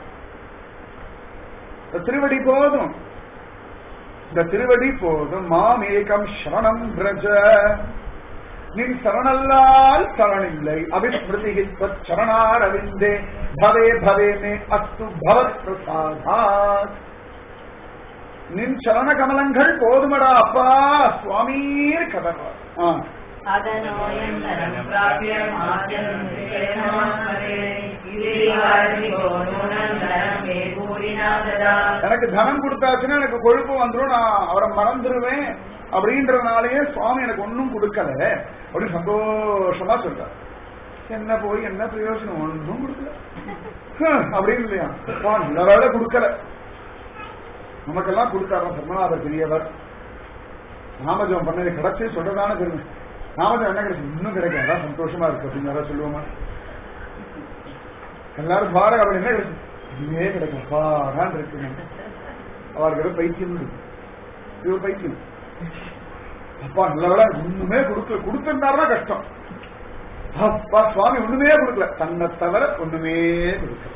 இந்த திருவடி போதும் இந்த திருவடி போதும் மாமேகம் சரணம் பிரஜ நின் சரணல்லால் சரணில்லை அபிஸ்மிருதி சரணார் அவிந்தே பவே பவே மே அஸ்து பவத் பிரசாதாத் நின் சரண கமலங்கள் போதுமடா அப்பா சுவாமீர் கதர்வார் ஆ அதனோயந்தரம் பிராபிய மாத்தியமாஸ்மரே இதேவாரிகோ நூனந்தரம் மே பூரிநாததா எனக்கு தனம் கொடுத்தாச்சுன்னா எனக்கு கொழுப்பு வந்துடும் நான் அவரை மறந்துடுவேன் அப்படின்றதுனாலயே சுவாமி எனக்கு ஒன்றும் கொடுக்கல அப்படின்னு சந்தோஷமா சொல்றார் என்ன போய் என்ன பிரயோஜனம் ஒன்றும் கொடுக்கல ஹம், அப்படின்னு இல்லையா அப்பா, நல்ல வேலை கொடுக்கல நமக்கெல்லாம் கொடுத்தாரு பத்மநாபர் பெரியவர் நாமஜபம் பண்ணது கிடைச்சு சொல்றதான பெருமை நாமஜபம் என்ன கிடைச்சு இன்னும் கிடைக்கும் அதான் சந்தோஷமா இருக்கு அப்படின்னு யாராவது சொல்லுவோமா எல்லாரும் பாருங்க அப்படி என்ன கிடைச்சு இதுவே கிடைக்கும் பாடான் இருக்கு அவருக்கு ஏதோ பைத்தியம் இருக்கு. இது ஒரு பைத்தியம் அப்பா நல்ல வேலை ஒண்ணுமே கொடுக்கல கொடுத்திருந்தாருன்னா கஷ்டம் அப்பா சுவாமி ஒண்ணுமே கொடுக்கல தன்னை தவிர ஒண்ணுமே கொடுக்கல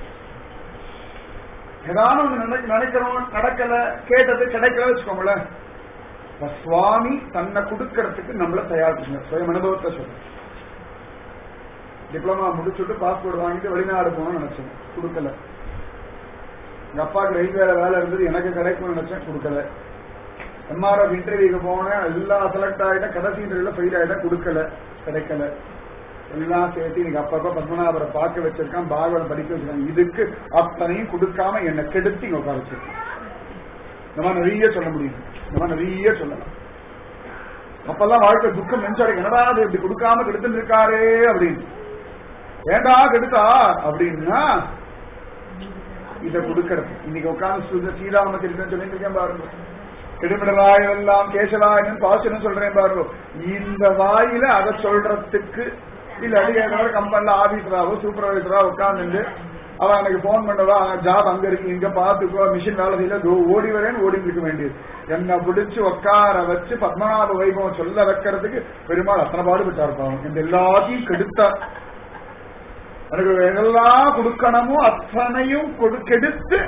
ஏதாவது ஒண்ணு நினை- நினைக்கிறோம் நடக்கல கேட்டது கிடைக்கல வச்சுக்கோங்களேன் அப்ப சுவாமி தன்னை கொடுக்கறதுக்கு நம்மள தயார் பண்ணுங்க சுயம் அனுபவத்தை சொல்றேன் டிப்ளமா முடிச்சுட்டு பாஸ்போர்ட் வாங்கிட்டு வெளிநாடு போகணும்னு நினைச்சேன் கொடுக்கல எங்க அப்பாவுக்கு ரயில்வேல வேலை இருந்தது எனக்கு கிடைக்கும்னு நினைச்சேன் கொடுக்கல எம்ஆர்எஃப் இன்டர்வியூக்கு போனேன் எல்லாம் செலக்ட் ஆகிட்டேன் கடைசி இன்டர்வியூல ஃபெயில் ஆகிட்டேன் கொடுக்கல கிடைக்கல எல்லாம் சேர்த்து இன்னைக்கு அப்பப்ப பத்மநாபரை பார்க்க வச்சிருக்கான் பாகவதம் படிக்க வச்சிருக்கான் இதுக்கு அத்தனையும் கொடுக்காம என்னை கெடுத்து இங்க உட்கார வச்சிருக்கான் இந்த மாதிரி நிறைய சொல்ல முடியும் இந்த மாதிரி நிறைய சொல்லலாம் அப்பெல்லாம் வாழ்க்கை துக்கம் நெஞ்சடைக்கு என்னடா அது இப்படி கொடுக்காம கெடுத்துட்டு இருக்காரே அப்படின்னு ஏண்டா கெடுத்தா அப்படின்னா இதை கொடுக்கறது இன்னைக்கு உட்கார்ந்து சுத ஸ்ரீராம திருப்பி சொல்லிட்டு இருக்கேன் பாருங்க கெடுமிடராய் எல்லாம் கேசவாயன் பாசனம் சொல்றேன் பாருங்க இந்த வாயில அதை சொல்றதுக்கு இல்ல அது ஏதாவது கம்பெனில ஆபீசராவோ சூப்பர்வைசரா உட்கார்ந்து அவன் எனக்கு போன் பண்ணவா ஜாப் அங்க இருக்கு இங்க பாத்துக்கோ மிஷின் வேலை செய்யல இதோ ஓடி வரேன்னு ஓடி இருக்க வேண்டியது என்ன பிடிச்சு உட்கார வச்சு பத்மநாப வைபவம் சொல்ல வைக்கிறதுக்கு பெருமாள் அத்தனை பாடுபட்டார் பாவம் இந்த எல்லாத்தையும் கெடுத்தார் எனக்கு எதெல்லாம் கொடுக்கணுமோ அத்தனையும் கொடு கெடுத்து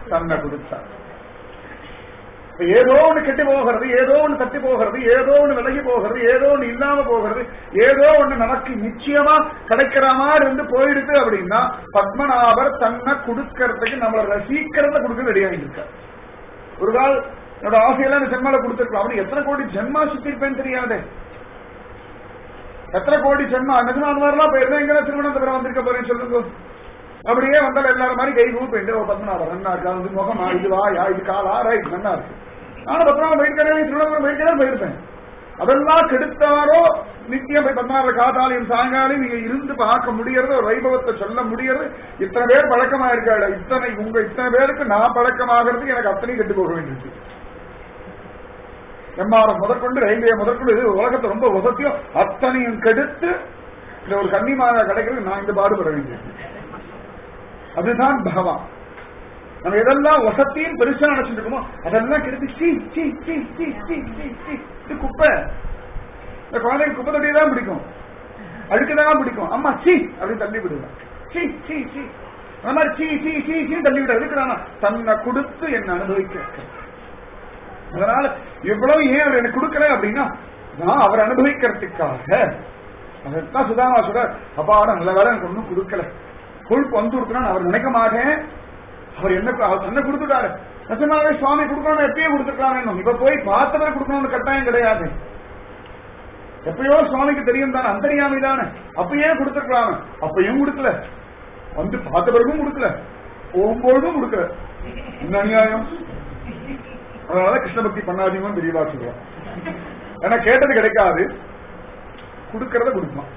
தன்னை கொடுத்தார் இப்ப ஏதோ ஒண்ணு கெட்டு போகிறது ஏதோ ஒண்ணு தட்டி போகிறது ஏதோ ஒண்ணு விலகி போகிறது ஏதோ ஒண்ணு இல்லாம போகிறது ஏதோ ஒண்ணு நமக்கு நிச்சயமா கிடைக்கிற மாதிரி இருந்து போயிடுது அப்படின்னா பத்மநாபர் தன்னை கொடுக்கறதுக்கு நம்மள ரசிக்கிறத கொடுக்க ரெடி ஆகிட்டு இருக்கார் ஒரு கால் என்னோட ஆசையெல்லாம் இந்த ஜென்மால கொடுத்துருக்கலாம் அவனு எத்தனை கோடி ஜென்மா சுத்திருப்பேன்னு தெரியாதே எத்தனை கோடி ஜென்மா நிஜமா அந்த மாதிரிலாம் போயிருந்தா எங்க திருவனந்தபுரம் வந்திருக்க போறேன்னு சொல்லுங்க அப்படியே வந்தாலும் எல்லாரும் மாதிரி கை கூப்பிட்டு ஓ பத்மநாபர் நன்னா இருக்கா வந்து முகமா இது வாயா இது காலா ரைட் நன்னா இருக்கு நானும் பத்மநாபம் போயிருக்கேன் திருவனந்தபுரம் போயிருக்கேன் போயிருப்பேன் அதெல்லாம் கெடுத்தாரோ நித்தியம் போய் பத்மநாபர் காத்தாலையும் சாயங்காலம் நீங்க இருந்து பார்க்க முடியறது ஒரு வைபவத்தை சொல்ல முடியறது இத்தனை பேர் பழக்கமா இருக்காடு இத்தனை உங்க இத்தனை பேருக்கு நான் பழக்கமாகிறது எனக்கு அத்தனையும் கெட்டு போக வேண்டியது எம்ஆர்எஃப் முதற்கொண்டு ரயில்வே முதற்கொண்டு இது உலகத்தை ரொம்ப வசதியும் அத்தனையும் கெடுத்து இந்த ஒரு கன்னிமாதா கிடைக்கிறது நான் இந்த பாடுபட வேண்டியது அதுதான் பகவான் நம்ம எதெல்லாம் வசத்தையும் பெருசா நினைச்சிட்டு இருக்கோமோ அதெல்லாம் கெடுத்து சீ சீ சீ சீ சீ சீ சீ இது குப்பை இந்த குழந்தைக்கு குப்பை தட்டியை தான் பிடிக்கும் அழுக்குதான் பிடிக்கும் அம்மா சீ அப்படின்னு தள்ளி விடுவேன் சீ சீ சீ அந்த மாதிரி சீ சீ சீ சீ தள்ளி விட இருக்கிறானா தன்னை கொடுத்து என்ன அனுபவிக்க அதனால இவ்வளவு ஏன் அவர் எனக்கு கொடுக்கல அப்படின்னா நான் அவர் அனுபவிக்கிறதுக்காக அதைத்தான் சுதாமா சொல்றார் அப்பாட நல்ல வேலை எனக்கு ஒன்றும் கொடுக்கல கொழுப்பு வந்து கொடுக்கணும் அவர் நினைக்க மாட்டேன் அவர் என்ன அவர் என்ன கொடுத்துட்டாரு நிஜமாவே சுவாமி கொடுக்கணும் எப்பயே கொடுத்துருக்கலாம் இப்ப போய் பார்த்தவர் கொடுக்கணும்னு கட்டாயம் கிடையாது எப்பயோ சுவாமிக்கு தெரியும் தானே அந்தரியாமி தானே அப்பயே கொடுத்துருக்கலாம் அப்பயும் கொடுக்கல வந்து பார்த்த பிறகும் கொடுக்கல போகும்போதும் கொடுக்கல என்ன அநியாயம் அதனால கிருஷ்ண பக்தி பண்ணாதீங்கன்னு தெரியவா சொல்லுவான் ஏன்னா கேட்டது கிடைக்காது கொடுக்கறத கொடுப்பான்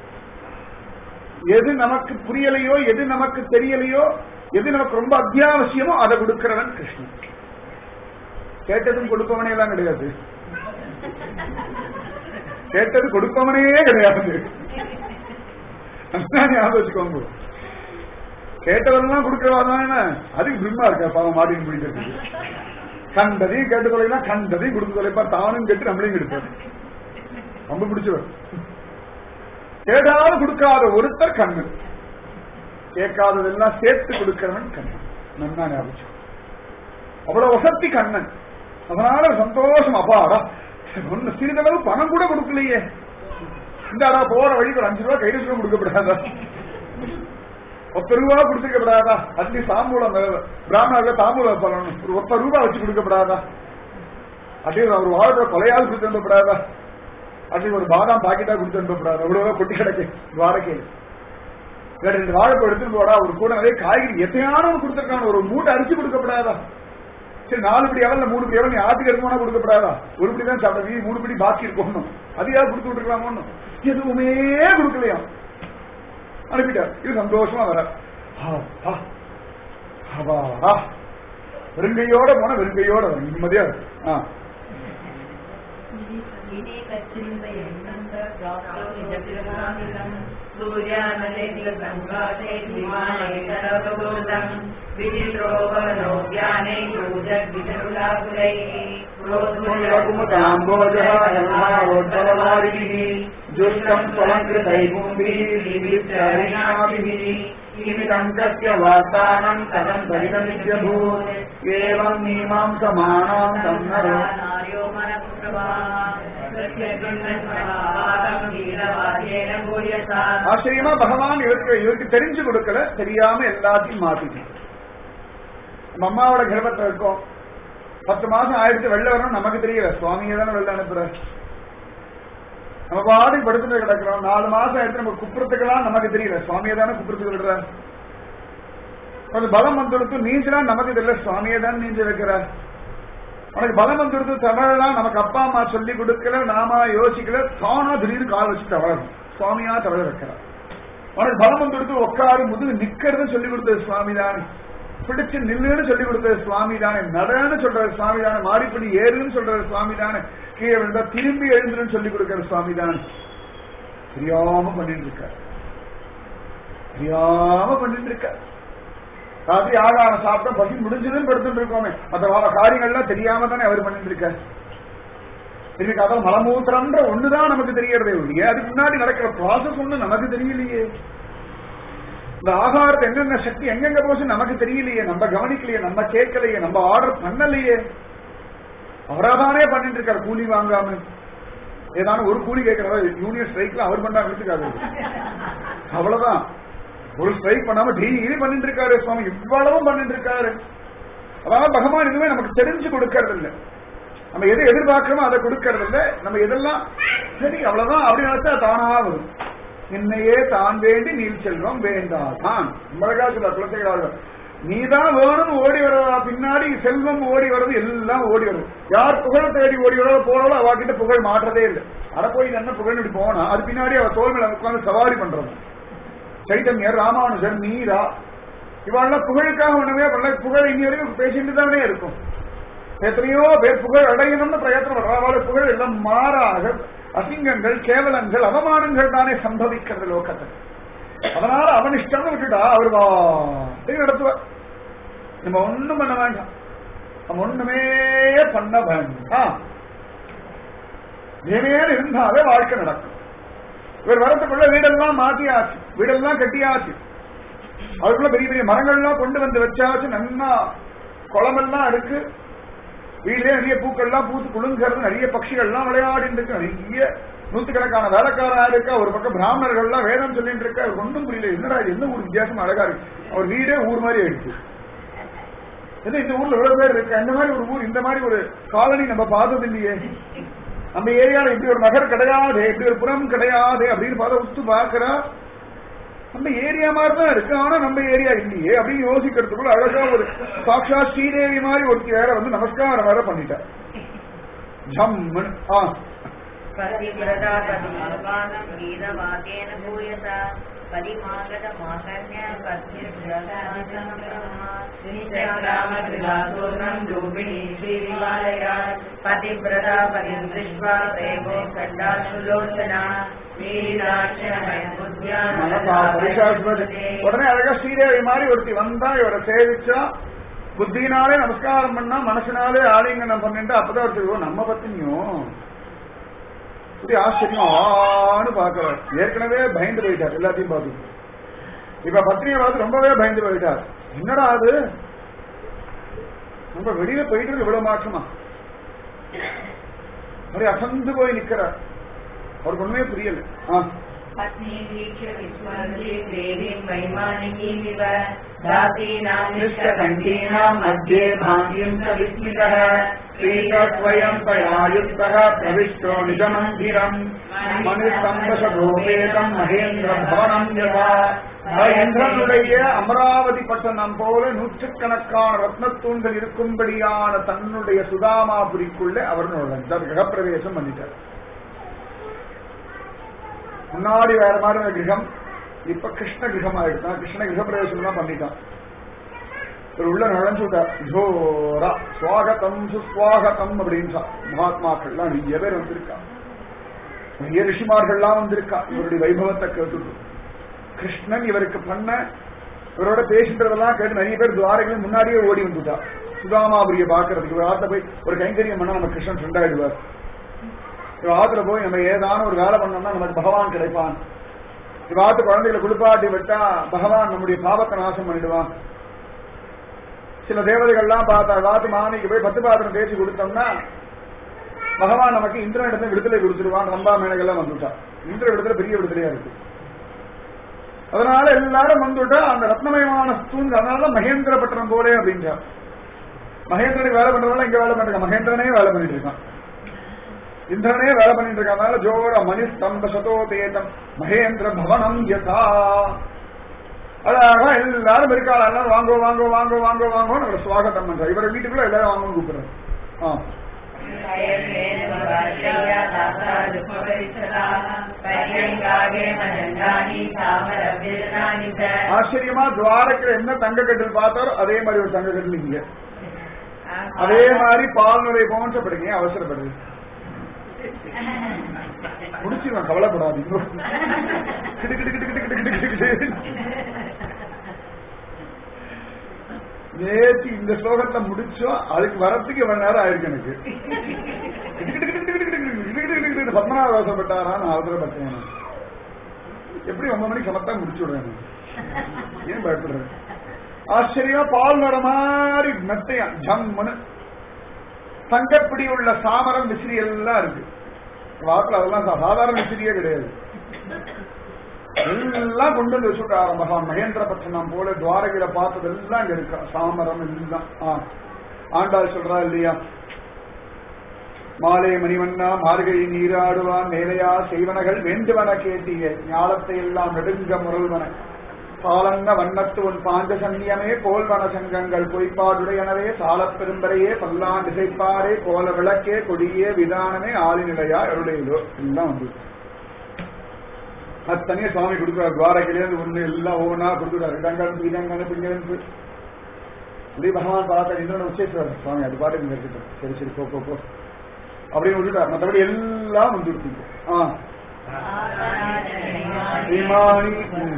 எது நமக்கு புரியலையோ எது நமக்கு தெரியலையோ எது நமக்கு ரொம்ப அத்தியாவசியமோ அதை கொடுக்கிறவன் கிருஷ்ணன் கேட்டதும் கொடுப்பவனே எல்லாம் கிடையாது கேட்டது கொடுப்பவனே கிடையாது ஞாபகம் வச்சுக்கோங்க கேட்டவரெல்லாம் கொடுக்கிறவாதான் அதுக்கு பிரம்மா இருக்கா பாவம் மாட்டின்னு பிடிக்கிறது கண்டதையும் கேட்டு தொலைலாம் கண்டதையும் கொடுத்து தொலைப்பா தானும் கேட்டு நம்மளையும் கெடுப்பார் ரொம்ப பிடிச்சவர் கேட்டாலும் கொடுக்காத ஒருத்தர் கண்ணன் கேட்காததெல்லாம் சேர்த்து கொடுக்கிறவன் கண்ணன் நன்னா ஞாபகம் அவ்வளவு வசதி கண்ணன் அதனால சந்தோஷம் அப்பாடா ஒன்னு சிறிதளவு பணம் கூட கொடுக்கலையே இந்தாடா போற வழிக்கு ஒரு அஞ்சு ரூபா கைது கொடுக்கப்படாதா ஒத்த ரூபா கொடுத்துக்கப்படாதா அட்லீஸ்ட் தாம்பூலம் பிராமணர்கள் தாம்பூலம் பண்ணணும் ஒரு ஒத்த ரூபா வச்சு கொடுக்கப்படாதா அட்லீஸ்ட் அவர் வாழ்ற கொலையாவது கொடுத்து அனுப்பப்படாதா அட்லீஸ்ட் ஒரு பாதாம் பாக்கெட்டா கொடுத்து அனுப்பப்படாதா அவ்வளவு கொட்டி கிடக்கு வாடகையில் வேற ரெண்டு வாழைப்பழம் எடுத்துட்டு போடா ஒரு கூட நிறைய காய்கறி எத்தையான கொடுத்துருக்கான ஒரு மூட்டை அரிசி கொடுக்கப்படாதா சரி நாலு படி அவல் மூணு படி அவல் நீ ஆட்டுக்கு எடுக்கணும் கொடுக்கப்படாதா ஒரு படி தான் சாப்பிட நீ மூணு படி பாக்கி இருக்கணும் அதையாவது கொடுத்து விட்டுருக்கலாமோ எதுவுமே கொடுக்கலையா அனுப்பிட்டார் இது சந்தோஷமா வர வெறுங்கையோட போன வெறுங்கையோட வரும் நிம்மதியா இருக்கு ஆ जुष्टम् स्वलङ्कृतैपुम्भिः किमिदम् तस्य वार्तानम् कथम् परिगमित्यभूत् एवम् मीमांसमाणाम् तन्नरो ஆச்சரியமா பகவான் இவருக்கு இவருக்கு தெரிஞ்சு கொடுக்கல தெரியாம எல்லாத்தையும் மாத்திட்டு நம்ம அம்மாவோட கர்ப்பத்தை இருக்கோம் பத்து மாசம் ஆயிடுச்சு வெளில வரணும் நமக்கு தெரியல சுவாமியை தானே வெளில அனுப்புறாரு நம்ம பாடி படுத்துட்டு கிடக்கிறோம் நாலு மாசம் ஆயிடுச்சு நம்ம குப்புறத்துக்கெல்லாம் நமக்கு தெரியல சுவாமியை தானே குப்புறத்துக்கு விடுறாரு கொஞ்சம் பலம் வந்துடுத்து நீச்சலாம் நமக்கு தெரியல சுவாமியை தான் நீஞ்சல் வைக்கிறார் உனக்கு பலம் வந்துடுத்து தவறலாம் நமக்கு அப்பா அம்மா சொல்லி கொடுக்கல நாம யோசிக்கல தானா திடீர்னு கால் வச்சு தவறணும் சுவாமியா தவற வைக்கிறார் உனக்கு பலம் வந்துடுத்து உட்காரு முதுகு நிக்கிறது சொல்லி கொடுத்தது சுவாமி தானே பிடிச்சு நில்லுன்னு சொல்லி கொடுத்தது சுவாமி தானே நடன்னு சொல்றது சுவாமி தானே மாறிப்படி ஏறுன்னு சொல்றது சுவாமி தானே கீழே விழுந்தா திரும்பி எழுந்துருன்னு சொல்லி கொடுக்கிற சுவாமி தானே தெரியாம பண்ணிட்டு இருக்கார் தெரியாம பண்ணிட்டு இருக்கார் ராத்திரி ஆகாரம் சாப்பிட்டா பசி முடிஞ்சதுன்னு படுத்துட்டு இருக்கோமே மற்ற வார காரியங்கள்லாம் தெரியாம தானே அவர் பண்ணிட்டு இருக்கார் இதுக்கு அதான் மலமூத்திரம்ன்ற ஒண்ணுதான் நமக்கு தெரியறதே ஒழிய அதுக்கு முன்னாடி நடக்கிற ப்ராசஸ் ஒண்ணு நமக்கு தெரியலையே இந்த ஆகாரத்தை என்னென்ன சக்தி எங்கெங்க போச்சு நமக்கு தெரியலையே நம்ம கவனிக்கலையே நம்ம கேட்கலையே நம்ம ஆர்டர் பண்ணலையே அவராதானே பண்ணிட்டு இருக்காரு கூலி வாங்காம ஏதான ஒரு கூலி கேட்கிறாரு யூனியன் ஸ்ட்ரைக்ல அவர் பண்ணா விழுத்துக்காரு அவ்வளவுதான் ஒரு ஸ்ட்ரைக் பண்ணாம டெய்லி பண்ணிட்டு இருக்காரு சுவாமி இவ்வளவும் பண்ணிட்டு இருக்காரு அதாவது பகவான் இதுவே நமக்கு தெரிஞ்சு கொடுக்கறது இல்ல நம்ம எதை எதிர்பார்க்கிறோமோ அதை கொடுக்கறது இல்ல நம்ம எதெல்லாம் சரி அவ்வளவுதான் அப்படி நினைச்சா தானா வரும் என்னையே தான் வேண்டி நீல் செல்வம் வேண்டாதான் அழகா சொல்ல குலசேகராக நீதான் வேணும்னு ஓடி வர பின்னாடி செல்வம் ஓடி வர்றது எல்லாம் ஓடி வரும் யார் புகழ் தேடி ஓடி வர போறாலோ அவகிட்ட புகழ் மாற்றதே இல்லை அட போய் என்ன புகழ் இப்படி போனா அது பின்னாடி அவ தோல் மேல உட்கார்ந்து சவாரி பண்றது சைத்தன்யர் ராமானுஜர் மீரா இவாள்லாம் புகழுக்காக ஒண்ணுமே பண்ணல புகழ் இனி வரைக்கும் பேசிட்டு தானே இருக்கும் எத்தனையோ பேர் புகழ் அடையணும்னு பிரயத்தனம் அவள புகழ் எல்லாம் மாறாக அசிங்கங்கள் கேவலங்கள் அவமானங்கள் தானே சம்பவிக்கிறது லோகத்தில் அதனால அவன் இஷ்டம்னு விட்டுட்டா அவர் வாட்டி நடத்துவார் நம்ம ஒண்ணும் பண்ண வேண்டாம் நம்ம ஒண்ணுமே பண்ண வேண்டாம் ஏனேன்னு இருந்தாவே வாழ்க்கை நடக்கும் இவர் வரத்துக்குள்ள வீடெல்லாம் மாத்தியாச்சு வீடெல்லாம் கட்டியாச்சு அதுக்குள்ள பெரிய பெரிய மரங்கள்லாம் கொண்டு வந்து வச்சாச்சு நன்னா குளமெல்லாம் இருக்கு வீட்டிலே நிறைய பூக்கள்லாம் பூத்து குலுங்கிறது நிறைய பட்சிகள்லாம் விளையாடிட்டு இருக்கு நிறைய நூத்துக்கணக்கான வேலைக்காரா இருக்கா ஒரு பக்கம் பிராமணர்கள்லாம் வேதம் சொல்லிட்டு இருக்கா அவருக்கு ஒன்றும் புரியல என்னடா இது என்ன ஊர் வித்தியாசம் அழகா இருக்கு அவர் வீடே ஊர் மாதிரி ஆயிடுச்சு என்ன இந்த ஊர்ல எவ்வளவு பேர் இருக்கு இந்த மாதிரி ஒரு ஊர் இந்த மாதிரி ஒரு காலனி நம்ம பார்த்தது இல்லையே நம்ம ஏரியால இப்படி ஒரு நகர் கிடையாது இப்படி ஒரு புறம் கிடையாது அப்படின்னு பார்த்தா உத்து பாக்குறா நம்ம ஏரியா மாதிரி தான் இருக்கு ஆனா நம்ம ஏரியா இல்லையே அப்படின்னு யோசிக்கிறதுக்குள்ள அழகா ஒரு சாக்ஷா ஸ்ரீதேவி மாதிரி ஒருத்தி வேற வந்து நமஸ்காரம் வேற பண்ணிட்டா ஜம்முன்னு ஆ पतिव्रता पतिमार्वाणम् गीतवाक्येन भूयसा परिमागतमाकर्ण्य पत्युर्ग्रामगृहासूर्णम् रूपिणी श्रीविवालयात् पतिव्रता पतिम् दृष्ट्वा प्रेमो खण्डाशुलोचना மனசா பரிசாஸ்பதி. உடனே அழகா ஸ்ரீதேவி மாதிரி ஒருத்தி வந்தா இவரை சேவிச்சா புத்தினாலே நமஸ்காரம் பண்ணா மனசுனாலே ஆலிங்கனம் பண்ணிட்டு அப்பதான் ஒருத்தர் "ஓ, நம்ம பத்தினியும் இப்படி ஆச்சரியம் ஆன்னு பாக்குறாரு ஏற்கனவே பயந்து போயிட்டார் எல்லாத்தையும் பார்த்து இப்ப பத்னியை பார்த்து ரொம்பவே பயந்து போயிட்டார் என்னடா அது நம்ம வெளியில போயிட்டு இருக்கு இவ்வளவு மாற்றமா அப்படியே அசந்து போய் நிக்கிறார் அவருக்கு ஒண்ணுமே புரியல ஆ पत्नी वीक्ष्य विस्मरति देवीं वैमानिकीमिव दासीनां निष्ककण्ठीनां मध्ये भाग्यं च विस्मितः ஸ்ரீகத்வயம் தயாயுக்தः பிரவிஷ்டோ நிஜமந்திரம் மனுசம்பசகோபேதம் மகேந்திர பவனம் யதா மகேந்திரனுடைய அமராவதி பட்டணம் போல நூற்றுக்கணக்கான ரத்னத்தூண்கள் இருக்கும்படியான தன்னுடைய சுதாமாபுரிக்குள்ள அவர் நுழைந்தார் கிரகப்பிரவேசம் பண்ணிட்டார் முன்னாடி வேற மாதிரி இருந்த கிரகம் இப்ப கிருஷ்ண கிரகம் ஆயிடுச்சு கிருஷ்ண கிரகப்பிரவேசம் தான் பண்ணிட்டான் இவர் உள்ள நுழைஞ்சுட்டார் ஜோரா சுவாகத்தம் சுஸ்வாகத்தம் அப்படின்னு மகாத்மாக்கள்லாம் நிறைய பேர் வந்திருக்கா நிறைய ரிஷிமார்கள்லாம் வந்திருக்கா இவருடைய வைபவத்தை கேட்டுட்டு கிருஷ்ணன் இவருக்கு பண்ண இவரோட பேசுறதெல்லாம் கேட்டு நிறைய பேர் துவாரங்கள் முன்னாடியே ஓடி வந்துட்டா சுதாமாபுரிய பாக்குறதுக்கு இவர் ஆத்த போய் ஒரு கைங்கரியம் பண்ணா நம்ம கிருஷ்ணன் ஃப்ரெண்ட் ஆயிடுவார் இவர் ஆத்துல போய் நம்ம ஏதான ஒரு வேலை பண்ணோம்னா நமக்கு பகவான் கிடைப்பான் இவ ஆத்து குழந்தைகளை குளிப்பாட்டி விட்டா பகவான் நம்முடைய பாவத்தை நாசம் பண்ணிடுவான் சில தேவதைகள்லாம் பார்த்தா வாத்து மாமிக்கு போய் பத்து பாத்திரம் தேய்ச்சி கொடுத்தோம்னா பகவான் நமக்கு இந்திரன் இடத்துல விடுதலை கொடுத்துருவான் ரம்பா மேனகெல்லாம் வந்துட்டா இந்திர விடுதலை பெரிய விடுதலையா இருக்கு அதனால எல்லாரும் வந்துட்டா அந்த ரத்னமயமான தூண் அதனால மகேந்திர பட்டணம் போலே அப்படின்றா மகேந்திரனுக்கு வேலை பண்றதுனால இங்க வேலை பண்றாங்க மகேந்திரனே வேலை பண்ணிட்டு இருக்கான் இந்திரனே வேலை பண்ணிட்டு இருக்காங்க ஜோர மணி ஸ்தம்ப சதோதேதம் மகேந்திர பவனம் யதா அழகா எல்லாரும் இருக்காள் எல்லாரும் வாங்கோ வாங்கோ வாங்கோ வாங்கோ வாங்கோ நம்மள சுவாகத்தம் பண்றா இவரை வீட்டுக்குள்ள எல்லாரும் வாங்கன்னு கூப்பிடுறேன் ஆ ஆச்சரியமா துவாரக்கில் என்ன தங்க கட்டில் பார்த்தாரோ அதே மாதிரி ஒரு தங்க கட்டில் இங்க அதே மாதிரி பால் நுரை போன்றப்படுங்க அவசரப்படுது முடிச்சிருவேன் கவலைப்படாது இன்னும் கிடு கிடு கிடு கிடு கிடு கிடு கிடு கிடு. நேற்று இந்த ஸ்லோகத்தை முடிச்சோம் அதுக்கு வரத்துக்கு இவ்வளவு நேரம் ஆயிருக்கு எனக்கு கிடு கிடு கிடு கிடு கிடு கிடு கிடு கிடு கிடு கிடு பத்மநாப அவசரப்பட்டாரா நான் அவசரப்பட்டேன் எப்படி ஒன்பது மணிக்கு சமத்தா முடிச்சு விடுவேன் ஏன் பயப்படுறது ஆச்சரியமா பால் வர மாதிரி மெத்தையா ஜம்முன்னு தங்கப்பிடி உள்ள சாமரம் விசிறி எல்லாம் இருக்கு வாக்குல அதெல்லாம் சா- சாதாரண விசிறியே கிடையாது எல்லாம் கொண்டு வந்து வச்சுட்டார மகான் மகேந்திர பட்சணம் போல துவாரகையில பார்த்தது எல்லாம் இங்க இருக்கு சாமரம் எல்லாம் ஆ. ஆண்டாள் சொல்றா இல்லையா மாலை மணிவண்ணா மார்கழி நீராடுவான் மேலையா செய்வனகள் வேண்டுவன கேட்டிய ஞாலத்தை எல்லாம் நெடுங்க முரல்வன பாலங்க வண்ணத்து உன் பாஞ்ச சன்னியமே போல்வன சங்கங்கள் பொய்ப்பாடுடையனவே சாலப் பெரும்பரையே பல்லாண்டு இசைப்பாரே கோல விளக்கே கொடியே விதானமே ஆளிநிலையா அருளையிலோ எல்லாம் வந்து அத்தனையே சுவாமி கொடுக்குறாரு துவாரகிலேருந்து ஒண்ணு எல்லாம் ஒவ்வொன்றா கொடுக்குறாரு இடங்கள் இதங்கள் பிங்கன்னு அப்படியே பகவான் பார்த்தா இன்னொன்று உச்சேஸ்வரர் சுவாமி அது பாட்டு இங்க இருக்கட்டும் சரி சரி போ போ போ அப்படின்னு விட்டுட்டார் மற்றபடி எல்லாம் வந்துருக்கீங்க ஆ விமானி ம்.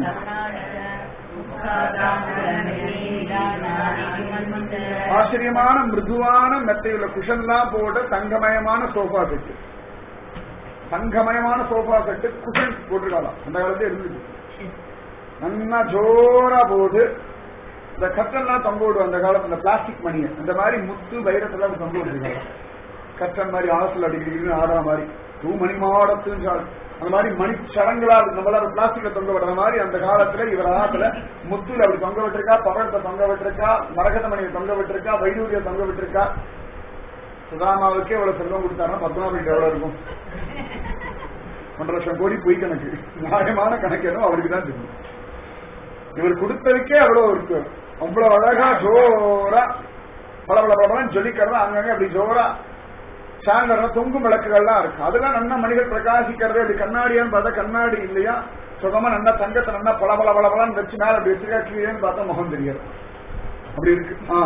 ஆச்சரியமான மிருதுவான மெத்தையுள்ள குஷன்லாம் போட்ட தங்கமயமான சோஃபா செட்டு தங்கமயமான சோஃபா செட்டு குஷன் போட்டிருக்காளாம் அந்த காலத்துல இருந்துச்சு நல்லா ஜோரா போகுது இந்த கட்டன்லாம் தொங்க விடுவோம் அந்த காலத்துல இந்த பிளாஸ்டிக் மணியை அந்த மாதிரி முத்து வைரத்தெல்லாம் அப்படி தொங்க விட்டுருக்காங்க கட்டன் மாதிரி ஆசல் அடிக்கிறீங்கன்னு ஆடுற மாதிரி தூ மணி மாடத்துன்னு சொல்~ அந்த மாதிரி மணி சடங்குலா நம்மளால பிளாஸ்டிக்ல தொங்க விடுற மாதிரி அந்த காலத்துல இவர் ஆத்துல முத்துல அப்படி தொங்க விட்டுருக்கா பவழத்தை தொங்க விட்டுருக்கா மரகத மணியை தொங்க விட்டுருக்கா வைடூரிய தொங்க விட்டுருக்கா சுதாமாவுக்கே இவ்வளவு செல்வம் கொடுத்தாருன்னா பத்மநாபனுக்கு எவ்வளவு இருக்கும் ஒன்றரை லட்சம் கோடி பொய் கணக்கு நியாயமான கணக்கு ஏதோ அவருக்கு தான் தெரியும் இவர் கொடுத்ததுக்கே அவ்வளவு இருக்கு அவ்வளவு அழகா ஜோரா பல பல பலன்னு ஜொலிக்கிறதா அங்கங்க அப்படி ஜோரா சாயந்தரம் தொங்கும் விளக்குகள்லாம் இருக்கு அதெல்லாம் நல்லா மனிதர் பிரகாசிக்கிறது அப்படி கண்ணாடியான்னு பார்த்தா கண்ணாடி இல்லையா சுகமா நல்லா தங்கத்தை நல்லா பல பல பல பலன்னு வச்சு மேல அப்படி வச்சிருக்கா கீழேன்னு பார்த்தா முகம் தெரியாது அப்படி இருக்கு ஆ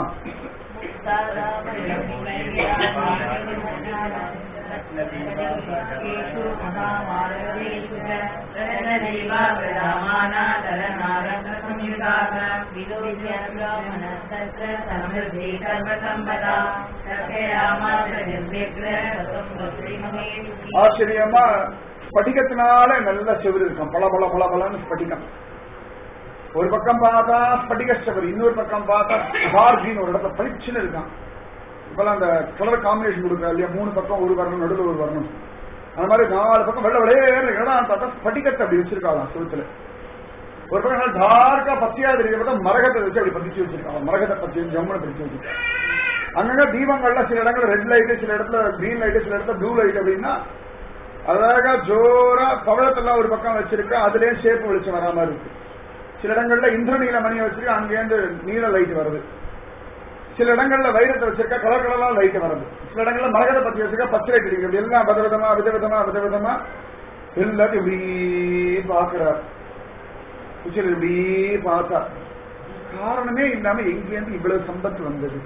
ஆச்சரியமா ஸ்படிகத்தினால நல்ல செவுரு இருக்கும் பல பல பல பலன்னு ஸ்படிகம் ஒரு பக்கம் பார்த்தா ஸ்படிக செவர் இன்னொரு பக்கம் பார்த்தா டார்கின்னு ஒரு இடத்துல பளிச்சுன்னு இருக்கான் இப்பெல்லாம் அந்த கலர் காம்பினேஷன் கொடுக்குறா இல்லையா மூணு பக்கம் ஒரு வரணும் நடுவில் ஒரு வரணும் அந்த மாதிரி நாலு பக்கம் வெள்ள விளையாடு இடம் பார்த்தா ஸ்படிகத்தை அப்படி வச்சிருக்காளாம் சுருத்துல ஒரு பக்கம் நல்லா டார்க்கா பச்சையா தெரியுது பார்த்தா மரகத்தை வச்சு அப்படி பதிச்சு வச்சிருக்காங்க மரகத்தை பச்சை ஜம்முனை பதிச்சு வச்சிருக்காங்க அங்கங்க தீபங்கள்ல சில இடங்கள்ல ரெட் லைட் சில இடத்துல கிரீன் லைட் சில இடத்துல ப்ளூ லைட் அப்படின்னா அழகா ஜோரா பவளத்தெல்லாம் ஒரு பக்கம் வச்சிருக்கா அதுலயே ஷேப் வெளிச்சம் வராம இருக்கு சில இடங்கள்ல இந்திரநீல மணியை வச்சிருக்கா அங்கேருந்து நீல லைட் வருது சில இடங்கள்ல வைரத்தை வச்சிருக்கா கலர் கலரா லைட் வருது சில இடங்கள்ல மரகத பத்தி வச்சிருக்கா பச்சை லைட் இருக்கு இப்படி எல்லாம் விதவிதமா விதவிதமா விதவிதமா எல்லாத்தையும் இப்படி பாக்குறார் உச்சில இப்படி பார்த்தா காரணமே இல்லாம எங்கேருந்து இவ்வளவு சம்பத்து வந்தது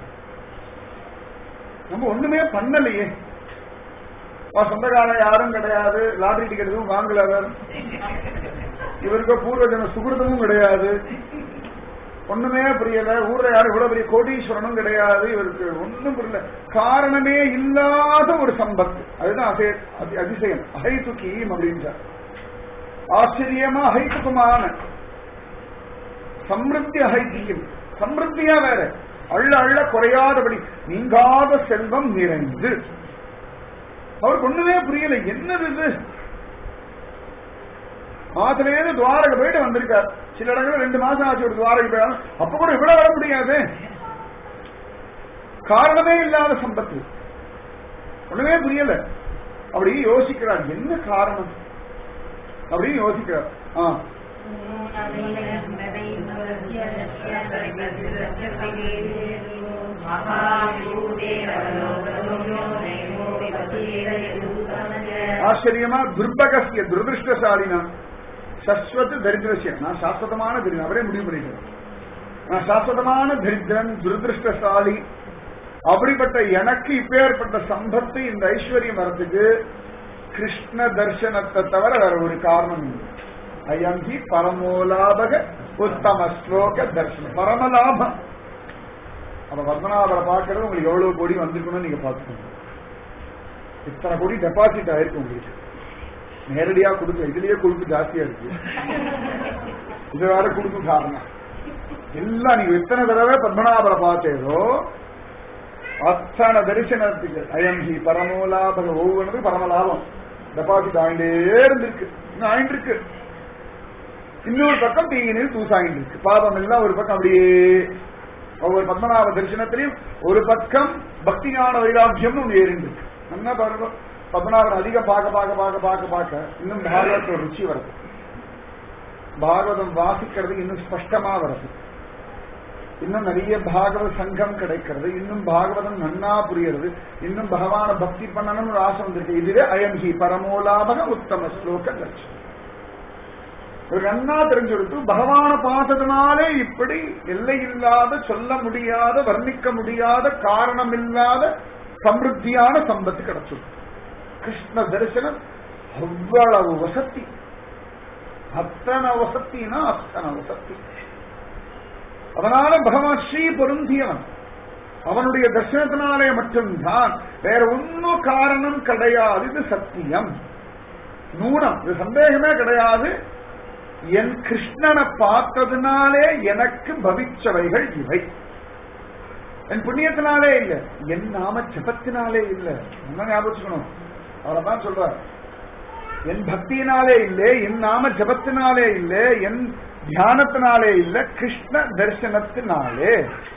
நம்ம ஒண்ணுமே பண்ணலையே அவ சொந்தக்காரன் யாரும் கிடையாது லாட்டரி டிக்கெட் எதுவும் வாங்கல அவர் இவருக்கு பூர்வ ஜன சுகிருதமும் கிடையாது ஒண்ணுமே புரியல ஊர்ல யாரும் இவ்வளவு பெரிய கோடீஸ்வரனும் கிடையாது இவருக்கு ஒண்ணும் புரியல காரணமே இல்லாத ஒரு சம்பத்து அதுதான் அசே- அதி- அதிசயம் அஹைதுகீம் அப்படின்றார் ஆச்சரியமா அஹைதுகமான சம்ருத்தி அஹைதியம் சம்ருத்தியா வேற அள்ள அள்ள குறையாதபடி நீங்காத செல்வம் நிறைந்து அவருக்கு ஒண்ணுமே புரியல என்னது இது மாசத்துலேருந்து துவாரகை போயிட்டு வந்திருக்கார் சில இடங்கள்ல ரெண்டு மாசம் ஆச்சு ஒரு துவாரகை போய் அப்ப கூட இவ்வளவு வர முடியாது காரணமே இல்லாத சம்பத்து ஒண்ணுமே புரியல அப்படி யோசிக்கிறார் என்ன காரணம் அப்படின்னு யோசிக்கிறார் ஆ ஆச்சரியமா துர்பகசிய துரதிருஷ்டசாலினா சஸ்வத் தரித்திரசிய நான் சாஸ்வதமான தரித்திரம் அவரே முடிவு பண்ணிட்டேன் நான் சாஸ்வதமான தரித்திரன் துரதிருஷ்டசாலி அப்படிப்பட்ட எனக்கு இப்பேற்பட்ட சம்பத்து இந்த ஐஸ்வர்யம் வரதுக்கு கிருஷ்ண தர்சனத்தை தவிர வேற ஒரு காரணம் இல்லை அயங்கி பரமோலாபக உத்தம ஸ்லோக தர்சனம் பரமலாபம் அப்ப பத்மநாபரை பார்க்கறது உங்களுக்கு எவ்வளவு கோடி வந்திருக்கணும்னு நீங்க பாத்துக்கணும் இத்தனை கோடி டெபாசிட் ஆயிருக்கு உங்களுக்கு நேரடியா கொடுக்க இதுலயே கொழுப்பு ஜாஸ்தியா இருக்கு இது வேற கொடுப்பு காரணம் எல்லாம் நீங்க எத்தனை தடவை பத்மநாபரை பார்த்தேதோ அத்தனை தரிசனத்துக்கு அயம் ஹி பரமோலாபக ஒவ்வொன்றுக்கு பரமலாபம் டெபாசிட் ஆகிட்டே இருந்திருக்கு இன்னும் ஆயிட்டு இருக்கு இன்னொரு பக்கம் தீயினில் தூசாயிட்டு இருக்கு பாபம் எல்லாம் ஒரு பக்கம் அப்படியே ஒவ்வொரு பத்மநாப தரிசனத்திலையும் ஒரு பக்கம் பக்தியான வைராக்கியம்னு ஒன்று ஏறிருக்கு என்ன பாருங்க பத்மநாபன் அதிகம் பார்க்க பார்க்க பார்க்க பார்க்க பார்க்க இன்னும் பாகவத்தோட ருச்சி வருது பாகவதம் வாசிக்கிறது இன்னும் ஸ்பஷ்டமா வருது இன்னும் நிறைய பாகவத சங்கம் கிடைக்கிறது இன்னும் பாகவதம் நன்னா புரியறது இன்னும் பகவான பக்தி பண்ணணும்னு ஒரு ஆசை வந்திருக்கு இதுவே அயம்ஹி பரமோலாபக உத்தம ஸ்லோக தர்ஷனம் ஒரு நன்னா தெரிஞ்செடுத்து பகவான பார்த்ததுனாலே இப்படி எல்லை இல்லாத சொல்ல முடியாத வர்ணிக்க முடியாத காரணம் இல்லாத சமிருத்தியான சம்பத்து கிடைச்சது கிருஷ்ண தரிசனம் அவ்வளவு வசத்தி அத்தனை வசத்தினா அத்தனை வசத்தி அதனால பகவான் ஸ்ரீ பொருந்தியவன் அவனுடைய தர்சனத்தினாலே மட்டும்தான் வேற ஒன்னும் காரணம் கிடையாது இது சத்தியம் நூனம் இது சந்தேகமே கிடையாது என் கிருஷ்ணனை பார்த்ததுனாலே எனக்கு பவிச்சவைகள் இவை என் புண்ணியத்தினாலே இல்ல என் நாம ஜபத்தினாலே இல்ல என்ன ஞாபகம் அவரைதான் சொல்றார் என் பக்தியினாலே இல்லை என் நாம ஜபத்தினாலே இல்லை என் தியானத்தினாலே இல்ல கிருஷ்ண தரிசனத்தினாலே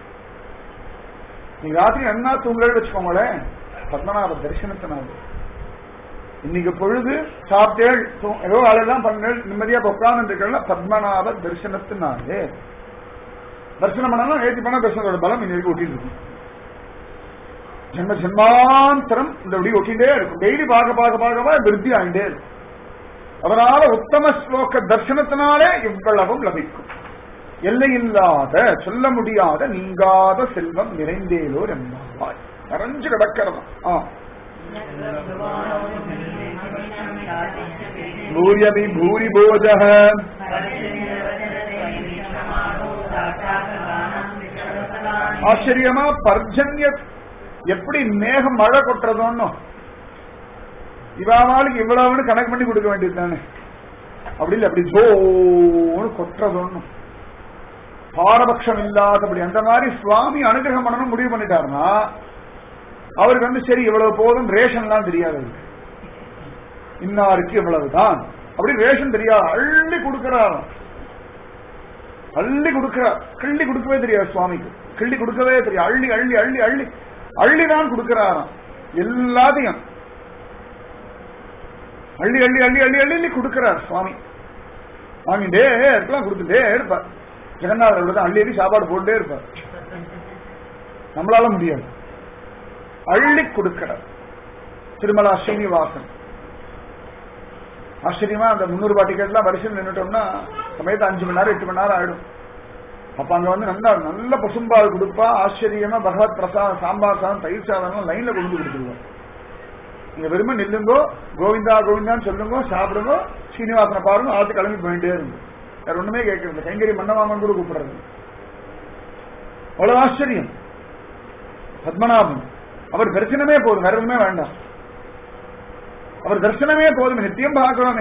நீ ராத்திரி நன்னா தூங்கல வச்சுக்கோங்களேன் பத்மநாப தரிசனத்தினாலே இன்னைக்கு பொழுது சாப்பிட்டேள் தூ- ஏதோ ஆளெல்லாம் பண்ண நிம்மதியா உட்கார்ந்து இருக்கல பத்மநாப தரிசனத்தினாலே தரிசனம் பண்ணாலும் நேற்று பண்ண தரிசனத்தோட பலம் இன்னைக்கு ஒட்டிட்டு இருக்கும் ஜென்ம ஜென்மாந்தரம் இந்த இப்படி ஒட்டிட்டே இருக்கும் டெய்லி பார்க்க பார்க்க பார்க்க பார்க்க விருத்தி ஆகிட்டே இருக்கும் அதனால உத்தம ஸ்லோக தர்சனத்தினாலே இவ்வளவும் லபிக்கும் எல்லையில்லாத சொல்ல முடியாத நீங்காத செல்வம் நிறைந்தேலோ என்பாய் நிறைஞ்சு கிடக்கிறதா ஆ பூயவி பூரி போஜ ஆச்சரியமா பர்ஜன்ய எப்படி மேகம் மழை கொட்டுறதோன்னு இவாளுக்கு இவ்வளவுன்னு கணக்கு பண்ணி கொடுக்க வேண்டியது தானே அப்படி இல்லை அப்படி ஜோன்னு கொட்டுறதோன்னு பாரபட்சம் இல்லாதபடி அந்த மாதிரி சுவாமி அனுகிரகம் பண்ணணும் முடிவு பண்ணிட்டாருன்னா அவருக்கு வந்து சரி இவ்வளவு போதும் ரேஷன்லாம் தெரியாது அவருக்கு இன்னாருக்கு இவ்வளவுதான் அப்படி ரேஷன் தெரியாது அள்ளி கொடுக்கிறார் அள்ளி கொடுக்கிறார் கிள்ளி கொடுக்கவே தெரியாது சுவாமிக்கு கிள்ளி கொடுக்கவே தெரியாது அள்ளி அள்ளி அள்ளி அள்ளி அள்ளிதான் கொடுக்கிறாராம் எல்லாத்தையும் அள்ளி அள்ளி அள்ளி அள்ளி அள்ளி அள்ளி கொடுக்கிறார் சுவாமி வாங்கிட்டே இருக்கலாம் கொடுத்துட்டே இருப்பார் ஜெகநாதர் தான் அள்ளி அள்ளி சாப்பாடு போட்டுட்டே இருப்பார் நம்மளால முடியாது அள்ளி கொடுக்கிறார் திருமலா ஸ்ரீனிவாசன் ஆச்சரியமா அந்த முன்னூறு ரூபாய் டிக்கெட்லாம் வரிசையில் நின்றுட்டோம்னா சமயத்து அஞ்சு மணி நேரம் எட்டு மணி நேரம் ஆயிடும் அப்ப அங்க வந்து நல்லா நல்ல பசும்பால் கொடுப்பா ஆச்சரியமா பகவத் பிரசாதம் சாம்பார் சாதம் தயிர் சாதம் லைன்ல கொண்டு வந்து கொடுத்துருவோம் நீங்க வெறுமை நில்லுங்கோ கோவிந்தா கோவிந்தான்னு சொல்லுங்க சாப்பிடுங்க சீனிவாசனை பாருங்க ஆத்து கிளம்பி போயிட்டே இருந்து வேற ஒண்ணுமே கேட்கறது கைங்கரி மன்னவாமன் கூட கூப்பிடுறது அவ்வளவு ஆச்சரியம் பத்மநாபன் அவர் தரிசனமே போதும் வேற ஒண்ணுமே வேண்டாம் அவர் தரிசனமே போதும் நித்தியம் பார்க்கிறோமே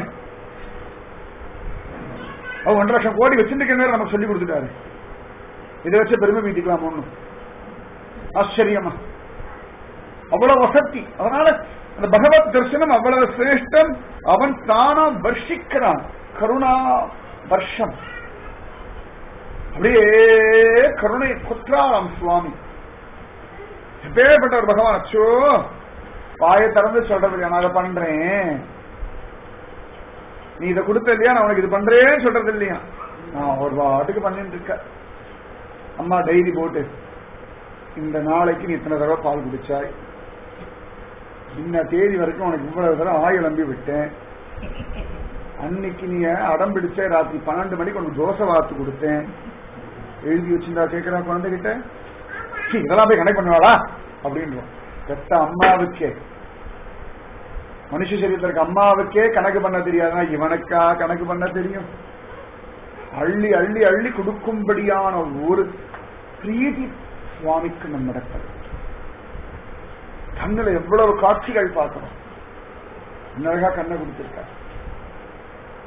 அவர் ஒன்றரை லட்சம் கோடி வச்சிருக்க நேரம் நமக்கு சொல்லி கொடுத்துட்டாரு இதை வச்சு பெருமை மீட்டிக்கலாம் ஒண்ணும் ஆச்சரியமா அவ்வளவு வசதி அதனால அந்த பகவத் தரிசனம் அவ்வளவு சிரேஷ்டம் அவன் தானா வர்ஷிக்கிறான் கருணா வர்ஷம் அப்படியே கருணை கொற்றாராம் சுவாமி எப்பேற்பட்ட ஒரு பகவான் அச்சோ வாயை திறந்து சொல்றது இல்லையா நான் அதை பண்றேன் நீ இதை கொடுத்த இல்லையா நான் உனக்கு இது பண்றேன்னு சொல்றது இல்லையா நான் ஒரு வாட்டுக்கு பண்ணிட்டு இருக்க அம்மா டைரி போட்டு இந்த நாளைக்கு நீ இத்தனை தடவை பால் குடிச்சாய் இன்ன தேதி வரைக்கும் உனக்கு இவ்வளவு தடவை ஆயில் நம்பி விட்டேன் அன்னைக்கு நீ அடம் பிடிச்ச ராத்திரி பன்னெண்டு மணிக்கு உனக்கு தோசை வாத்து கொடுத்தேன் எழுதி வச்சிருந்தா கேட்கிறா குழந்தைகிட்ட சீ, இதெல்லாம் போய் கணக்கு பண்ணுவாளா அப்படின்றோம் பெத்த அம்மாவுக்கே மனுஷ சரீரத்தில் இருக்க அம்மாவுக்கே கணக்கு பண்ண தெரியாதுன்னா இவனுக்கா கணக்கு பண்ண தெரியும் அள்ளி அள்ளி அள்ளி கொடுக்கும்படியான ஒரு பிரீதி சுவாமிக்கு நம்ம நடக்கிறது கண்ணுல எவ்வளவு காட்சிகள் பார்க்கிறோம் அழகா கண்ணை கொடுத்திருக்கார்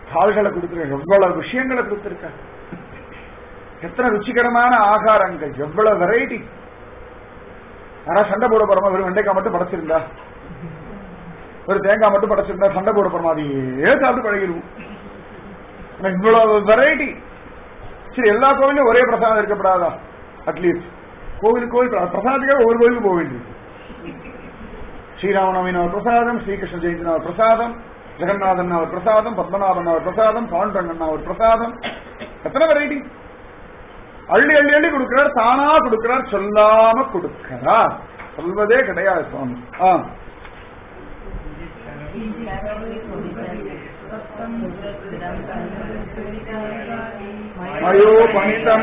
கால்களை கொடுத்துருக்க எவ்வளவு விஷயங்களை கொடுத்துருக்க எத்தனை ருச்சிகரமான ஆகாரங்கள் எவ்வளவு வெரைட்டி யாரா சண்டை போட போறோமா வெறும் வெண்டைக்காய் மட்டும் படைச்சிருந்தா ஒரு தேங்காய் மட்டும் படைச்சிருந்தா சண்டை போட போறோமா அதையே சாப்பிட்டு பழகிடுவோம் ஆனா இவ்வளவு வெரைட்டி சரி எல்லா கோவிலும் ஒரே பிரசாதம் இருக்கப்படாதா அட்லீஸ்ட் கோவிலுக்கு கோவில் பிர- பிரசாதத்துக்காக ஒவ்வொரு கோவிலுக்கு போக வேண்டியது ஸ்ரீராமநவமின் அவர் பிரசாதம் ஸ்ரீகிருஷ்ண ஜெயந்தின் அவர் பிரசாதம் ஜெகநாதன் அவர் பிரசாதம் பத்மநாபன் அவர் பிரசாதம் பாண்டரங்கன் அவர் பிரசாதம் எத்தனை வெரைட்டி அள்ளி அள்ளி அள்ளி கொடுக்கிறார் தானா கொடுக்கிறார் சொல்லாம கொடுக்கிறார் சொல்வதே கிடையாது சுவாமி ஆ மயோபனிதம்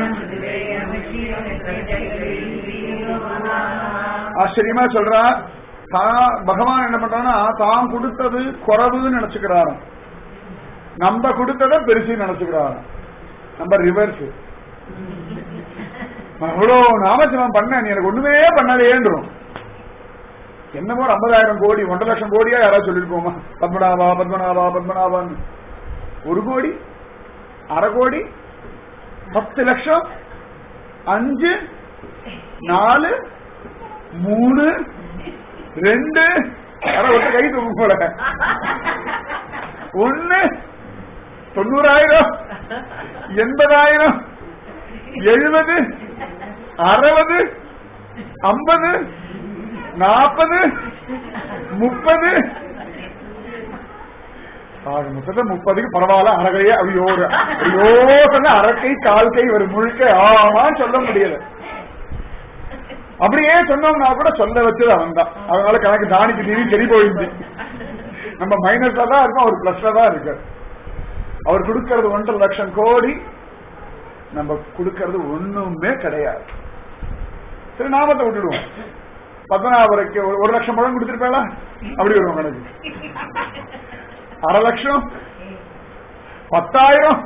ஆச்சரியமா சொல்றா தான் பகவான் என்ன பண்றான்னா தான் கொடுத்தது குறவுன்னு நினைச்சுக்கிறாராம் நம்ம கொடுத்ததை பெருசு நினைச்சுக்கிறாராம் நம்ம ரிவர்ஸ் அவ்வளவு நாமஜபம் பண்ண நீ எனக்கு ஒண்ணுமே பண்ணலையேன்றோம் என்னமோ ஒரு ஐம்பதாயிரம் கோடி ஒன்றரை லட்சம் கோடியா யாராவது சொல்லிருப்போமா பத்மநாபா பத்மநாபா பத்மநாபான்னு ஒரு கோடி அரை கோடி பத்து லட்சம் அஞ்சு நாலு மூணு ரெண்டு யாரோ ஒருத்தர் கை தூக்கு போல ஒண்ணு தொண்ணூறாயிரம் எண்பதாயிரம் எழுபது அறுபது ஐம்பது நாற்பது முப்பது ஆக மொத்தத்தை முப்பதுக்கு பரவாயில்ல அறகையே ஐயோ ஐயோ சொன்ன அரக்கை கால் கை ஒரு முழுக்க ஆமான்னு சொல்ல முடியல அப்படியே சொன்னோம்னா கூட சொல்ல வச்சது அவன் தான் அதனால கணக்கு தானிக்கு தீனி சரி போயிடுச்சு நம்ம மைனஸ்ல தான் இருக்கும் அவர் பிளஸ்ல தான் இருக்கு அவர் கொடுக்கறது ஒன்றரை லட்சம் கோடி நம்ம கொடுக்கறது ஒண்ணுமே கிடையாது சரி நாமத்தை விட்டுடுவோம் பத்மநாபருக்கு ஒரு ஒரு லட்சம் பழம் கொடுத்துருப்பேளா அப்படி வருவோம் கணக்கு அரை லட்சம் பத்தாயிரம்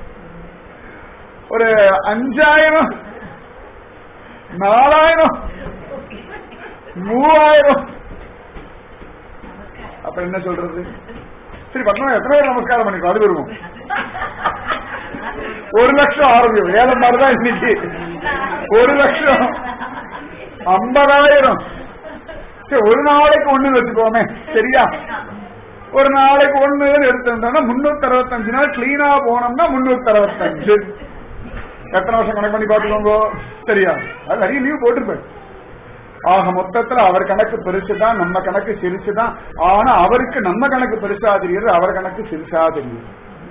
ஒரு அஞ்சாயிரம் நாலாயிரம் மூவாயிரம் அப்ப என்ன சொல்றது சரி பத்மா எத்தனை பேர் நமஸ்காரம் பண்ணிக்கோ அது வருவோம் ஒரு லட்சம் ஆரோக்கியம் ஏழை மாதிரிதான் இன்னைக்கு ஒரு லட்சம் ஐம்பதாயிரம் சரி ஒரு நாளைக்கு ஒண்ணு வச்சுக்கோமே சரியா ஒரு நாளைக்கு ஒண்ணு எடுத்திருந்தோம்னா முன்னூத்தி அறுபத்தஞ்சு நாள் கிளீனா போனோம்னா முன்னூத்தி அறுபத்தஞ்சு எத்தனை வருஷம் கணக்கு பண்ணி பாத்துக்கோங்க சரியா அது நிறைய லீவ் போட்டிருப்பேன் ஆக மொத்தத்துல அவர் கணக்கு பெருசுதான் நம்ம கணக்கு சிரிச்சுதான் ஆனா அவருக்கு நம்ம கணக்கு பெருசா தெரியுது அவர் கணக்கு சிரிசா தெரியுது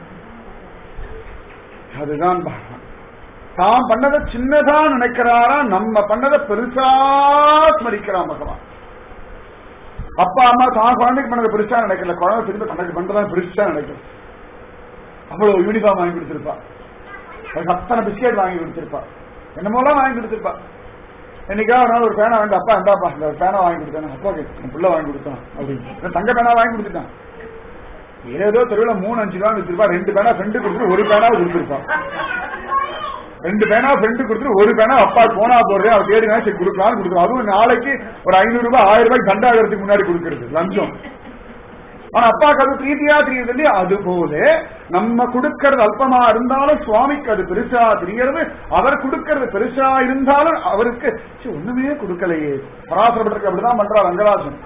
அதுதான் பகவான் தான் பண்ணதை சின்னதா நினைக்கிறாரா நம்ம பண்ணதை பெருசா ஸ்மரிக்கிறான் பகவான் அப்பா அம்மா தான் குழந்தைக்கு பண்ணதை பெருசா நினைக்கல குழந்தை திரும்ப கணக்கு பண்றதா பெருசா நினைக்கல அவ்வளவு யூனிஃபார்ம் வாங்கி கொடுத்திருப்பா அதுக்கு அத்தனை பிஸ்கெட் வாங்கி கொடுத்திருப்பா என்னமோலாம் வாங்கி கொடுத்திருப்பா என்னைக்கா ஒரு நாள் ஒரு பேனா வாங்கி அப்பா இந்தாப்பா இந்த ஒரு பேனா வாங்கி கொடுத்தானே அப்பா என் புள்ள வாங்கி கொடுத்தான் அப்படின்னு தங்க பேனா வாங்கி கொடுத்துட்டான் ஏதோ தெருவில் மூணு அஞ்சு ரூபா வச்சிருப்பா ரெண்டு பேனா ஃப்ரெண்டு கொடுத்துட்டு ஒரு பேனா கொடுத்துருப்பான் ரெண்டு பேனா ஃப்ரெண்டு கொடுத்துட்டு ஒரு பேனா அப்பா போனா போறது அவர் தேடினா சரி கொடுக்கலாம்னு கொடுக்குறோம் அதுவும் நாளைக்கு ஒரு ஐநூறு ரூபாய் ஆயிரம் ரூபாய் தண்டாகிறதுக்கு முன்னாடி கொடுக்கறது லஞ்சம் ஆனா அப்பாவுக்கு அது பிரீதியா தெரியுது இல்லையா அது போல நம்ம கொடுக்கறது அல்பமா இருந்தாலும் சுவாமிக்கு அது பெருசா தெரியறது அவர் கொடுக்கறது பெருசா இருந்தாலும் அவருக்கு ச்சே, ஒண்ணுமே கொடுக்கலையே பராசரப்பட்டிருக்கு அப்படிதான் பண்றார் ரங்கராஜன்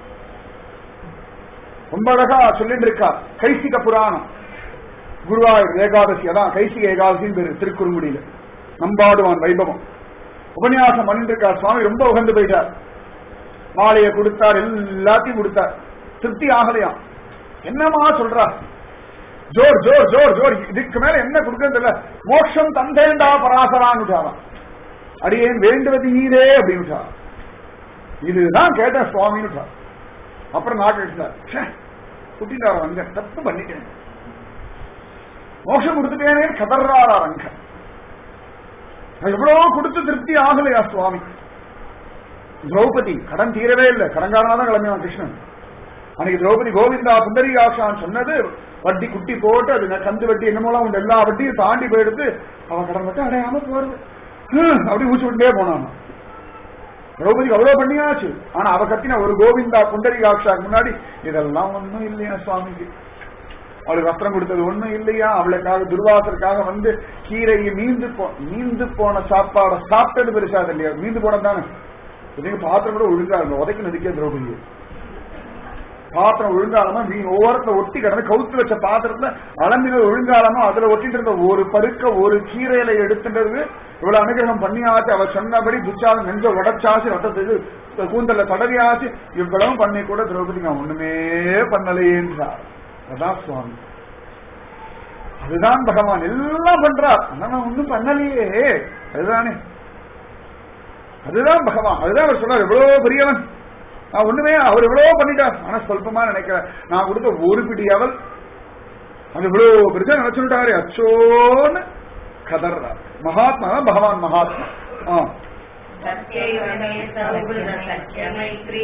ரொம்ப அழகா சொல்லிட்டு இருக்கா கைசிக புராணம் குருவாயூர் ஏகாதசி அதான் கைசிக ஏகாதசின்னு பேரு திருக்குறுங்குடியில நம்பாடுவான் வைபவம் உபன்யாசம் பண்ணிட்டு இருக்கார் சுவாமி ரொம்ப உகந்து போயிட்டார் மாலையை கொடுத்தார் எல்லாத்தையும் கொடுத்தார் திருப்தி ஆகலையாம் என்னமா சொல்றா ஜோர் ஜோர் ஜோர் ஜோர் இதுக்கு மேல என்ன கொடுக்கறது இல்ல மோட்சம் தந்தேண்டா பராசரான்னு விட்டாராம் அடியேன் வேண்டுவது நீரே அப்படின்னு விட்டாராம். இதுதான் கேட்டேன் சுவாமின்னு விட்டார். அப்புறம் நாட்டு எடுத்தார் குட்டிட்டார அங்க தப்பு பண்ணிட்டேன் மோட்சம் கொடுத்துட்டேனே கதர்றாரா அங்க நான் எவ்வளவு கொடுத்து திருப்தி ஆகலையா சுவாமி திரௌபதி கடன் தீரவே இல்லை கடன்காரனா தான் கிளம்பினான் கிருஷ்ணன் அன்னைக்கு திரௌபதி கோவிந்தா சுந்தரிகாசான் சொன்னது வட்டி குட்டி போட்டு அது கந்து வட்டி என்னமோலாம் உண்டு எல்லா வட்டியும் தாண்டி போயிடுத்து அவன் கடன் மட்டும் அடையாம போறது ஹம், அப்படி ஊச்சு விட்டே போனான் திரௌபதிக்கு அவ்வளவு பண்ணியாச்சு ஆனா அவ கத்தின ஒரு கோவிந்தா புண்டரிகாட்சாக்கு முன்னாடி இதெல்லாம் ஒண்ணும் இல்லையா சுவாமிக்கு அவளுக்கு வஸ்திரம் கொடுத்தது ஒண்ணும் இல்லையா அவளுக்காக துர்வாசருக்காக வந்து கீரையை மீந்து போ மீந்து போன சாப்பாடை சாப்பிட்டது பெருசா இல்லையா மீந்து போன தானே இதுக்கு பாத்திரம் கூட ஒழுங்கா இருக்கும் உதைக்கு நதிக்க திரௌபதி பாத்திரம் ஒழுங்காலமா மீன் ஓரத்துல ஒட்டி கிடந்து கவுத்து வச்ச பாத்திரத்துல அலம்பினது ஒழுங்காலமா அதுல ஒட்டிட்டு இருந்த ஒரு பருக்க ஒரு கீரையில எடுத்துன்றது இவ்வளவு அனுகிரகம் பண்ணியாச்சு அவ சொன்னபடி துச்சாலும் நெஞ்ச உடச்சாச்சு ரத்தத்துக்கு கூந்தல்ல தடவியாச்சு இவ்வளவு பண்ணி கூட திரௌபதி நான் ஒண்ணுமே பண்ணலையேன்றார் அதான் சுவாமி அதுதான் பகவான் எல்லாம் பண்றார் ஆனா நான் ஒண்ணும் பண்ணலையே அதுதானே அதுதான் பகவான் அதுதான் அவர் சொல்றார் எவ்வளவு பெரியவன் நான் ஒண்ணுமே அவர் எவ்வளவு பண்ணிட்டார் ஆனா சொல்பமா நினைக்கிறேன் நான் கொடுத்த ஒரு பிடி அவள் அது இவ்வளவு பெருசா நினைச்சுட்டாரு அச்சோன்னு கதர்றார் மகாத்மா தான் பகவான் மகாத்மா ஆ सत्यैव मे सौहृदसत्यमैत्री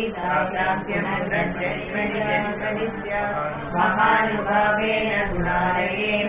दास्यान्त्यमग्रजन्मनिजन्मनित्या महानुभावेन गुणालयेन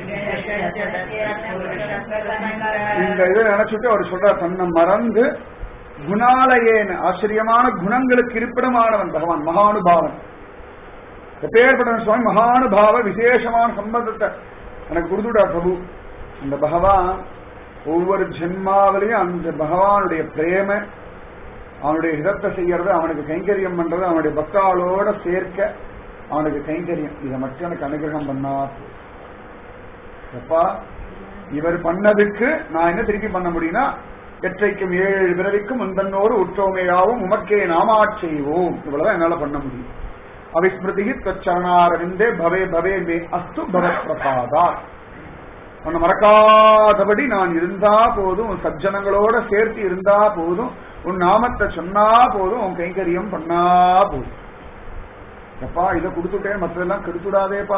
இந்த இதை நினைச்சுட்டு அவர் சொல்றார் தன்னை மறந்து குணாலயேன ஆச்சரியமான குணங்களுக்கு இருப்பிடமானவன் பகவான் மகானுபாவன் எப்பேற்பட்ட சுவாமி மகானுபாவ விசேஷமான சம்பந்தத்தை எனக்கு கொடுத்துட்டார் பிரபு அந்த பகவான் ஒவ்வொரு ஜென்மாவிலையும் அந்த பகவானுடைய பிரேம அவனுடைய ஹிதத்தை செய்யறது அவனுக்கு கைங்கரியம் பண்றது அவனுடைய பக்தாளோட சேர்க்க அவனுக்கு கைங்கரியம் இதை மட்டும் எனக்கு அனுகிரகம் பண்ணா எப்பா இவர் பண்ணதுக்கு நான் என்ன திருப்பி பண்ண முடியும்னா எற்றைக்கும் ஏழு பிறவிக்கும் முந்தன்னோடு உற்றோமையாவும் உமக்கே நாமாச் செய்வோம் இவ்வளவுதான் என்னால பண்ண முடியும் அவிஸ்மிருதி தொச்சரணாரவிந்தே பவே பவே மே அஸ்து பவ பிரசாதா உன்னை மறக்காதபடி நான் இருந்தா போதும் உன் சஜ்ஜனங்களோட சேர்த்து இருந்தா போதும் உன் நாமத்தை சொன்னா போதும் உன் கைங்கரியம் பண்ணா போதும் எப்பா இதை கொடுத்துட்டேன் மற்றதெல்லாம் கெடுத்துடாதேப்பா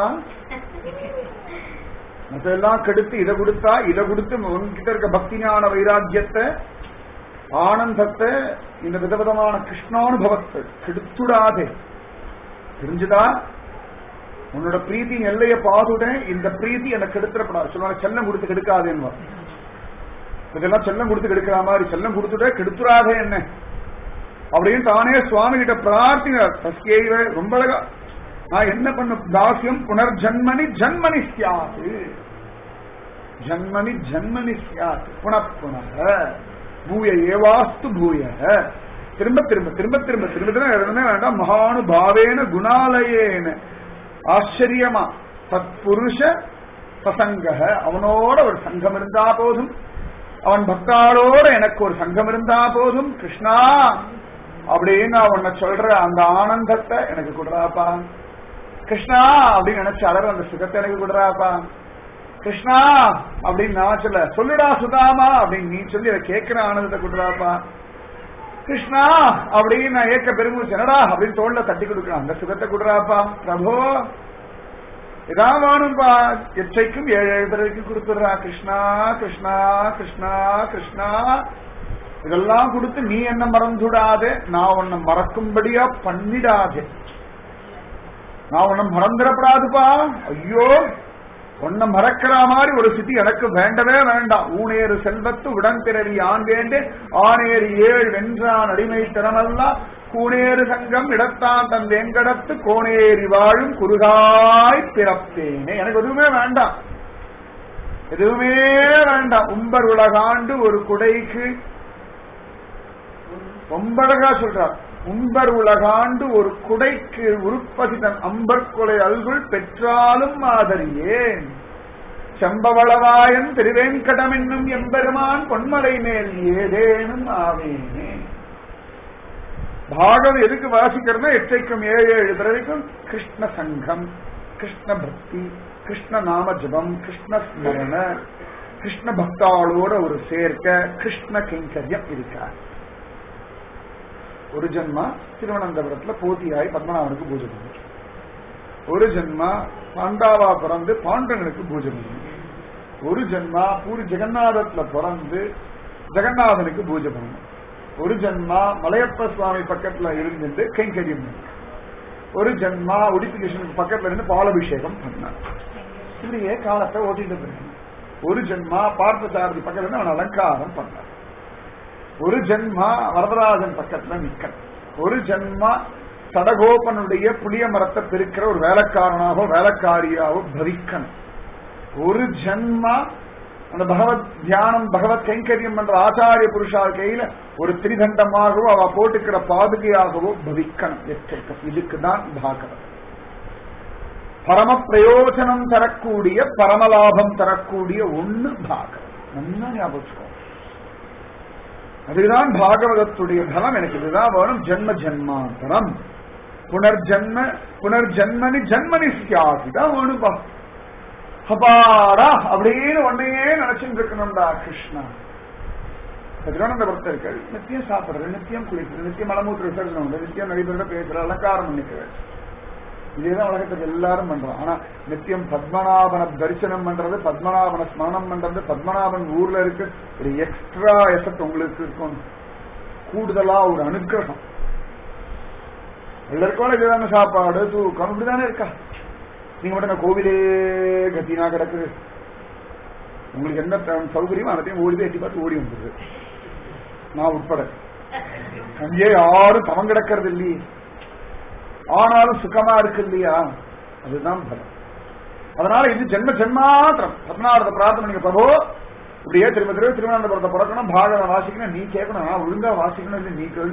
மற்றதெல்லாம் கெடுத்து இதை கொடுத்தா இதை கொடுத்து உன்கிட்ட இருக்க பக்தி ஞான வைராக்கியத்தை ஆனந்தத்தை இந்த விதவிதமான கிருஷ்ணானுபவத்தை கெடுத்துடாதே தெரிஞ்சுதா உன்னோட பிரீத்தி எல்லைய பாதுட்டேன் இந்த பிரீத்தி எனக்கு கெடுத்துடப்படாது சொல்லுவாங்க செல்லம் கொடுத்து கெடுக்காதேன்னு இதெல்லாம் செல்லம் கொடுத்து கெடுக்கிற மாதிரி செல்லம் கொடுத்துட்டே கெடுத்துறாதே என்ன அப்படின்னு தானே சுவாமி கிட்ட பிரார்த்தினார் தஸ்யைவ ரொம்ப அழகா நான் என்ன பண்ண தாசியம் புனர்ஜன்மனி ஜன்மனி சியாது ஜன்மனி ஜன்மனி சியாத் புனப்புனக பூய ஏவாஸ்து பூய திரும்ப திரும்ப திரும்ப திரும்ப திரும்ப திரும்ப எதுவுமே வேண்டாம் மகானுபாவேன குணாலயேன ஆச்சரியமா சத்புருஷ சசங்க அவனோட ஒரு சங்கம் இருந்தா போதும் அவன் பக்தாளோட எனக்கு ஒரு சங்கம் இருந்தா போதும் கிருஷ்ணா அப்படின்னு நான் உன்னை சொல்ற அந்த ஆனந்தத்தை எனக்கு கொடுறாப்பா கிருஷ்ணா அப்படின்னு நினைச்சு அலற அந்த சுகத்தை எனக்கு கொடுறாப்பா கிருஷ்ணா அப்படின்னு நான் சொல்ல சொல்லுடா சுதாமா அப்படின்னு நீ சொல்லி அதை கேட்கிற ஆனந்தத்தை கொடுறாப்பா கிருஷ்ணா அப்படின்னு நான் ஏக்க பெருமூச்சு என்னடா அப்படின்னு தோல்ல தட்டி கொடுக்கணும் அந்த சுகத்தை கொடுறாப்பா பிரபோ இதான் வேணும்பா எச்சைக்கும் ஏழு ஏழு பிறகு கொடுத்துடுறா கிருஷ்ணா கிருஷ்ணா கிருஷ்ணா கிருஷ்ணா இதெல்லாம் கொடுத்து நீ என்ன மறந்துடாதே நான் உன்னை மறக்கும்படியா பண்ணிடாதே நான் உன்னை மறந்துடப்படாதுப்பா ஐயோ உன்னை மறக்கிற மாதிரி ஒரு சித்தி எனக்கு வேண்டவே வேண்டாம் ஊனேறு செல்வத்து உடன் பிறவி ஆண் வேண்டு ஆனேறு ஏழு வென்றான் அடிமை திறமல்லாம் கூனேறு சங்கம் இடத்தான் தன் வெங்கடத்து கோணேறி வாழும் குறுகாய் பிறப்பேனே எனக்கு எதுவுமே வேண்டாம் எதுவுமே வேண்டாம் உம்பர் உலகாண்டு ஒரு குடைக்கு ரொம்ப அழகா சொல்றார் உம்பர் உலகாண்டு ஒரு குடைக்கு உருப்பதி தன் அம்பர் கொலை அல்குள் பெற்றாலும் மாதறியேன் செம்பவளவாயன் திருவேங்கடம் என்னும் எம்பெருமான் பொன்மலை மேல் ஏதேனும் ஆவேனே பாகவம் எதுக்கு வாசிக்கிறதா எச்சைக்கும் ஏழு ஏழு பிறவிக்கும் கிருஷ்ண சங்கம் கிருஷ்ண பக்தி கிருஷ்ண நாம ஜபம் கிருஷ்ண ஸ்மரண கிருஷ்ண பக்தாளோட ஒரு சேர்க்க கிருஷ்ண கைங்கரியம் இருக்கார் ஒரு ஜென்மா திருவனந்தபுரத்துல போத்தியாய் பத்மநாபனுக்கு பூஜை பண்ணு ஒரு ஜென்மா பாண்டாவா பிறந்து பாண்டவனுக்கு பூஜை பண்ணு ஒரு ஜென்மா பூரி ஜெகநாதத்துல பிறந்து ஜெகநாதனுக்கு பூஜை பண்ணணும் ஒரு ஜென்மா மலையப்ப சுவாமி பக்கத்துல இருந்துட்டு கைங்கரியம் பண்ணு ஒரு ஜென்மா உடுப்பி கிருஷ்ணனுக்கு பக்கத்துல இருந்து பாலாபிஷேகம் பண்ணான் இப்படியே காலத்தை ஓட்டிட்டு போயிருக்கான் ஒரு ஜென்மா பார்த்தசாரதி பக்கத்துல இருந்து அவன் அலங்காரம் பண்ணான் ஒரு ஜென்மா வரதராஜன் பக்கத்துல நிக்க ஒரு ஜென்மா சடகோபனுடைய புளிய மரத்தை பெருக்கிற ஒரு வேலைக்காரனாகவோ வேலைக்காரியாவோ பவிக்கணும் ஒரு ஜன்மா அந்த பகவத் தியானம் பகவத் கைங்கரியம் பண்ற ஆச்சாரிய புருஷா கையில ஒரு திரிதண்டமாகவோ அவ போட்டுக்கிற பாதுகையாகவோ பவிக்கணும் எச்சரிக்கை இதுக்குதான் பாகவத் பரம பிரயோஜனம் தரக்கூடிய பரமலாபம் தரக்கூடிய ஒண்ணு பாகவத் நல்லா ஞாபகம் வச்சுக்கோ. அதுதான் பாகவதத்துடைய பலம் எனக்கு இதுதான் வேணும் ஜென்ம ஜென்மாந்தரம் புனர்ஜன்ம புனர்ஜன்மனி ஜன்மனி சியாதி தான் வேணும்பா அப்பாடா அப்படின்னு ஒன்னையே நினைச்சுட்டு இருக்கணும்டா கிருஷ்ணா திருவனந்தபுரத்தில் இருக்க நித்தியம் சாப்பிடுறது நித்தியம் குளிக்கிறது நித்தியம் மலமூத்திர விசர்ஜனம் உண்டு நித்தியம் நடிபரோட பேசுற அலங்காரம் பண்ணிக்கிறது இதேதான் உலகத்துக்கு எல்லாரும் பண்றோம் ஆனா நித்தியம் பத்மநாபன தரிசனம் பண்றது பத்மநாபன ஸ்மரணம் பண்றது பத்மநாபன் ஊர்ல இருக்கு ஒரு எக்ஸ்ட்ரா எஃபெக்ட் உங்களுக்கு இருக்கும் கூடுதலா ஒரு அனுகிரகம் எல்லாருக்கும் இதுதான சாப்பாடு தூக்கம் இப்படிதானே இருக்கா நீங்க மட்டும் இந்த கோவிலே கத்தினா கிடக்குது உங்களுக்கு என்ன த- சௌகரியமோ அதையும் ஓடி போய் எட்டி பார்த்து ஓடி வந்துருது நான் உட்பட அங்கே யாரும் தவம் கிடக்கிறது இல்லையே ஆனாலும் சுகமா இருக்கு இல்லையா அதுதான் பலம் அதனால இது ஜென்ம ஜென்மாத்திரம் பதினாறு பிரார்த்தனை பண்ணிக்க பிரபு இப்படியே திரும்ப திரும்ப திருவனந்தபுரத்தை பிறக்கணும் பாகவதம் வாசிக்கணும் நீ கேட்கணும் நான் ஒழுங்கா வாசிக்கணும் இல்லை நீ கேளு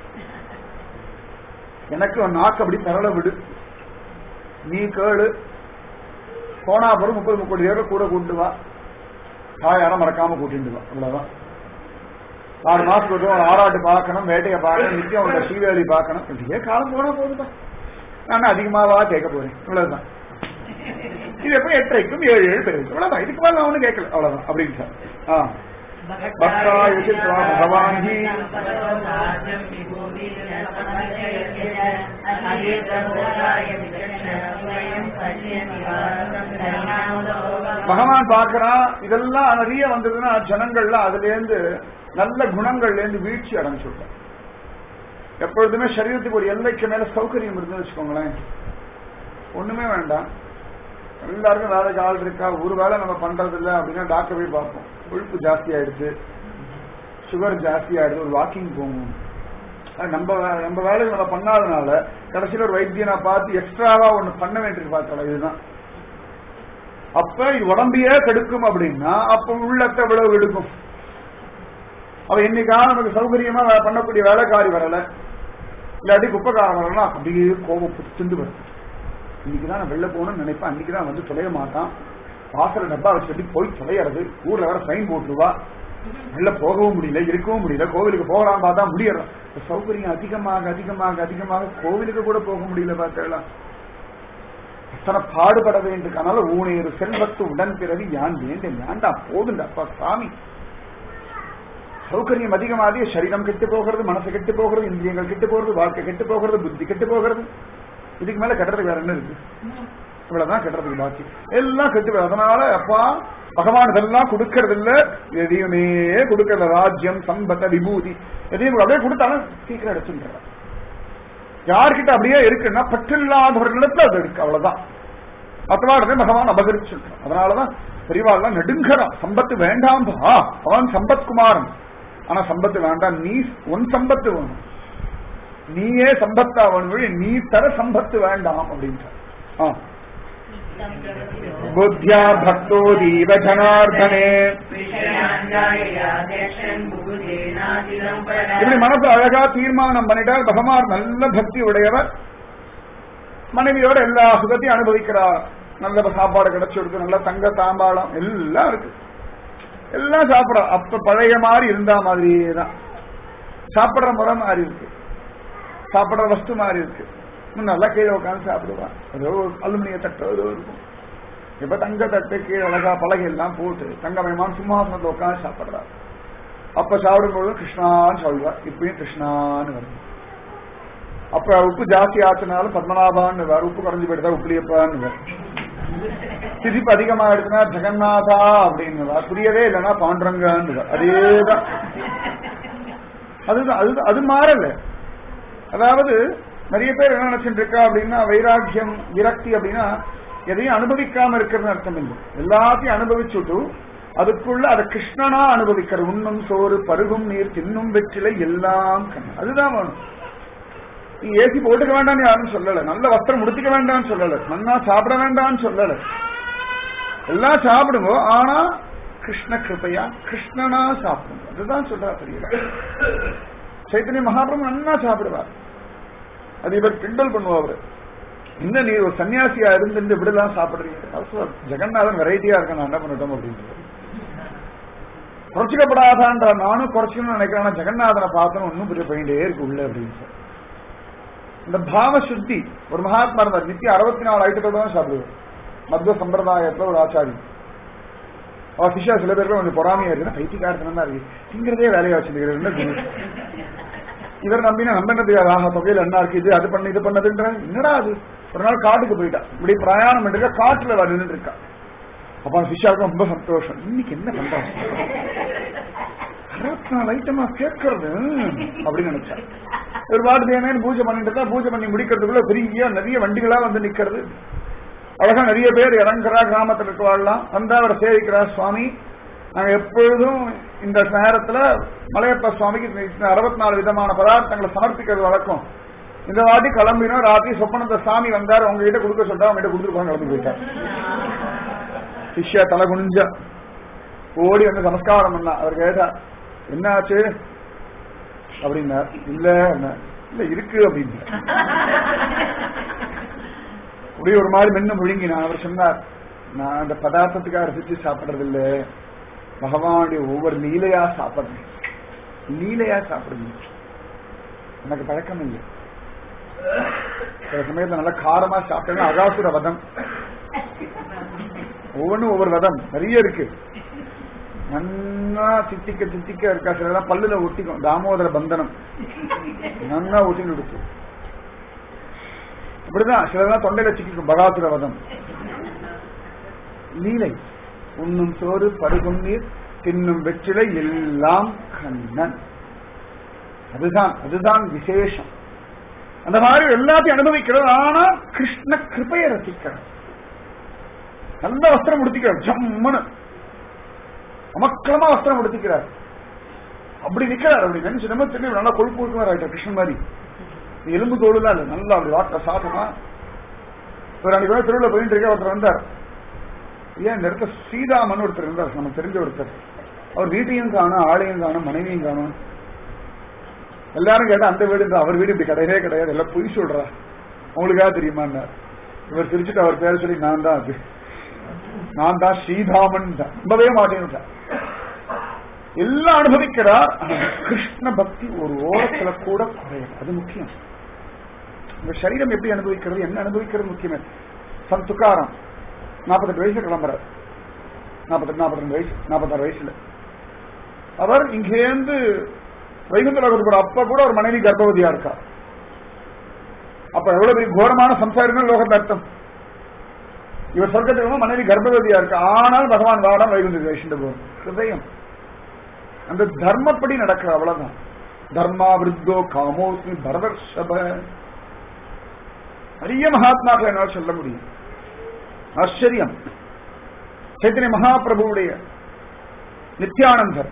எனக்கு உன் நாக்கு அப்படி தரல விடு நீ கேளு போனா அப்புறம் முப்பது முப்பது பேரை கூட கூட்டு வா தாயார மறக்காம கூட்டிட்டு வா அவ்வளவுதான் ஆறு மாசத்துக்கு ஒரு தடவை ஆராட்டு பார்க்கணும் வேட்டையை பார்க்கணும் நித்தியம் உங்க ஸ்ரீவேலி பார்க்கணும் இப்படியே காலம் போனா போதுப்பா நான் அதிகமாவா கேட்க போறேன் இவ்வளவுதான் இது எப்ப எட்டரைக்கும் ஏழு ஏழு பேர் இவ்வளவுதான் இதுக்கு மேல நான் ஒண்ணும் கேட்கல அவ்வளவுதான் அப்படின்னு சார் ஆ பக்தாய விசித்ரா பகவான் ஹி பகவான் பார்க்கறான் இதெல்லாம் நிறைய வந்ததுன்னா ஜனங்கள்லாம் அதுல இருந்து நல்ல குணங்கள்ல இருந்து வீழ்ச்சி அடைஞ்சுட்டான் எப்பொழுதுமே சரீரத்துக்கு ஒரு எல்லைக்கு மேல சௌகரியம் இருக்குன்னு வச்சுக்கோங்களேன் ஒண்ணுமே வேண்டாம் எல்லாருக்கும் வேலைக்கு ஆள் இருக்கா ஒரு வேலை நம்ம பண்றது இல்ல அப்படின்னா டாக்டர் போய் பார்ப்போம் கொழுப்பு ஜாஸ்தி ஆயிடுச்சு சுகர் ஜாஸ்தி ஆயிடுது ஒரு வாக்கிங் போகும் அது நம்ம வே- நம்ம வேலையை நம்ம பண்ணாதனால கடைசியில் ஒரு வைத்தியனை பார்த்து எக்ஸ்ட்ராவா ஒண்ணு பண்ண வேண்டியிருக்கு பார்த்தோம் இதுதான் அப்ப இது உடம்பையே கெடுக்கும் அப்படின்னா அப்ப உள்ளத்தை விளவு எடுக்கும் அவ என்னைக்கா நமக்கு சௌகரியமா வே- பண்ணக்கூடிய வேலைக்காரி வரல இல்லாட்டி குப்பைக்காரன் வரலாம் அப்படியே கோபம் புத்துண்டு வருது இன்னைக்கு தான் நான் வெளில போகணும்னு நினைப்பேன் அன்னைக்கு தான் வந்து தொலைய மாட்டான் வாசல டப்பா வச்சுட்டு போய் தொலையறது ஊர்ல வேற சைன் போட்டுருவா வெளில போகவும் முடியல இருக்கவும் முடியல கோவிலுக்கு போகலாம் பார்த்தா முடியறோம் சௌகரியம் அதிகமாக அதிகமாக அதிகமாக கோவிலுக்கு கூட போக முடியல பார்த்தலாம் அத்தனை பாடுபட வேண்டியிருக்கனால ஊனேறு செல்வத்து உடன் பிறவி யான் வேண்டேன் யாண்டா போதுண்டா அப்பா சாமி சௌகரியம் அதிகமாகிய சரீரம் கெட்டு போகிறது மனசு கெட்டு போகிறது இந்திரியங்கள் கெட்டு போகிறது வாழ்க்கை கெட்டு போகிறது புத்தி கெட்டு போகிறது இதுக்கு மேல கட்டுறதுக்கு வேற என்ன இருக்கு இவ்வளவுதான் கட்டுறதுக்கு பாக்கி எல்லாம் கெட்டு போகுது. அதனால அப்பா பகவான் இதெல்லாம் கொடுக்கறது இல்ல எதையுமே கொடுக்கறது ராஜ்யம் சம்பத்த விபூதி எதையும் அப்படியே கொடுத்தாலும் சீக்கிரம் எடுத்துட்டார் யார்கிட்ட அப்படியே இருக்குன்னா பற்றில்லாதவர்களிடத்துல அது இருக்கு அவ்வளவுதான் மற்றவாடத்தை பகவான் அபகரிச்சுட்டான் அதனாலதான் பெரியவாள்லாம் நெடுங்கறான் சம்பத்து வேண்டாம்பா அவன் சம்பத்குமாரன் ஆனா சம்பத்து வேண்டாம் நீ உன் சம்பத்து வேணும் நீயே சம்பத்தா வேணும் நீ தர சம்பத்து வேண்டாம் அப்படின்ட்டு ஆ. புத்தியா பக்தோதீவ ஜனார்தனே இப்படி மனசு அழகா தீர்மானம் பண்ணிட்டால் பகவான் நல்ல பக்தி உடையவர் மனைவியோட எல்லா சுகத்தையும் அனுபவிக்கிறார் நல்ல சாப்பாடு கிடைச்சிருக்கு நல்ல தங்க தாம்பாளம் எல்லாம் இருக்கு எல்லாம் சாப்பிடறோம் அப்ப பழைய மாதிரி இருந்தா மாதிரியே தான் சாப்பிடுற முறை மாறி இருக்கு சாப்பிடுற வஸ்து மாறி இருக்கு இன்னும் நல்லா கீழே உட்காந்து சாப்பிடுவான் ஏதோ ஒரு அலுமினிய தட்டோ ஏதோ இருக்கும் இப்ப தங்க தட்டு கீழே அழகா பலகை எல்லாம் போட்டு தங்கமயமான சிம்மாசனத்தை உட்காந்து சாப்பிடுறாரு அப்ப சாப்பிடும்போது கிருஷ்ணான்னு சொல்லுவார் இப்பயும் கிருஷ்ணான்னு வருது அப்ப உப்பு ஜாஸ்தி ஆச்சுனாலும் பத்மநாபான்னு வேற உப்பு குறைஞ்சு போயிட்டா உப்புலியப்பான்னு வேற திதிப்பு அதிகமா எடுத்துனா ஜெகநாதா அப்படின்னு புரியவே இல்லைன்னா பாண்டுரங்கான்னு அதேதான் அதுதான் அது அது மாறல அதாவது நிறைய பேர் என்ன நினைச்சிட்டு இருக்கா அப்படின்னா வைராக்கியம் விரக்தி அப்படின்னா எதையும் அனுபவிக்காம இருக்கிறது அர்த்தம் இல்லை எல்லாத்தையும் அனுபவிச்சுட்டு அதுக்குள்ள அதை கிருஷ்ணனா அனுபவிக்கிற உண்ணும் சோறு பருகும் நீர் தின்னும் வெற்றிலை எல்லாம் கண்ணு அதுதான் வேணும் நீ ஏசி போட்டுக்க வேண்டாம்னு யாரும் சொல்லல நல்ல வஸ்திரம் உடுத்திக்க வேண்டாம்னு சொல்லல நன்னா சாப்பிட வேண்டாம்னு சொல்லல எல்லாம் சாப்பிடுங்க ஆனா கிருஷ்ண கிருபையா கிருஷ்ணனா சாப்பிடுங்க அதுதான் சொல்றா தெரியல சைத்தன்ய மகாபிரபு நன்னா சாப்பிடுவார் அது இவர் கிண்டல் பண்ணுவா அவரு இந்த நீ ஒரு சன்னியாசியா இருந்து இப்படிலாம் சாப்பிடுறீங்க அவர் சொல்றார், ஜெகநாதன் வெரைட்டியா இருக்க நான் என்ன பண்ணட்டும் அப்படின்னு குறைச்சிக்கப்படாதான்ற நானும் குறைச்சிக்கணும்னு நினைக்கிறேன் ஆனா ஜெகநாதனை பார்த்தோம் இன்னும் பெரிய போயிட்டே இருக்கு உள்ள அப்படின்னு சொல்லி. இந்த பாவ சுத்தி ஒரு மகாத்மா இருந்தார் நித்தியம் அறுபத்தி நாலு ஐட்டத்தோட தான் சாப்பிடுவார் மத்வ சம்பிரதாயத்துல ஒரு ஆச்சாரி அவர் சிஷ்யா சில பேருக்கு கொஞ்சம் பொறாமையா இருக்கு பைத்தியக்காரத்தனம் தான் இருக்கு திங்கிறதே வேலையா வச்சிருக்கிறது இவர் நம்பினா நம்பினது ஆஹா தொகையில் என்ன இருக்கு இது அது பண்ணு இது பண்ணதுன்ற என்னடா அது ஒரு நாள் காட்டுக்கு போயிட்டா இப்படி பிரயாணம் பண்ணிருக்கா காட்டுல வர நின்று இருக்கா அப்ப அந்த சிஷ்யாவுக்கு ரொம்ப சந்தோஷம் இன்னைக்கு என்ன பண்றாங்க அறுபத்தி நாலு ஐட்டமா கேட்கறது அப்படின்னு நினைச்சா ஒரு பாட்டு தேவையான பூஜை பண்ணிட்டு இருந்தா பூஜை பண்ணி முடிக்கிறதுக்குள்ள பெரிய நிறைய வண்டிகளா வந்து நிக்கிறது அழகா நிறைய பேர் இறங்குறா கிராமத்துல இருக்கவாள்லாம் வந்தா அவரை சேவிக்கிறா சுவாமி நாங்க எப்பொழுதும் இந்த நேரத்துல மலையப்ப சுவாமிக்கு அறுபத்தி நாலு விதமான பதார்த்தங்களை சமர்ப்பிக்கிறது வழக்கம் இந்த வாட்டி கிளம்பினோம் ராத்திரி சொப்பனந்த சாமி வந்தார் உங்ககிட்ட கொடுக்க சொல்றா உங்ககிட்ட கொடுத்துருப்பாங்க கிளம்பி போயிட்டார் சிஷ்யா தலை குனிஞ்சா ஓடி வந்து நமஸ்காரம் பண்ணா அவர் கேட்டா என்ன ஆச்சு அப்படின்னார் இல்ல இல்ல இருக்கு அப்படின்னு அப்படியே ஒரு மாதிரி மென்னு முழுங்கினான் அவர் சொன்னார் நான் அந்த பதார்த்தத்துக்காக ரசிச்சு சாப்பிடுறது இல்ல பகவானுடைய ஒவ்வொரு லீலையா சாப்பிடுறேன் லீலையா சாப்பிடுறேன் எனக்கு பழக்கம் இல்லை சில சமயத்துல நல்லா காரமா சாப்பிட்டேன்னா அகாசுர வதம் ஒவ்வொன்றும் ஒவ்வொரு வதம் நிறைய இருக்கு நன்னா சித்திக்க சித்திக்க இருக்கா சிலதான் பல்லுல ஒட்டிக்கும் தாமோதர பந்தனம் நன்னா ஒட்டின்னு இருக்கு இப்படிதான் சிலதான் தொண்டையில சிக்கிக்கும் பகாசுர வதம் லீலை உண்ணும் சோறு பருகுநீர் தின்னும் வெற்றிலை எல்லாம் கண்ணன் அதுதான் அதுதான் விசேஷம் அந்த மாதிரி எல்லாத்தையும் அனுபவிக்கிறது ஆனா கிருஷ்ண கிருப்பையை ரசிக்கிறது நல்ல வஸ்திரம் உடுத்திக்கிறார் ஜம்முன்னு அமக்கலமா வஸ்திரம் உடுத்திக்கிறார் அப்படி நிக்கிறார் அப்படி நினைச்சு நம்ம தெரியும் நல்லா கொழுப்பு கொழுப்பு ஆயிட்டார் கிருஷ்ணன் மாதிரி இது எலும்பு தோடுலாம் இல்லை நல்லா அப்படி வாட்ட சாப்பிடலாம் ஒரு அன்னைக்கு கூட திருவிழா போயிட்டு இருக்க ஒருத்தர் வந்தார் ஏன் இந்த இடத்துல ஸ்ரீராமன் ஒருத்தர் இருந்தார் நமக்கு தெரிஞ்ச ஒருத்தர் அவர் வீட்டையும் காணும் ஆளையும் காணும் மனைவியும் காணும் எல்லாரும் கேட்டா அந்த வீடு இந்த அவர் வீடு இப்படி கிடையவே கிடையாது எல்லாம் பொய் சொல்றா உங்களுக்காக தெரியுமா இவர் சிரிச்சுட்டு அவர் பேர் சொல்லி நான் தான் அது நான் தான் ஸ்ரீதாமன் தான் நம்பவே மாட்டேன் எல்லாம் அனுபவிக்கிறார் ஆனா கிருஷ்ண பக்தி ஒரு ஓரத்துல கூட குறையல அது முக்கியம் இந்த சரீரம் எப்படி அனுபவிக்கிறது என்ன அனுபவிக்கிறது முக்கியமே சன் துக்காரம் நாற்பத்தெட்டு வயசுல கிளம்புறார் நாற்பத்தெட்டு நாற்பத்தி ரெண்டு வயசு நாற்பத்தாறு வயசுல அவர் இங்கேருந்து வைகுந்த லோகத்துக்கு அப்ப கூட ஒரு மனைவி கர்ப்பவதியா இருக்கா அப்ப எவ்வளவு பெரிய கோரமான சம்சாரிகள் லோகத்தை அர்த்தம் இவர் சொர்க்கத்துக்கு மனைவி கர்ப்பவதியா இருக்கா ஆனால் பகவான் வாடம் வைகுந்த வைஷ்ணவ போகும் ஹிருதயம் அந்த தர்மப்படி நடக்கிற அவ்வளவுதான் தர்மா விருத்தோ காமோஸ்மி பரதர்ஷப நிறைய மகாத்மாக்கள் என்னால் சொல்ல முடியும் ஆச்சரியம் சைத்தன்ய மகாபிரபுவுடைய நித்யானந்தர்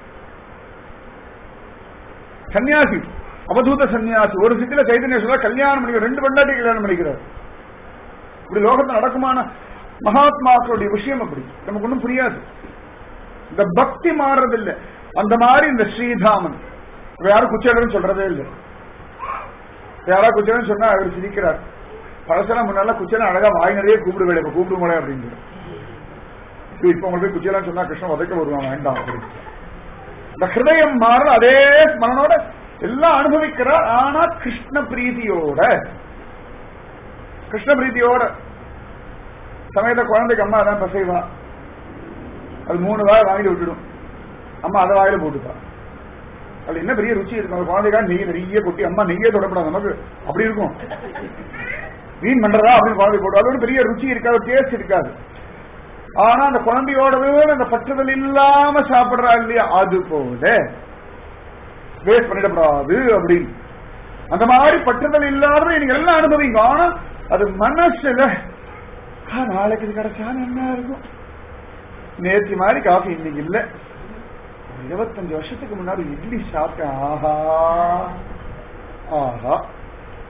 சன்னியாசி அவதூத சன்னியாசி ஒரு சித்தில சைதன்ய சொல்ல கல்யாணம் பண்ணிக்கிற ரெண்டு பெண்டாட்டி கல்யாணம் பண்ணிக்கிறார் இப்படி லோகத்தில் நடக்குமான மகாத்மாக்களுடைய விஷயம் அப்படி நமக்கு ஒன்றும் புரியாது இந்த பக்தி மாறுறதில்லை அந்த மாதிரி இந்த ஸ்ரீதாமன் இவ யாரும் குச்சேலன்னு சொல்றதே இல்லை யாரா குச்சேலன்னு சொன்னா அவர் சிரிக்கிறார் பழசெல்லாம் முன்னால குச்சேலன் அழகா வாய் நிறைய கூப்பிடுவேன் இப்ப கூப்பிடுவோம் அப்படின்னு இப்ப உங்களுக்கு போய் குச்சேலன்னு சொன்னா கிருஷ்ணன் உதைக்க வருவான் வேண்டாம் அப்படின்னு இந்த ஹிருதயம் மாற அதே ஸ்மரணோட எல்லாம் அனுபவிக்கிறார் ஆனா கிருஷ்ண பிரீதியோட கிருஷ்ண பிரீதியோட சமயத்தை குழந்தைக்கு அம்மா அதான் பசைவா அது மூணு வாய் வாங்கிட்டு விட்டுடும் அம்மா அதை வாயில போட்டுப்பா அது என்ன பெரிய ருச்சி இருக்கும் அந்த குழந்தைக்காக நெய் நிறைய கொட்டி அம்மா நெய்யே தொடப்படாது நமக்கு அப்படி இருக்கும் வீண் பண்றதா அப்படின்னு குழந்தை போட்டு அதோட பெரிய ருச்சி இருக்காது டேஸ்ட் இருக்காது ஆனா அந்த குழந்தையோடவே அந்த பற்றுதல் இல்லாம சாப்பிடுறா இல்லையா அது போல வேஸ்ட் பண்ணிடக்கூடாது அப்படின்னு அந்த மாதிரி பற்றுதல் இல்லாத நீங்க எல்லாம் அனுபவிங்க ஆனா அது மனசுல ஆ, நாளைக்கு இது கிடைச்சா என்ன இருக்கும் நேற்று மாதிரி காஃபி இன்னைக்கு இல்ல ஒரு இருபத்தஞ்சு வருஷத்துக்கு முன்னாடி இட்லி சாப்பிட்டேன் ஆஹா ஆஹா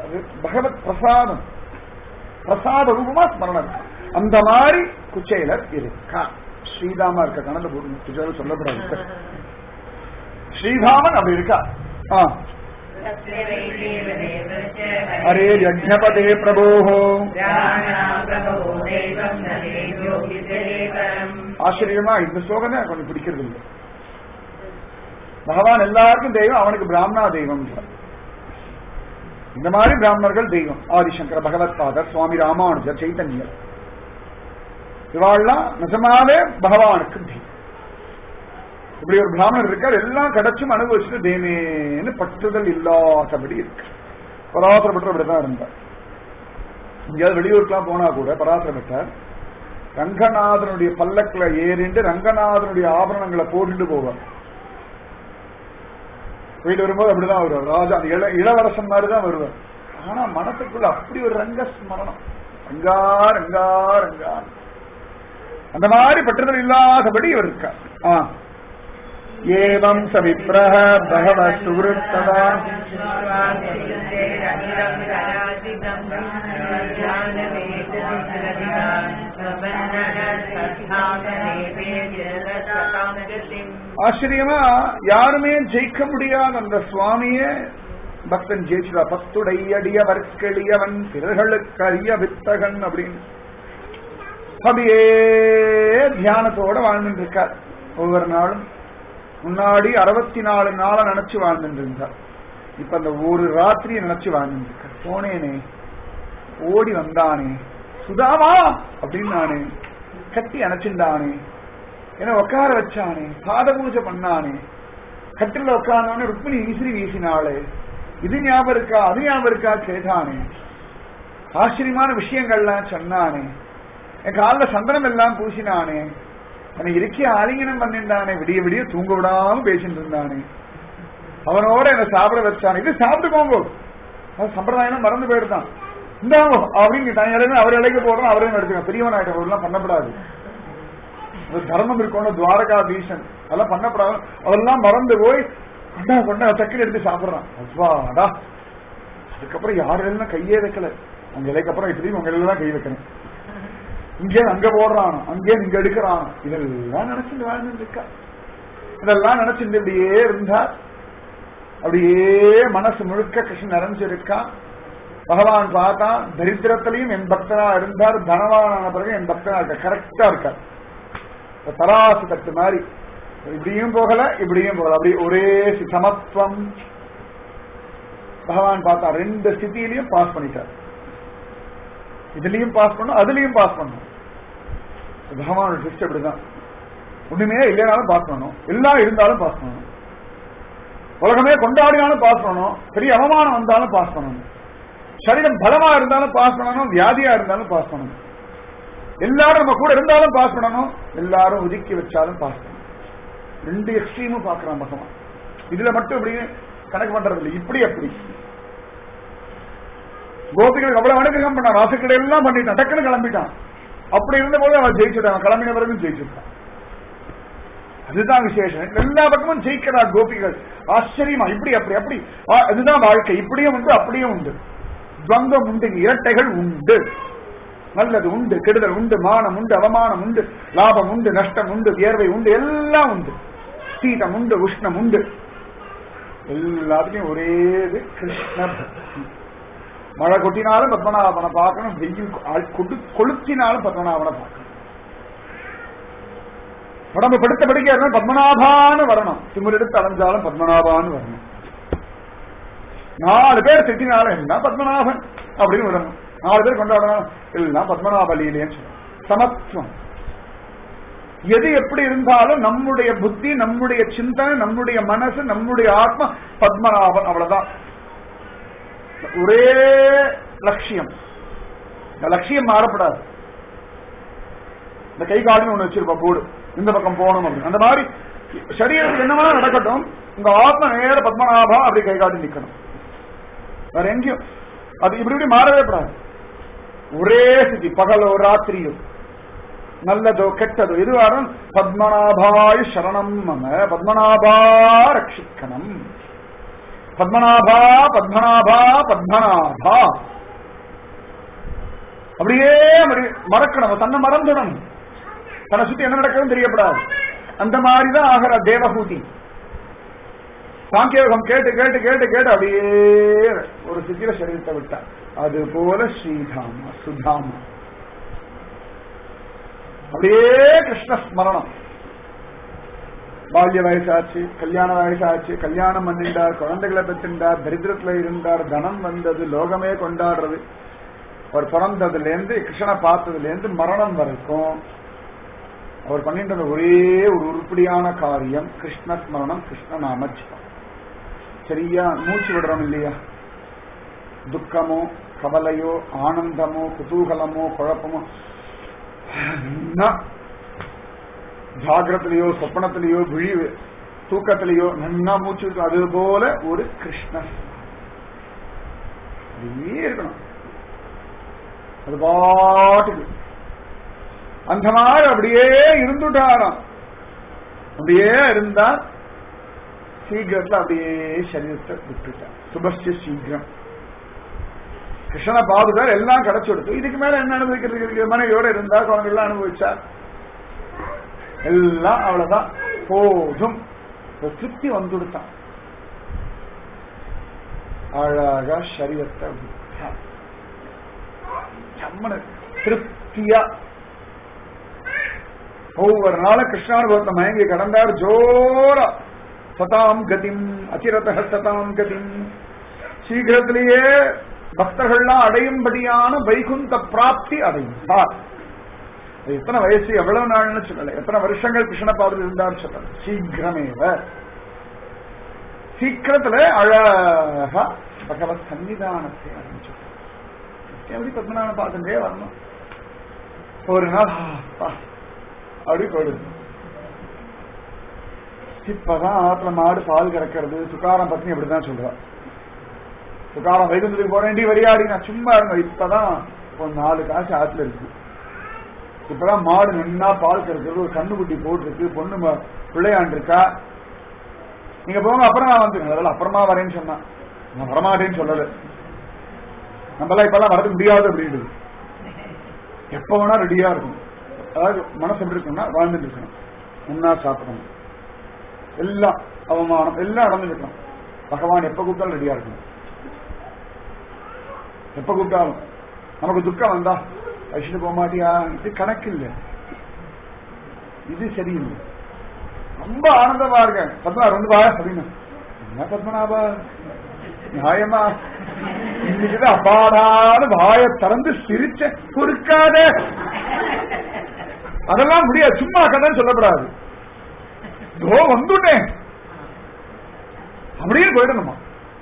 அது பகவத் பிரசாதம் பிரசாத ரூபமா ஸ்மரணம் இருக்கு அந்த மாதிரி குச்சேலர் இருக்கா ஸ்ரீதாமா இருக்க கணக்கு போட்டு குச்சேலர் சொல்லப்படாது ஸ்ரீதாமன் அப்படி இருக்கா ஆ அரே யஜ்ஞபதே பிரபோஹோ ஆச்சரியமா இந்த ஸ்லோகம் தான் எனக்கு கொஞ்சம் பிடிக்கிறது இல்லை பகவான் எல்லாருக்கும் தெய்வம் அவனுக்கு பிராமணா தெய்வம் இந்த மாதிரி பிராமணர்கள் தெய்வம் ஆதிசங்கர பகவத் பாதர் சுவாமி ராமானுஜர் சைத்தன்யர் இவாள்லாம் நிஜமாவே பகவானுக்கு தெய்வம் இப்படி ஒரு பிராமணர் இருக்கார் எல்லாம் கிடைச்சும் அனுபவிச்சுட்டு தேமேன்னு பற்றுதல் இல்லாதபடி இருக்கு பராசர பட்டர் அப்படிதான் இருந்தார் எங்கேயாவது வெளியூருக்குலாம் போனா கூட பராசர பட்டர் ரங்கநாதனுடைய பல்லக்குல ஏறிண்டு ரங்கநாதனுடைய ஆபரணங்களை போட்டுட்டு போவார் போயிட்டு வரும்போது அப்படிதான் வருவார் ராஜா அந்த இள இளவரசன் மாதிரி தான் வருவார் ஆனா மனசுக்குள்ள அப்படி ஒரு ரங்க ஸ்மரணம் ரங்கா ரங்கா ரங்கா அந்த மாதிரி பற்றுதல் இல்லாதபடி இவர் இருக்கார் ஆ ஏவம் சவிப்ரஹ பகவ சுகிருத்ததா ஆச்சரியமா யாருமே ஜெயிக்க முடியாத அந்த சுவாமிய பக்தன் ஜெயிச்சுடா பத்துடையடிய வர்க்கெளியவன் பிறர்களுக்கு அறிய வித்தகன் அப்படின்னு அப்படியே தியானத்தோட வாழ்ந்துட்டு இருக்கார் ஒவ்வொரு நாளும் முன்னாடி அறுபத்தி நாலு நாளை நினைச்சு வாழ்ந்துட்டு இருந்தார் இப்ப அந்த ஒரு ராத்திரியை நினைச்சு வாழ்ந்துட்டு இருக்கார் போனேனே ஓடி வந்தானே சுதாமா அப்படின்னு நானே கட்டி அணைச்சிருந்தானே என்ன உட்கார வச்சானே பாத பூஜை பண்ணானே கட்டில உட்கார்ந்தோடனே ருக்மிணி விசிறி வீசினாளே இது ஞாபகம் இருக்கா அது ஞாபகம் இருக்கா கேட்டானே ஆச்சரியமான விஷயங்கள்லாம் சொன்னானே என் காலில் சந்தனம் எல்லாம் பூசினானே என்னை இருக்கி ஆலிங்கனம் பண்ணிருந்தானே விடிய விடிய தூங்க விடாம பேசிட்டு இருந்தானே அவனோட என்ன சாப்பிட வச்சானே இது சாப்பிட்டுக்கோங்க அது சம்பிரதாயம் மறந்து போயிடுதான் இந்தாங்க அப்படின்னு நான் இலையுமே அவர் இலைக்கு போடுறோம் அவரையும் எடுத்துக்கோங்க பெரியவன் ஆயிட்ட அவர்லாம் பண்ணப்படாது அது தர்மம் இருக்கணும் துவாரகாதீசன் அதெல்லாம் பண்ணப்படாது அதெல்லாம் மறந்து போய் கொண்டா கொண்டா சக்கரை எடுத்து சாப்பிடுறான் அவ்வாடா அதுக்கப்புறம் யார் எல்லாம் கையே வைக்கல உங்க இலைக்கு அப்புறம் இப்படி உங்க இலையில தான் கை வைக்கணும் இங்கே அங்க போடுறான் அங்கே இங்க எடுக்கிறான் இதெல்லாம் நினைச்சுட்டு வாழ்ந்துட்டு இருக்கா இதெல்லாம் நினைச்சுட்டு இப்படியே இருந்தார் அப்படியே மனசு முழுக்க கிருஷ்ணன் நிறைஞ்சிருக்கா பகவான் பார்த்தா தரித்திரத்திலையும் என் பக்தனா இருந்தார் தனவானான பிறகு என் பக்தனா இருக்க கரெக்டா இருக்கார் தராசு தட்டு மாதிரி இப்படியும் போகல இப்படியும் போகல அப்படி ஒரே சமத்துவம் பகவான் பார்த்தா ரெண்டு ஸ்திதியிலையும் பாஸ் பண்ணிட்டார் இதுலயும் பாஸ் பண்ணும் அதுலயும் பாஸ் பண்ணும் பகவானோட சிஸ்டம் இப்படிதான் ஒண்ணுமே இல்லைனாலும் பாஸ் பண்ணணும் எல்லாம் இருந்தாலும் பாஸ் பண்ணணும் உலகமே கொண்டாடினாலும் பாஸ் பண்ணணும் பெரிய அவமானம் வந்தாலும் பாஸ் பண்ணணும் சரீரம் பலமா இருந்தாலும் பாஸ் பண்ணணும் வியாதியா இருந்தாலும் பாஸ் பண்ணணும் எல்லாரும் நம்ம கூட இருந்தாலும் பாஸ் பண்ணணும் எல்லாரும் ஒதுக்கி வச்சாலும் பாஸ் பண்ணணும் ரெண்டு எக்ஸ்ட்ரீமும் பாக்குறான் பகவான் இதுல மட்டும் இப்படி கணக்கு பண்றது இல்லை இப்படி அப்படி கோபிகளுக்கு அவ்வளவு அனுகிரகம் பண்ணான் ராசுக்கடை எல்லாம் பண்ணிட்டான் டக்குன்னு கிளம்பிட்டான் அப்படி இருந்த போது அவன் ஜெயிச்சுட்டான் கிளம்பின பிறகு ஜெயிச்சுட்டான் அதுதான் விசேஷம் எல்லா பக்கமும் ஜெயிக்கிறா கோபிகள் ஆச்சரியமா இப்படி அப்படி அப்படி அதுதான் வாழ்க்கை இப்படியும் உண்டு அப்படியும் உண்டு துவங்கம் உண்டு இரட்டைகள் உண்டு நல்லது உண்டு கெடுதல் உண்டு மானம் உண்டு அவமானம் உண்டு லாபம் உண்டு நஷ்டம் உண்டு வியர்வை உண்டு எல்லாம் உண்டு சீதம் உண்டு உஷ்ணம் உண்டு எல்லாத்துலயும் ஒரே இது கிருஷ்ண பக்தி மழை கொட்டினாலும் பத்மநாபனை பார்க்கணும் வெயில் கொடு கொளுத்தினாலும் பத்மநாபனை பார்க்கணும் உடம்பு படுத்த படுக்க இருந்தாலும் பத்மநாபான்னு வரணும் திமிர் எடுத்து அலைஞ்சாலும் பத்மநாபான்னு வரணும் நாலு பேர் திட்டினாலும் எல்லாம் பத்மநாபன் அப்படின்னு விடணும் நாலு பேர் கொண்டாடணும் எல்லாம் பத்மநாப லீலேன்னு சொல்லணும் சமத்துவம் எது எப்படி இருந்தாலும் நம்முடைய புத்தி நம்முடைய சிந்தனை நம்முடைய மனசு நம்முடைய ஆத்மா பத்மநாபன் அவ்வளவுதான் ஒரே லட்சியம் இந்த லட்சியம் மாறப்படாது இந்த கை காடுன்னு ஒண்ணு வச்சிருப்போம் போர்டு இந்த பக்கம் போகணும் அப்படின்னு அந்த மாதிரி சரீரத்துக்கு என்னவா நடக்கட்டும் உங்க ஆத்மா நேர பத்மநாபா அப்படி கை காட்டி நிக்கணும் வேற எங்கேயும் அது இப்படி இப்படி மாறவே கூடாது ஒரே ஸ்திதி பகலோ ராத்திரியோ நல்லதோ கெட்டதோ எதுவாரும் பத்மநாபாய சரணம் மம பத்மநாபா ரட்சிக்கணும் பத்மநாபா பத்மநாபா பத்மநாபா அப்படியே மறு- மறக்கணும் தன்னை மறந்துடணும் தன்னை சுத்தி என்ன நடக்குதுன்னு தெரியப்படாது அந்த மாதிரிதான் ஆகிற தேவகூதி சாங்கியோகம் கேட்டு கேட்டு கேட்டு கேட்டு அப்படியே ஒரு சித்திர சரீரத்தை விட்டார் அது போல ஸ்ரீதாமா சுதாமா அப்படியே கிருஷ்ண ஸ்மரணம் பால்ய வயசாச்சு கல்யாண வயசாச்சு கல்யாணம் பண்ணிண்டார் குழந்தைகளை பெற்றிருந்தார் தரித்திரத்துல இருந்தார் தனம் வந்தது லோகமே கொண்டாடுறது அவர் பிறந்ததுல இருந்து கிருஷ்ணனை பார்த்ததுல இருந்து மரணம் வரைக்கும் அவர் பண்ணிட்டு ஒரே ஒரு உருப்படியான காரியம் கிருஷ்ண ஸ்மரணம் கிருஷ்ண நாமஜபம் சரியா மூச்சு விடுறோம் இல்லையா துக்கமோ கவலையோ ஆனந்தமோ குதூகலமோ குழப்பமோ நன்னா ஜாகிரத்திலேயோ சொப்பனத்திலேயோ விழி தூக்கத்திலேயோ நன்னா மூச்சு விட்டு அது போல ஒரு கிருஷ்ண அப்படியே இருக்கணும் அது பாட்டுக்கு அந்த மாதிரி அப்படியே இருந்துட்டாராம் அப்படியே இருந்தா சீக்கிரத்துல அப்படியே சரீரத்தை விட்டுட்டார் சுபஸ்ய சீக்கிரம் கிருஷ்ணனை பாதுகார் எல்லாம் கிடைச்சு கொடுத்து இதுக்கு மேல என்ன அனுபவிக்கிறது இருக்கு மனைவியோட இருந்தா குழந்தைகள்லாம் அனுபவிச்சா எல்லாம் அவ்வளவுதான் போதும் ஒரு திருப்தி வந்துடுத்தான் அழகா சரீரத்தை விட்டார் செம்மனு திருப்தியா ஒவ்வொரு நாளும் கிருஷ்ணானுபவத்தை மயங்கி கடந்தார் ஜோரா சதாம் கதிம் அச்சிரத சதாம் கதிம் சீக்கிரத்திலேயே பக்தர்கள்லாம் அடையும்படியான வைகுந்த பிராப்தி அடைந்தார் அது எத்தனை வயசு எவ்வளவு நாள்னு சொல்லல எத்தனை வருஷங்கள் கிருஷ்ண பாதத்தில் இருந்தார் சொல்லல சீக்கிரமேவ சீக்கிரத்துல அழகா பகவத் சன்னிதானத்தை அடைஞ்சு எப்படி பத்மநாபன் பார்த்துட்டே வரணும் ஒரு நாள் அப்பா, அப்படி போயிடுது இப்பதான் ஆத்துல மாடு பால் கறக்கிறது சுக்காரம் பத்னி அப்படிதான் சொல்றா சுக்காரம் வைகுந்தத்துக்கு போறேன்டி வரியாடி நான் சும்மா இருந்தேன் இப்பதான் ஒரு நாலு காசு ஆத்துல இருக்கு இப்பதான் மாடு நின்னா பால் கறக்கிறது ஒரு கண்ணுக்குட்டி போட்டிருக்கு பொண்ணு ம- பிள்ளையாண்டு இருக்கா நீங்க போங்க அப்புறம் நான் வந்துருங்க அதெல்லாம் அப்புறமா வரேன்னு சொன்னான் நான் வரமாட்டேன்னு சொல்லல நம்மளாம் இப்பெல்லாம் வரது முடியாது அப்படின்னு எப்ப வேணா ரெடியா இருக்கும் அதாவது மனசு எப்படி இருக்கும்னா வாழ்ந்துட்டு இருக்கணும் முன்னா சாப்பிடணும் எல்லாம் அவமானம் எல்லாம் நடந்துட்டு இருக்கணும் பகவான் எப்ப கூப்பிட்டாலும் ரெடியா இருக்கணும் எப்ப கூப்பிட்டாலும் நமக்கு துக்கம் வந்தா அழிச்சுட்டு போக மாட்டியா இது கணக்கு இல்லை இது சரியில்லை ரொம்ப ஆனந்தமா இருக்கேன் பத்மநாபர் வந்து வா அப்படின்னு என்ன பத்மநாபா நியாயமா இன்னைக்குதான் அப்பாடான வாய திறந்து சிரிச்ச பொறுக்காத அதெல்லாம் முடியாது சும்மா கதைன்னு சொல்லக்கூடாது தோ வந்துட்டேன் அப்படியே போயிடணுமா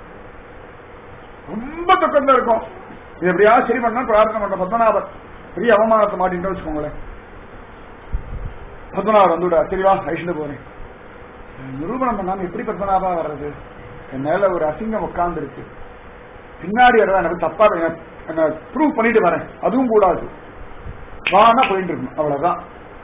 ரொம்ப துக்கம் தான் இருக்கும் இது எப்படியாவது சரி பண்ணா பிரார்த்தனை பண்ற பத்மநாபர் பெரிய அவமானத்தை மாட்டின்னு வச்சுக்கோங்களேன் பத்மநாபர் வந்துவிடா சரி வா ஐஷ்ணு போறேன் நிரூபணம் பண்ணாம எப்படி பத்மநாபா வர்றது என் மேல ஒரு அசிங்கம் உட்கார்ந்து இருக்கு பின்னாடி வரதான் எனக்கு தப்பா என்ன- என்ன ப்ரூவ் பண்ணிட்டு வரேன் அதுவும் கூடாது வானா போயிட்டு இருக்கணும் அவ்வளவுதான்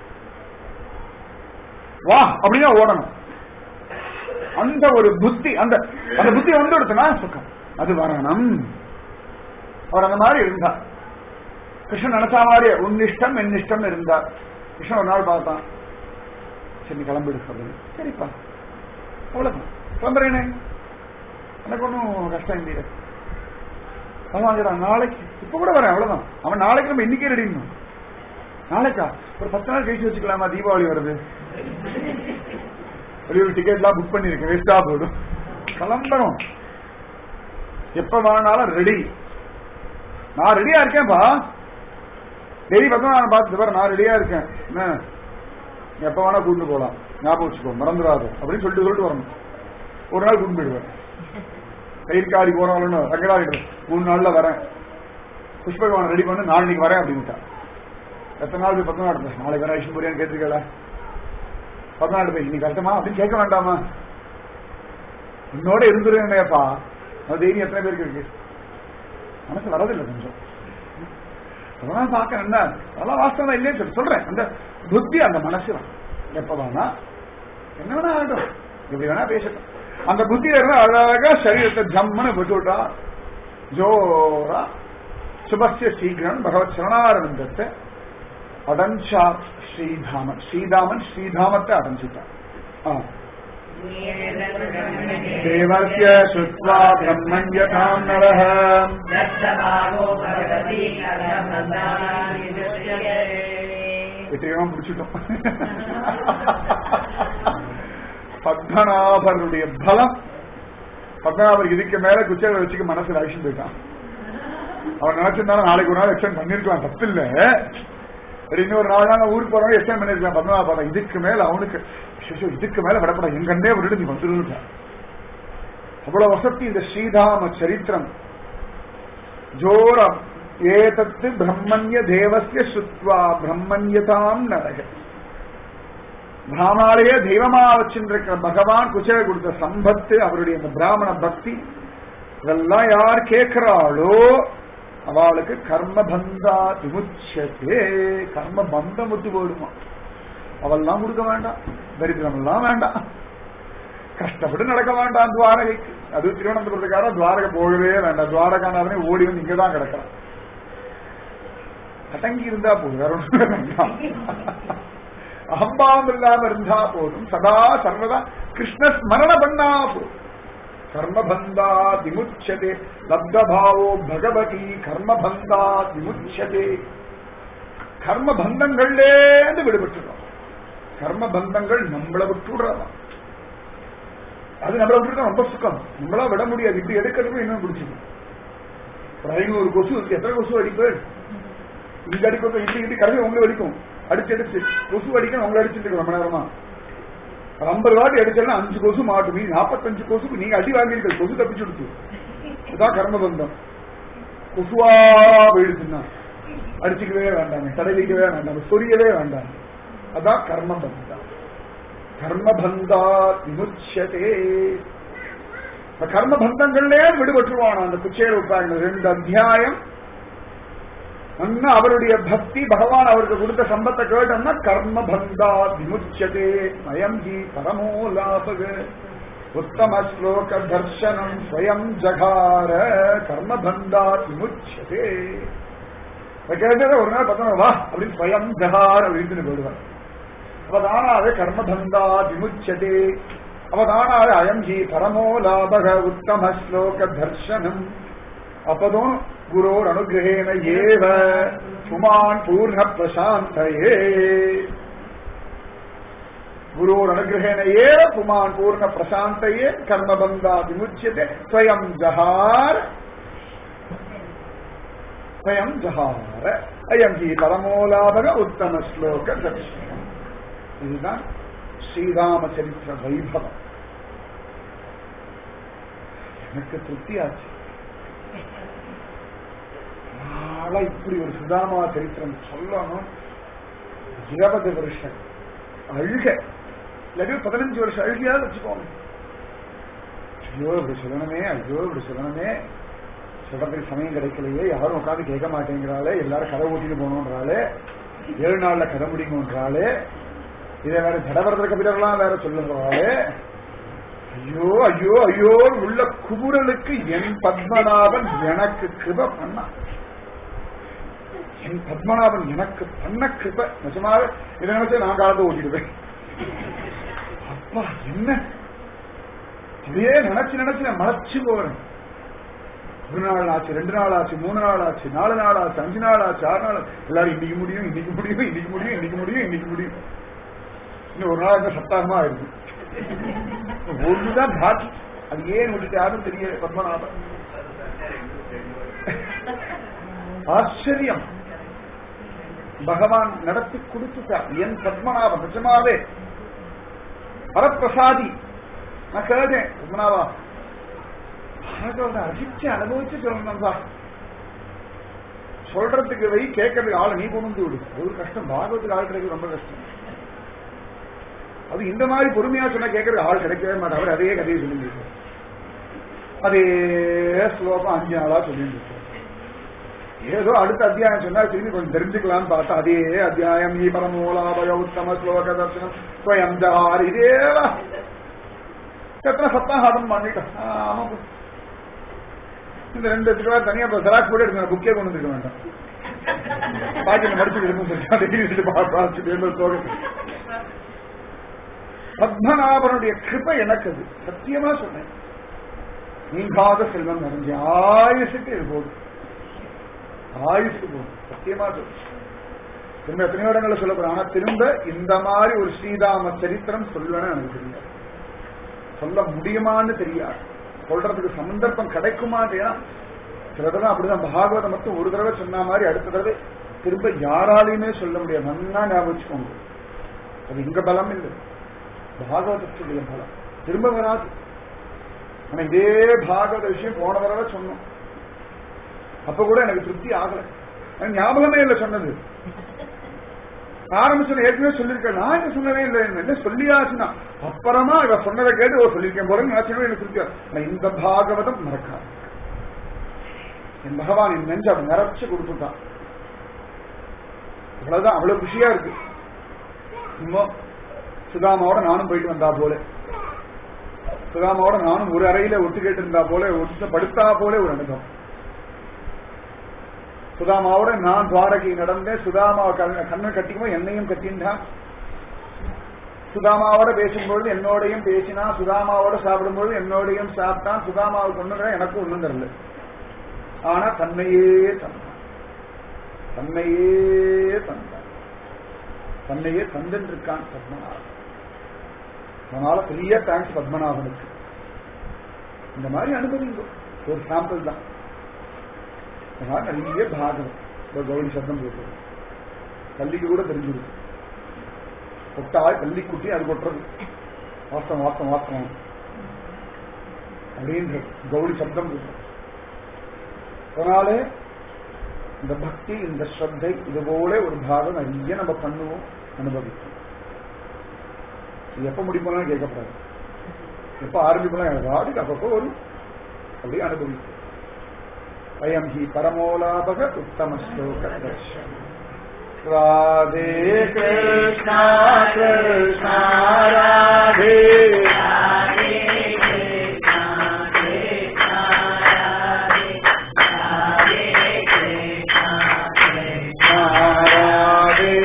வா அப்படின்னா ஓடணும் அந்த ஒரு புத்தி அந்த அந்த புத்தி வந்து எடுத்தனா சுக்கம் அது வரணும் அவர் அந்த மாதிரி இருந்தார் கிருஷ்ணன் நினைச்சா மாதிரி உன் இஷ்டம் என் இஷ்டம் இருந்தார் கிருஷ்ணன் ஒரு நாள் பார்த்தான் சரி நீ கிளம்பிடு அப்படின்னு சரிப்பா அவ்வளவுதான் கிளம்புறேனே எனக்கு ஒன்றும் கஷ்டம் இல்லையே பகவான் சொல்றான், நாளைக்கு இப்ப கூட வரேன் அவ்வளவுதான் அவன் நாளைக்கு நம்ம இன்னைக்கே ரெடிங்க நாளைக்கா ஒரு பத்து நாள் கழிச்சு வச்சுக்கலாமா தீபாவளி வருது வெளியூர் டிக்கெட்லாம் புக் பண்ணிருக்கேன் வேஸ்டா போயிடும் கிளம்பணும் எப்ப வேணாலும் ரெடி நான் ரெடியா இருக்கேன்பா டெய்லி பக்கம் நான் பார்த்து பாரு நான் ரெடியா இருக்கேன் என்ன எப்ப வேணா கூட்டு போலாம் ஞாபகம் வச்சுக்கோ மறந்துடாது அப்படின்னு சொல்லிட்டு சொல்லிட்டு வரணும் ஒரு நாள் கூட்டு போயிடுவேன் கயிற்காடி போறவங்க ரங்கடாடி மூணு நாள்ல வரேன் புஷ்பகவான் ரெடி பண்ணு நாளைக்கு வரேன் அப்படின்ட்டா எத்தனை நாள் போய் பத்து நாள் இருப்பேன் நாளைக்கு வரேன் ஐஷன் போறியான்னு கேட்டிருக்கல பத்து நாள் போய் இன்னைக்கு கஷ்டமா அப்படின்னு கேட்க வேண்டாமா உன்னோட இருந்துருவேன்ப்பா அது தைரியம் எத்தனை பேருக்கு இருக்கு மனசு வரதில்லை கொஞ்சம் அதெல்லாம் பார்க்க என்ன அதெல்லாம் வாஸ்தவம் தான் இல்லைன்னு சொல்லி சொல்றேன் அந்த புத்தி அந்த மனசு தான். எப்ப வேணா என்ன வேணா ஆகட்டும் எப்படி வேணா பேசட்டும் அந்த புத்தியில இருந்து அழகா சரீரத்தை ஜம்முன்னு விட்டுவிட்டா ஜோரா சுபஸ்ய சீக்கிரம் பகவத் சரணாரவிந்தத்தை அடைஞ்சா ஸ்ரீதாமன் ஸ்ரீதாமன் ஸ்ரீதாமத்தை அடைஞ்சிட்டான் ஆ. தேவஸ்ய சுத்வா பிரம்மண்யதாம் நரஹ दत्तभागो भगवती कथमदानि दृश्यते வெற்றிகரமா முடிச்சிட்டோம் பத்மநாபருடைய பலம் பத்மநாபர் இதுக்கு மேல குச்சேல வச்சுக்க மனசுல அழிச்சு போயிட்டான் அவன் நினைச்சிருந்தாலும் நாளைக்கு ஒரு நாள் எக்ஸ்டெண்ட் பண்ணிருக்கலாம் தப்பு இல்ல சரி, இன்னொரு நாலு நாள் ஊருக்கு போறவங்க எக்ஸ்டெண்ட் பண்ணிருக்கலாம் பத்மநாப பார்த்தா இதுக்கு மேல அவனுக்கு ஐயோ, இதுக்கு மேல விடப்பட என் கண்ணே விட்டுட்டு நீ வந்துருட்டான் அவ்வளவு வசதி இந்த ஸ்ரீதாம சரித்திரம் ஜோரம் ஏதத்து பிரம்மண்ய தேவசிய சுத்வா பிரம்மண்யதாம் நரக பிராமணாலேயே தெய்வமா வச்சிருக்கிற பகவான் குச்சேல கொடுத்த சம்பத்து அவருடைய இந்த பிராமண பக்தி இதெல்லாம் யார் கேட்கிறாளோ அவளுக்கு கர்ம பந்தா விமுச்சதே கர்ம பந்தம் விட்டு போயிடுமா அவெல்லாம் கொடுக்க வேண்டாம் தரித்திரம் எல்லாம் வேண்டாம் கஷ்டப்பட்டு நடக்க வேண்டாம் துவாரகைக்கு அது திருவனந்தபுரத்துக்கார துவாரகை போகவே வேண்டாம் துவாரகாநாதனே ஓடி வந்து இங்கதான் கிடக்கிறான் அடங்கி இருந்தா போதும் வேற ஒண்ணும் வேண்டாம் அகம்பாவம் இல்லாம இருந்தா போதும் சதா சர்வதா கிருஷ்ண ஸ்மரண பண்ணா போதும் கர்மபந்தா விமுச்சதே லப்தபாவோ பகவதி கர்மபந்தா விமுச்சதே கர்ம பந்தங்கள்லேருந்து விடுபட்டுறோம் கர்ம பந்தங்கள் நம்மளை விட்டுடுறதா அது நம்மளை விட்டுட்டா ரொம்ப சுக்கம் நம்மளா விட முடியாது இப்படி எடுக்கிறதுக்கும் இன்னும் பிடிச்சிடும் ஒரு ஐநூறு கொசு இருக்கு எத்தனை கொசு அடிப்பேன் இங்க அடிக்கும் இப்படி இப்படி கடைசி உங்களை அடிக்கும் அடிச்சு அடிச்சு கொசு அடிக்கணும் உங்களை அடிச்சுட்டு இருக்கு ரொம்ப நேரமா ஒரு ஐம்பது வாட்டி அடிச்சாலும் அஞ்சு கொசு மாட்டும் நீ நாற்பத்தஞ்சு கொசுக்கு நீங்க அடி வாங்கிருக்க கொசு தப்பிச்சு கொடுத்து இதுதான் கர்மபந்தம் கொசுவா போயிடுச்சுன்னா அடிச்சுக்கவே வேண்டாம் தடவிக்கவே வேண்டாம் சொரியவே வேண்டாம் அதான் கர்மபந்தம் கர்மபந்தா விமுச்சதே இந்த கர்மபந்தங்கள்லே விடுபட்டுருவான் அந்த குச்சேர உட்கார்ந்து ரெண்டு அத்தியாயம் அண்ணா அவருடைய பக்தி பகவான் அவருக்கு கொடுத்த சம்பத்தை கேட்டோம்னா கர்ம பந்தா விமுச்சதே மயம் ஜி பரமோ லாபக உத்தம ஸ்லோக தர்சனம் ஸ்வயம் ஜகார கர்ம பந்தா விமுச்சதே இதை கேட்டதை ஒரு நாள் பார்த்தா வா அப்படின்னு ஸ்வயம் ஜகார் அப்படின்னு போயிடுவார் அவதானாவே கர்மபந்தா விமுச்சதே அவதானாவே அயம் ஜி பரமோ லாபக உத்தம ஸ்லோக தர்சனம் அப்பதோனும் குரோர் அனுகிரகேன ஏவ புமான் பூர்ண பிரசாந்தயே குரோர் அனுகிரகேன ஏவ புமான் பூர்ண பிரசாந்தயே கர்மபந்தா விமுச்சியதே ஸ்வயம் ஜஹார் ஸ்வயம் ஜஹார அயம் ஹி பரமோலாபக உத்தம ஸ்லோக தர்ஷனம் இதுதான் ஸ்ரீராம சரித்திர வைபவம் எனக்கு திருப்தியாச்சு நாளா இப்படி ஒரு சுதாமா சரித்திரம் சொல்லணும் இருபது வருஷம் அழுக இல்லாட்டி ஒரு பதினஞ்சு வருஷம் அழுகையாவது வச்சுக்கோங்க ஐயோ இப்படி சொல்லணுமே ஐயோ இப்படி சொல்லணுமே சொல்றதுக்கு சமயம் கிடைக்கலையே யாரும் உட்காந்து கேட்க மாட்டேங்கிறாளே எல்லாரும் கதை ஊட்டிட்டு போகணுன்றாலே ஏழு நாள்ல கதை முடிக்கணுன்றாலே இதை வேற ஜடவரத கபிலர்லாம் வேற சொல்லுறாளே ஐயோ ஐயோ ஐயோ உள்ள குமுறலுக்கு என் பத்மநாபன் எனக்கு கிருப பண்ணா என் பத்மநாபன் எனக்கு பண்ண கிருப நிஜமாக இதை நினைச்சு நான் காலத்தை ஓட்டிடுவேன் அப்பா என்ன அப்படியே நினைச்சு நினைச்சு நான் மலைச்சு போறேன் ஒரு நாள் ஆச்சு ரெண்டு நாள் ஆச்சு மூணு நாள் ஆச்சு நாலு நாள் ஆச்சு அஞ்சு நாள் ஆச்சு ஆறு நாள் ஆச்சு. எல்லாரும் இன்னைக்கு முடியும் இன்னைக்கு முடியும் இன்னைக்கு முடியும் இன்னைக்கு முடியும் இன்னைக்கு முடியும் இன்னும் ஒரு நாள் இந்த சப்தாகமா ஆயிருக்கு ஒண்ணுதான் பாக்கி அது ஏன் விட்டுட்டு யாரும் தெரியல பத்மநாபன் ஆச்சரியம் பகவான் நடத்தி கொடுத்துட்டார் என் பத்மநாபன் நிஜமாவே வரப்பிரசாதி நான் கேட்டேன் பத்மநாபா பாகவத ரசிச்சு அனுபவிச்சு சொல்லணும்பா சொல்றதுக்கு வை கேட்கறதுக்கு ஆளை நீ கொண்டு வந்து விடு அது ஒரு கஷ்டம் பாகவத்துக்கு ஆள் கிடைக்கிறது ரொம்ப கஷ்டம் அது இந்த மாதிரி பொறுமையா சொன்னா கேட்கறதுக்கு ஆள் கிடைக்கவே மாட்டார் அவர் அதே கதையை சொல்லிட்டு இருக்கார். அதே ஸ்லோகம் அஞ்சு நாளா சொல்லிட்டு இருக்கார். ஏதோ அடுத்த அத்தியாயம் சொன்னா திரும்பி கொஞ்சம் தெரிஞ்சுக்கலாம்னு பார்த்தா அதே அத்தியாயம் ஈ பரமோலாபய உத்தம ஸ்லோக தர்சனம் ஸ்வயம் ஜார் இதேவா எத்தனை சப்தாகாதம் பண்ணிட்டோம் ஆ, ஆமா போ. இந்த ரெண்டு திருவா தனியா இப்ப ஜெராக்ஸ் போட்டு எடுக்கணும் புக்கே கொண்டு வந்துருக்க வேண்டாம் பாக்கெட்ல மடிச்சு எடுக்கும் சொல்லிட்டு டிகிரி வச்சுட்டு பா- பார்த்துட்டு எழுந்து போக பத்மநாபனுடைய கிருபை எனக்கு அது சத்தியமா சொன்னேன் நீங்காத செல்வம் நிறைஞ்ச ஆயுசுக்கு இது போதும் ஆயுசுக்கு போதும் சத்தியமா சொல்றேன் திரும்ப எத்தனையோ இடங்கள்ல சொல்ல போறேன் ஆனா திரும்ப இந்த மாதிரி ஒரு ஸ்ரீராம சரித்திரம் சொல்லுவேன்னு எனக்கு தெரியாது சொல்ல முடியுமான்னு தெரியாது சொல்றதுக்கு சந்தர்ப்பம் கிடைக்குமா இல்லையா சில தடவை அப்படிதான் பாகவதம் மட்டும் ஒரு தடவை சொன்ன மாதிரி அடுத்த தடவை திரும்ப யாராலையுமே சொல்ல முடியாது நன்னா ஞாபகம் வச்சுக்கோங்க அது இங்க பலம் இல்லை பாகவதத்துடைய பலம் திரும்ப வராது ஆனா இதே பாகவத விஷயம் போன தடவை சொன்னோம் அப்ப கூட எனக்கு திருப்தி ஆகல எனக்கு ஞாபகமே இல்லை சொன்னது ஆரம்பிச்சு ஏற்கனவே சொல்லியிருக்கேன் நான் என்ன சொன்னதே இல்லை என்ன சொல்லியாச்சுன்னா அப்புறமா இவ சொன்னதை கேட்டு ஒரு சொல்லியிருக்கேன் போல நினைச்சவே எனக்கு திருப்தியா நான் இந்த பாகவதம் மறக்காது என் பகவான் என் நெஞ்சு அவன் நிறைச்சு கொடுத்துட்டான் அவ்வளவுதான் அவ்வளவு குஷியா இருக்கு இன்னும் சுதாமாவோட நானும் போயிட்டு வந்தா போல சுதாமாவோட நானும் ஒரு அறையில ஒட்டு கேட்டு இருந்தா போல ஒட்டு படுத்தா போல ஒரு அனுபவம் சுதாமாவோட நான் துவாரகை நடந்தேன் சுதாமாவை கண்ண- கண்ணை கட்டிக்கும்போது என்னையும் கட்டின்றான் சுதாமாவோட பேசும்பொழுது என்னோடையும் பேசினா சுதாமாவோட சாப்பிடும்போது என்னோடையும் சாப்பிட்டான் சுதாமாவுக்கு ஒண்ணு எனக்கு ஒண்ணும் தரல ஆனா தன்னையே தந்தான் தன்னையே தந்தான் தன்னையே தந்துட்டு இருக்கான் பத்மநாபன் அதனால பெரிய தேங்க்ஸ் பத்மநாபனுக்கு இந்த மாதிரி அனுபவிங்க ஒரு சாம்பிள் தான் அதனால நிறைய பாகம் ஒரு கௌரி சப்தம் போட்டு கல்லிக்கு கூட தெரிஞ்சிருக்கு கொட்டாய் கல்லி குட்டி அது கொட்டுறது வாஸ்தவம் வாஸ்தவம் வாஸ்தவம் அப்படின்ற கௌரி சப்தம் போட்டு அதனால இந்த பக்தி இந்த ஸ்ரத்தை இது போல ஒரு பாகம் நிறைய நம்ம பண்ணுவோம் அனுபவிப்போம் இது எப்ப முடிப்போம்லாம் கேட்கப்படாது எப்ப ஆரம்பிப்போம் வாடிக்கு அப்பப்போ வரும் அப்படியே அனுபவிப்போம் அயம் ஹி பரமோலாபக உத்தம ஸ்லோக தர்ஷனம் ராதே கிருஷ்ணா கிருஷ்ணா ராதே ராதே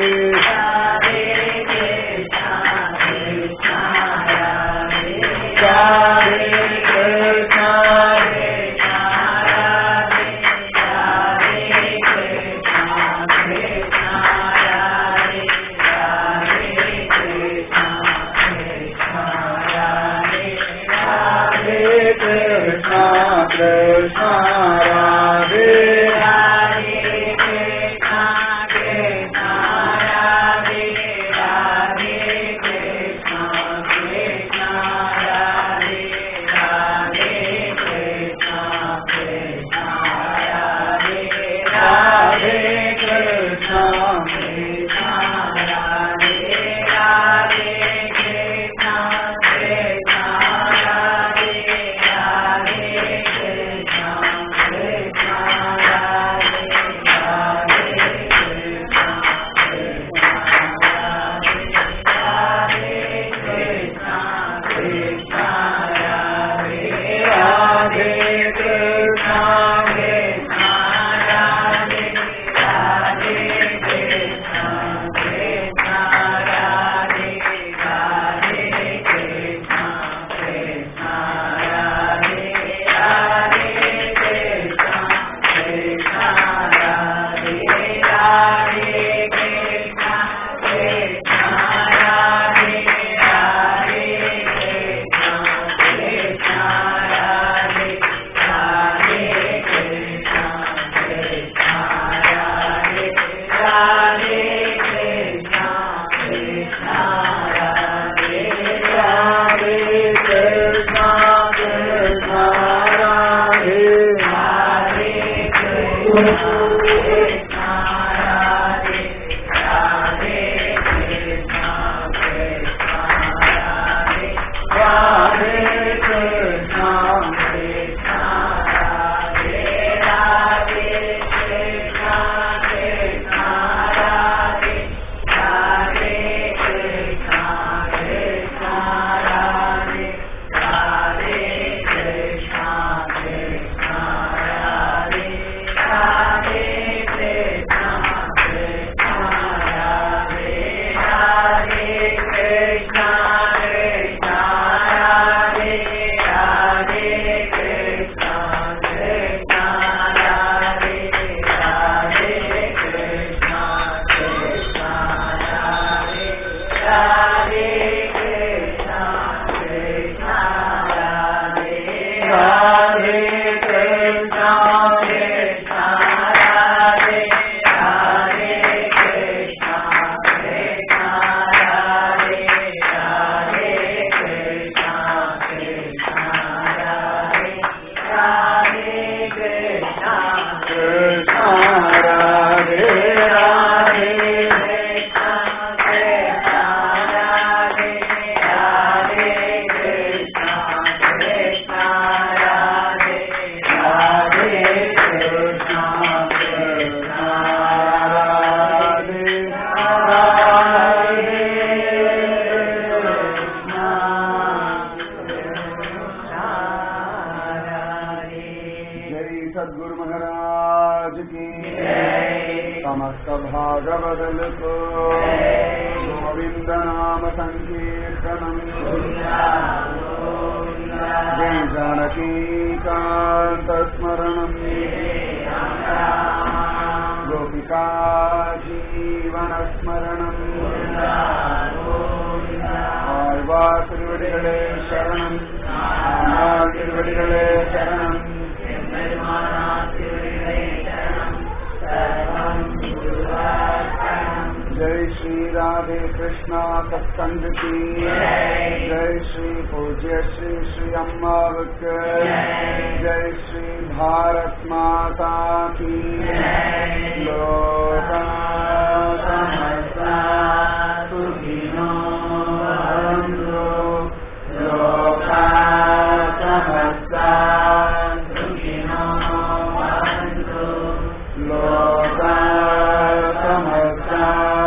ராதே கிருஷ்ணா ராதே கிருஷ்ணா கிருஷ்ணா ராதே ராதே கிருஷ்ணா ராதே கிருஷ்ணா ராதே கிருஷ்ணா கிருஷ்ணா ராதே ராதே கிருஷ்ணா Radhe सदगुरु महाराज की समस्त भागवदल को गोविंद नाम संकीर्तनम जय जानकी कांत स्मरणम गोपिका जीवन स्मरणम ஆழ்வா திருவடிகளே சரணம் ஆழ்வார் திருவடிகளே சரணம் जय श्री राधे कृष्णा सत्संग की जय श्री पूज्य श्री श्री अम्मावक जय श्री भारत माता की लोका समस्ता सुखिनो भवन्तु लोका समस्ता सुखिनो भवन्तु लोका समस्ता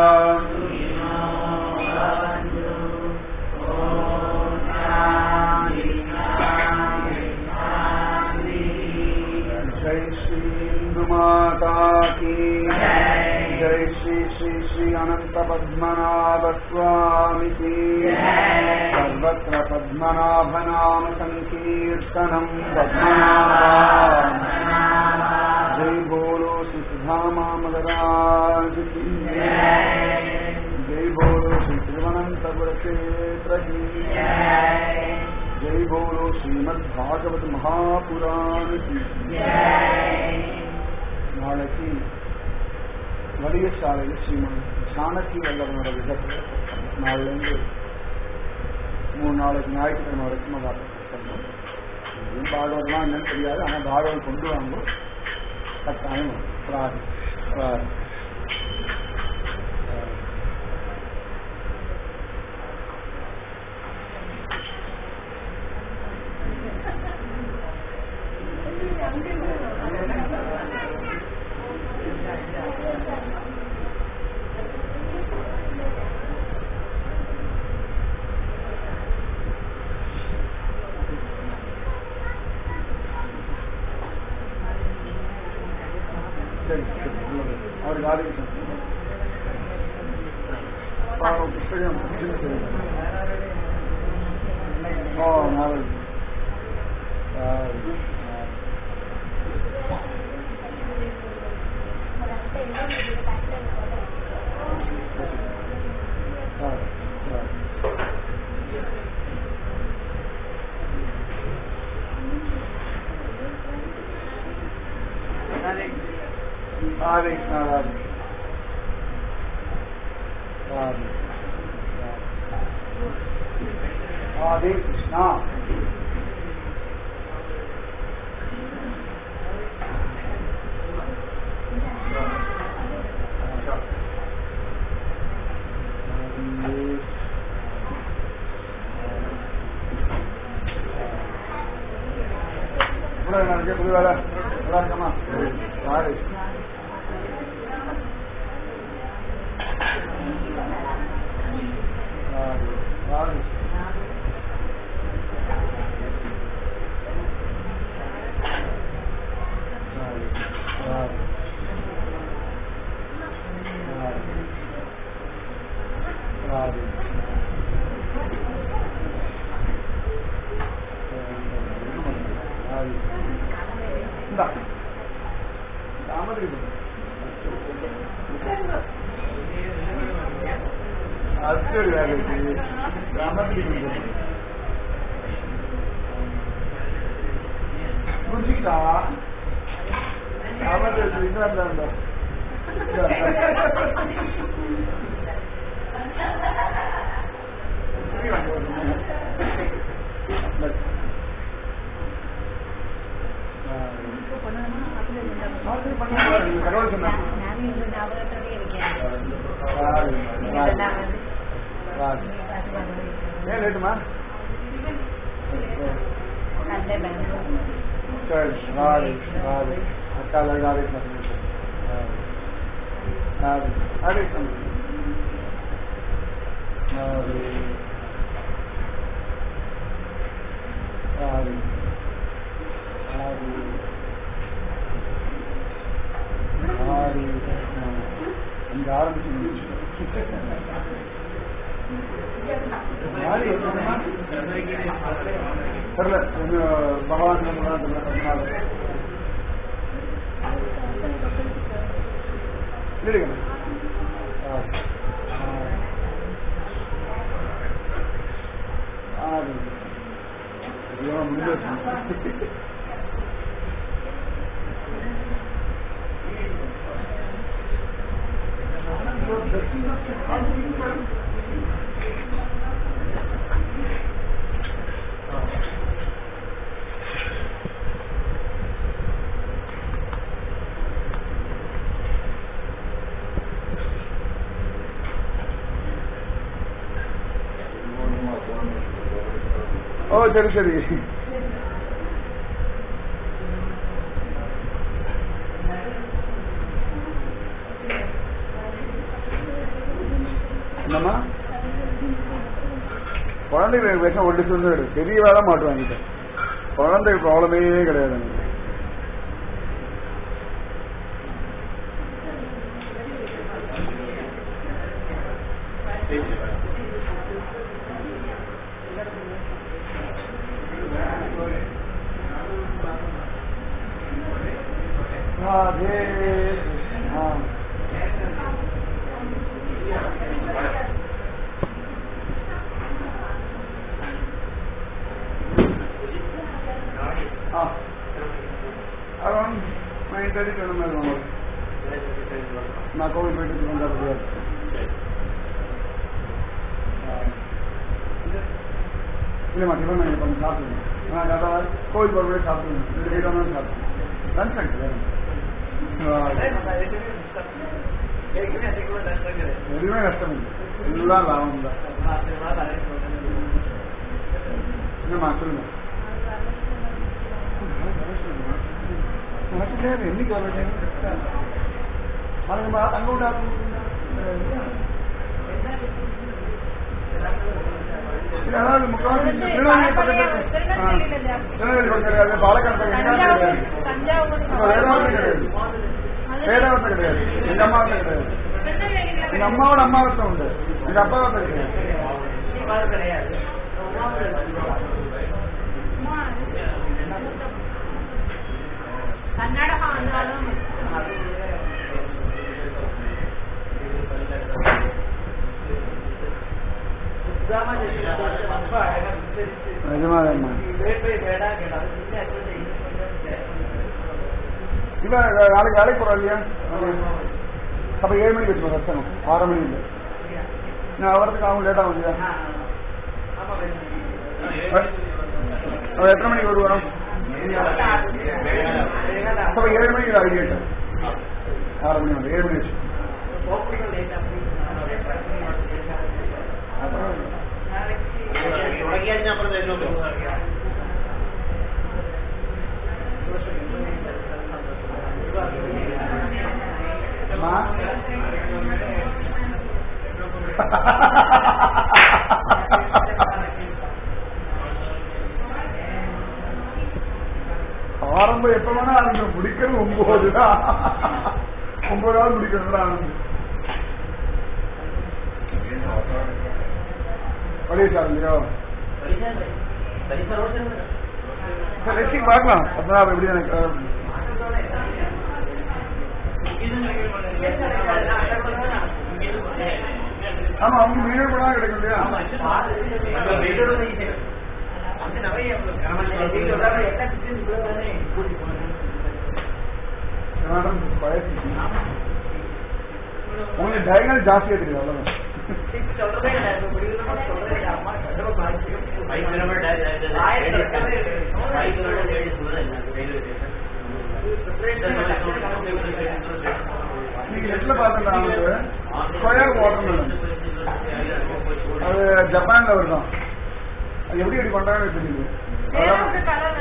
जय श्री इंदु माता की जय श्री श्री श्री अनंत पद्मनाभ स्वामी की सर्वत्र पद्मनाभ नाम संकीर्तनम पद्मनाभ जय बोलो श्री सुधामा मदराज की जय बोलो श्री तिरुवनंतपुर क्षेत्र की जय बोलो श्रीमद भागवत महापुराण की நாளைக்கு வலிய சாலையில் ஸ்ரீமன் ஜானகி வல்லவனோட விதத்தில் நாளிலேருந்து மூணு நாளைக்கு ஞாயிற்றுக்கிழமை வரைக்கும் சொல்றோம் இதுவும் பாகவதமா என்னன்னு தெரியாது ஆனால் பாகவதம் கொண்டு வாங்க கட்டாயம் வரும். பிராரி பிராரி சரி சரி நல்லது. அவருக்கு ஆரோக்கியம் பாவம் புஸ்தகம் சின்ன தெரியும் ஓ நாளைக்கு ஆ, ஆ. ஆ, ஆ. Hare Krishna. Hare Hare Krishna. நடக்க புது வேலை நல்லா இருக்கமா யாரு யாரு யாரு யாரு யாரு யாரு யாரு இந்தா தாமரை அது வேலை ராமத்திரி புரிஞ்சுக்கிட்டா ராமத்திரி இன்னும் இருந்தா கடவுள் சொன்னாங்க நானும் இந்த ஞாபகத்தோடயே இருக்கேன் ராது, ராது, நான் வந்து ராது. ஏன் லேட்டுமா சண்டே பெங்களூர் சரி ராது ராது அக்கால ராது ராது ராது ராது ராது ராது ஆரம்பிச்சு யாரு யோசிக்கணுமா? தெரியல கொஞ்சம் பகவான் என்ன சொல்றாரு தெரியல கொஞ்ச நாள் இல்லைங்க ஆ. ஆ. ஆ, அது. ஐயோ, முடிஞ்சு வச்சு. ஓ சரி சரி என்னம்மா குழந்தைகளுக்கு விஷம் ஒன்று சொல்லு பெரிய வேலை மாட்டு வாங்கிட்டேன் குழந்தை ப்ராப்ளமே கிடையாது எனக்கு. ராதே கிருஷ்ணா. ஆ. அரௌண்ட் நைன் தேர்ட்டி சொன்ன மாதிரி வாங்க நான் கோவில் போயிட்டு வந்தா முடியாது இல்லைம்மா டிஃபன் நான் கொஞ்சம் சாப்பிடுவேன் நான் அதாவது கோவில் போய் போய் சாப்பிடுவேன் ரெண்டு வீடாக தான் சாப்பிடுவேன் லஞ்ச் ஆகிட்டு எதுவுமே நஷ்டம் இல்லை எல்லாம் லாபம் தான் என்னம்மா சொல்லுங்க எனக்கு தெரியாது என்னைக்கு வர அதுமா அங்க விட அதாவது முக்காவாசி திருநெல்வேலி பக்கத்துல ஆ, திருநெல்வேலி பக்கம் கிடையாது பாலக்காடு பக்கம் எங்காவது கிடையாது இப்ப வேதாவரம் கிடையாது வேதாவரத்தை கிடையாது எங்க அம்மாவத்தை கிடையாது எங்க அம்மாவோட அம்மாவத்தை உண்டு எங்க அப்பாவத்தை கிடையாது கிடையாது கர்நாடகா வந்தாலும் நிஜமாவேம்மா இவ நாளைக்கு வேலைக்கு போறா இல்லையா அப்ப ஏழு மணிக்கு வச்சுக்கோ தர்சனம் ஆறு மணி இல்லை நான் வரதுக்கு அவங்க லேட் ஆகும் இல்லையா அவ எத்தனை மணிக்கு வருவான் அப்ப ஏழு மணிக்கு ரெடி ஆயிட்டேன் ஆறு மணி வந்து ஏழு மணி வச்சு அப்புறம் அம்மா ஆரம்பம் எப்ப வேணா ஆரம்பம் முடிக்கிறது ஒன்பது தான் ஒன்பது நாள் முடிக்கிறது ஆரம்பம் பழைய இல்லையோ லட்சி பார்க்கலாம் பத்மநாபம் எப்படி எனக்கு ஆமா அவங்க மீனே கூட கிடைக்கும் இல்லையா மேடம் வயசு உங்களுக்கு டயகனல் ஜாஸ்தியா தெரியும் அவ்வளவுதான் நீங்க நெட்ல பார்த்தா வந்து ஸ்கொயர் வாட்டர் மேடம் அது ஜப்பான்ல வருதான் அது எப்படி எப்படி பண்றாங்கன்னு தெரியுது அதான்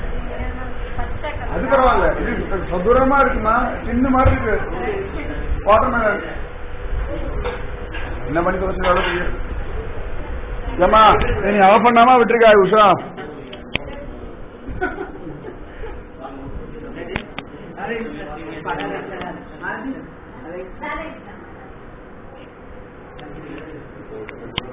அது பரவாயில்ல இது சதுரமா இருக்குமா சின்ன மாதிரி இருக்கு வாட்டர் மேலன் என்ன பண்ணி தொலைச்சு அளவுக்கு ஏமா நீ அவ பண்ணாம விட்டுருக்கா உஷா சோதரோ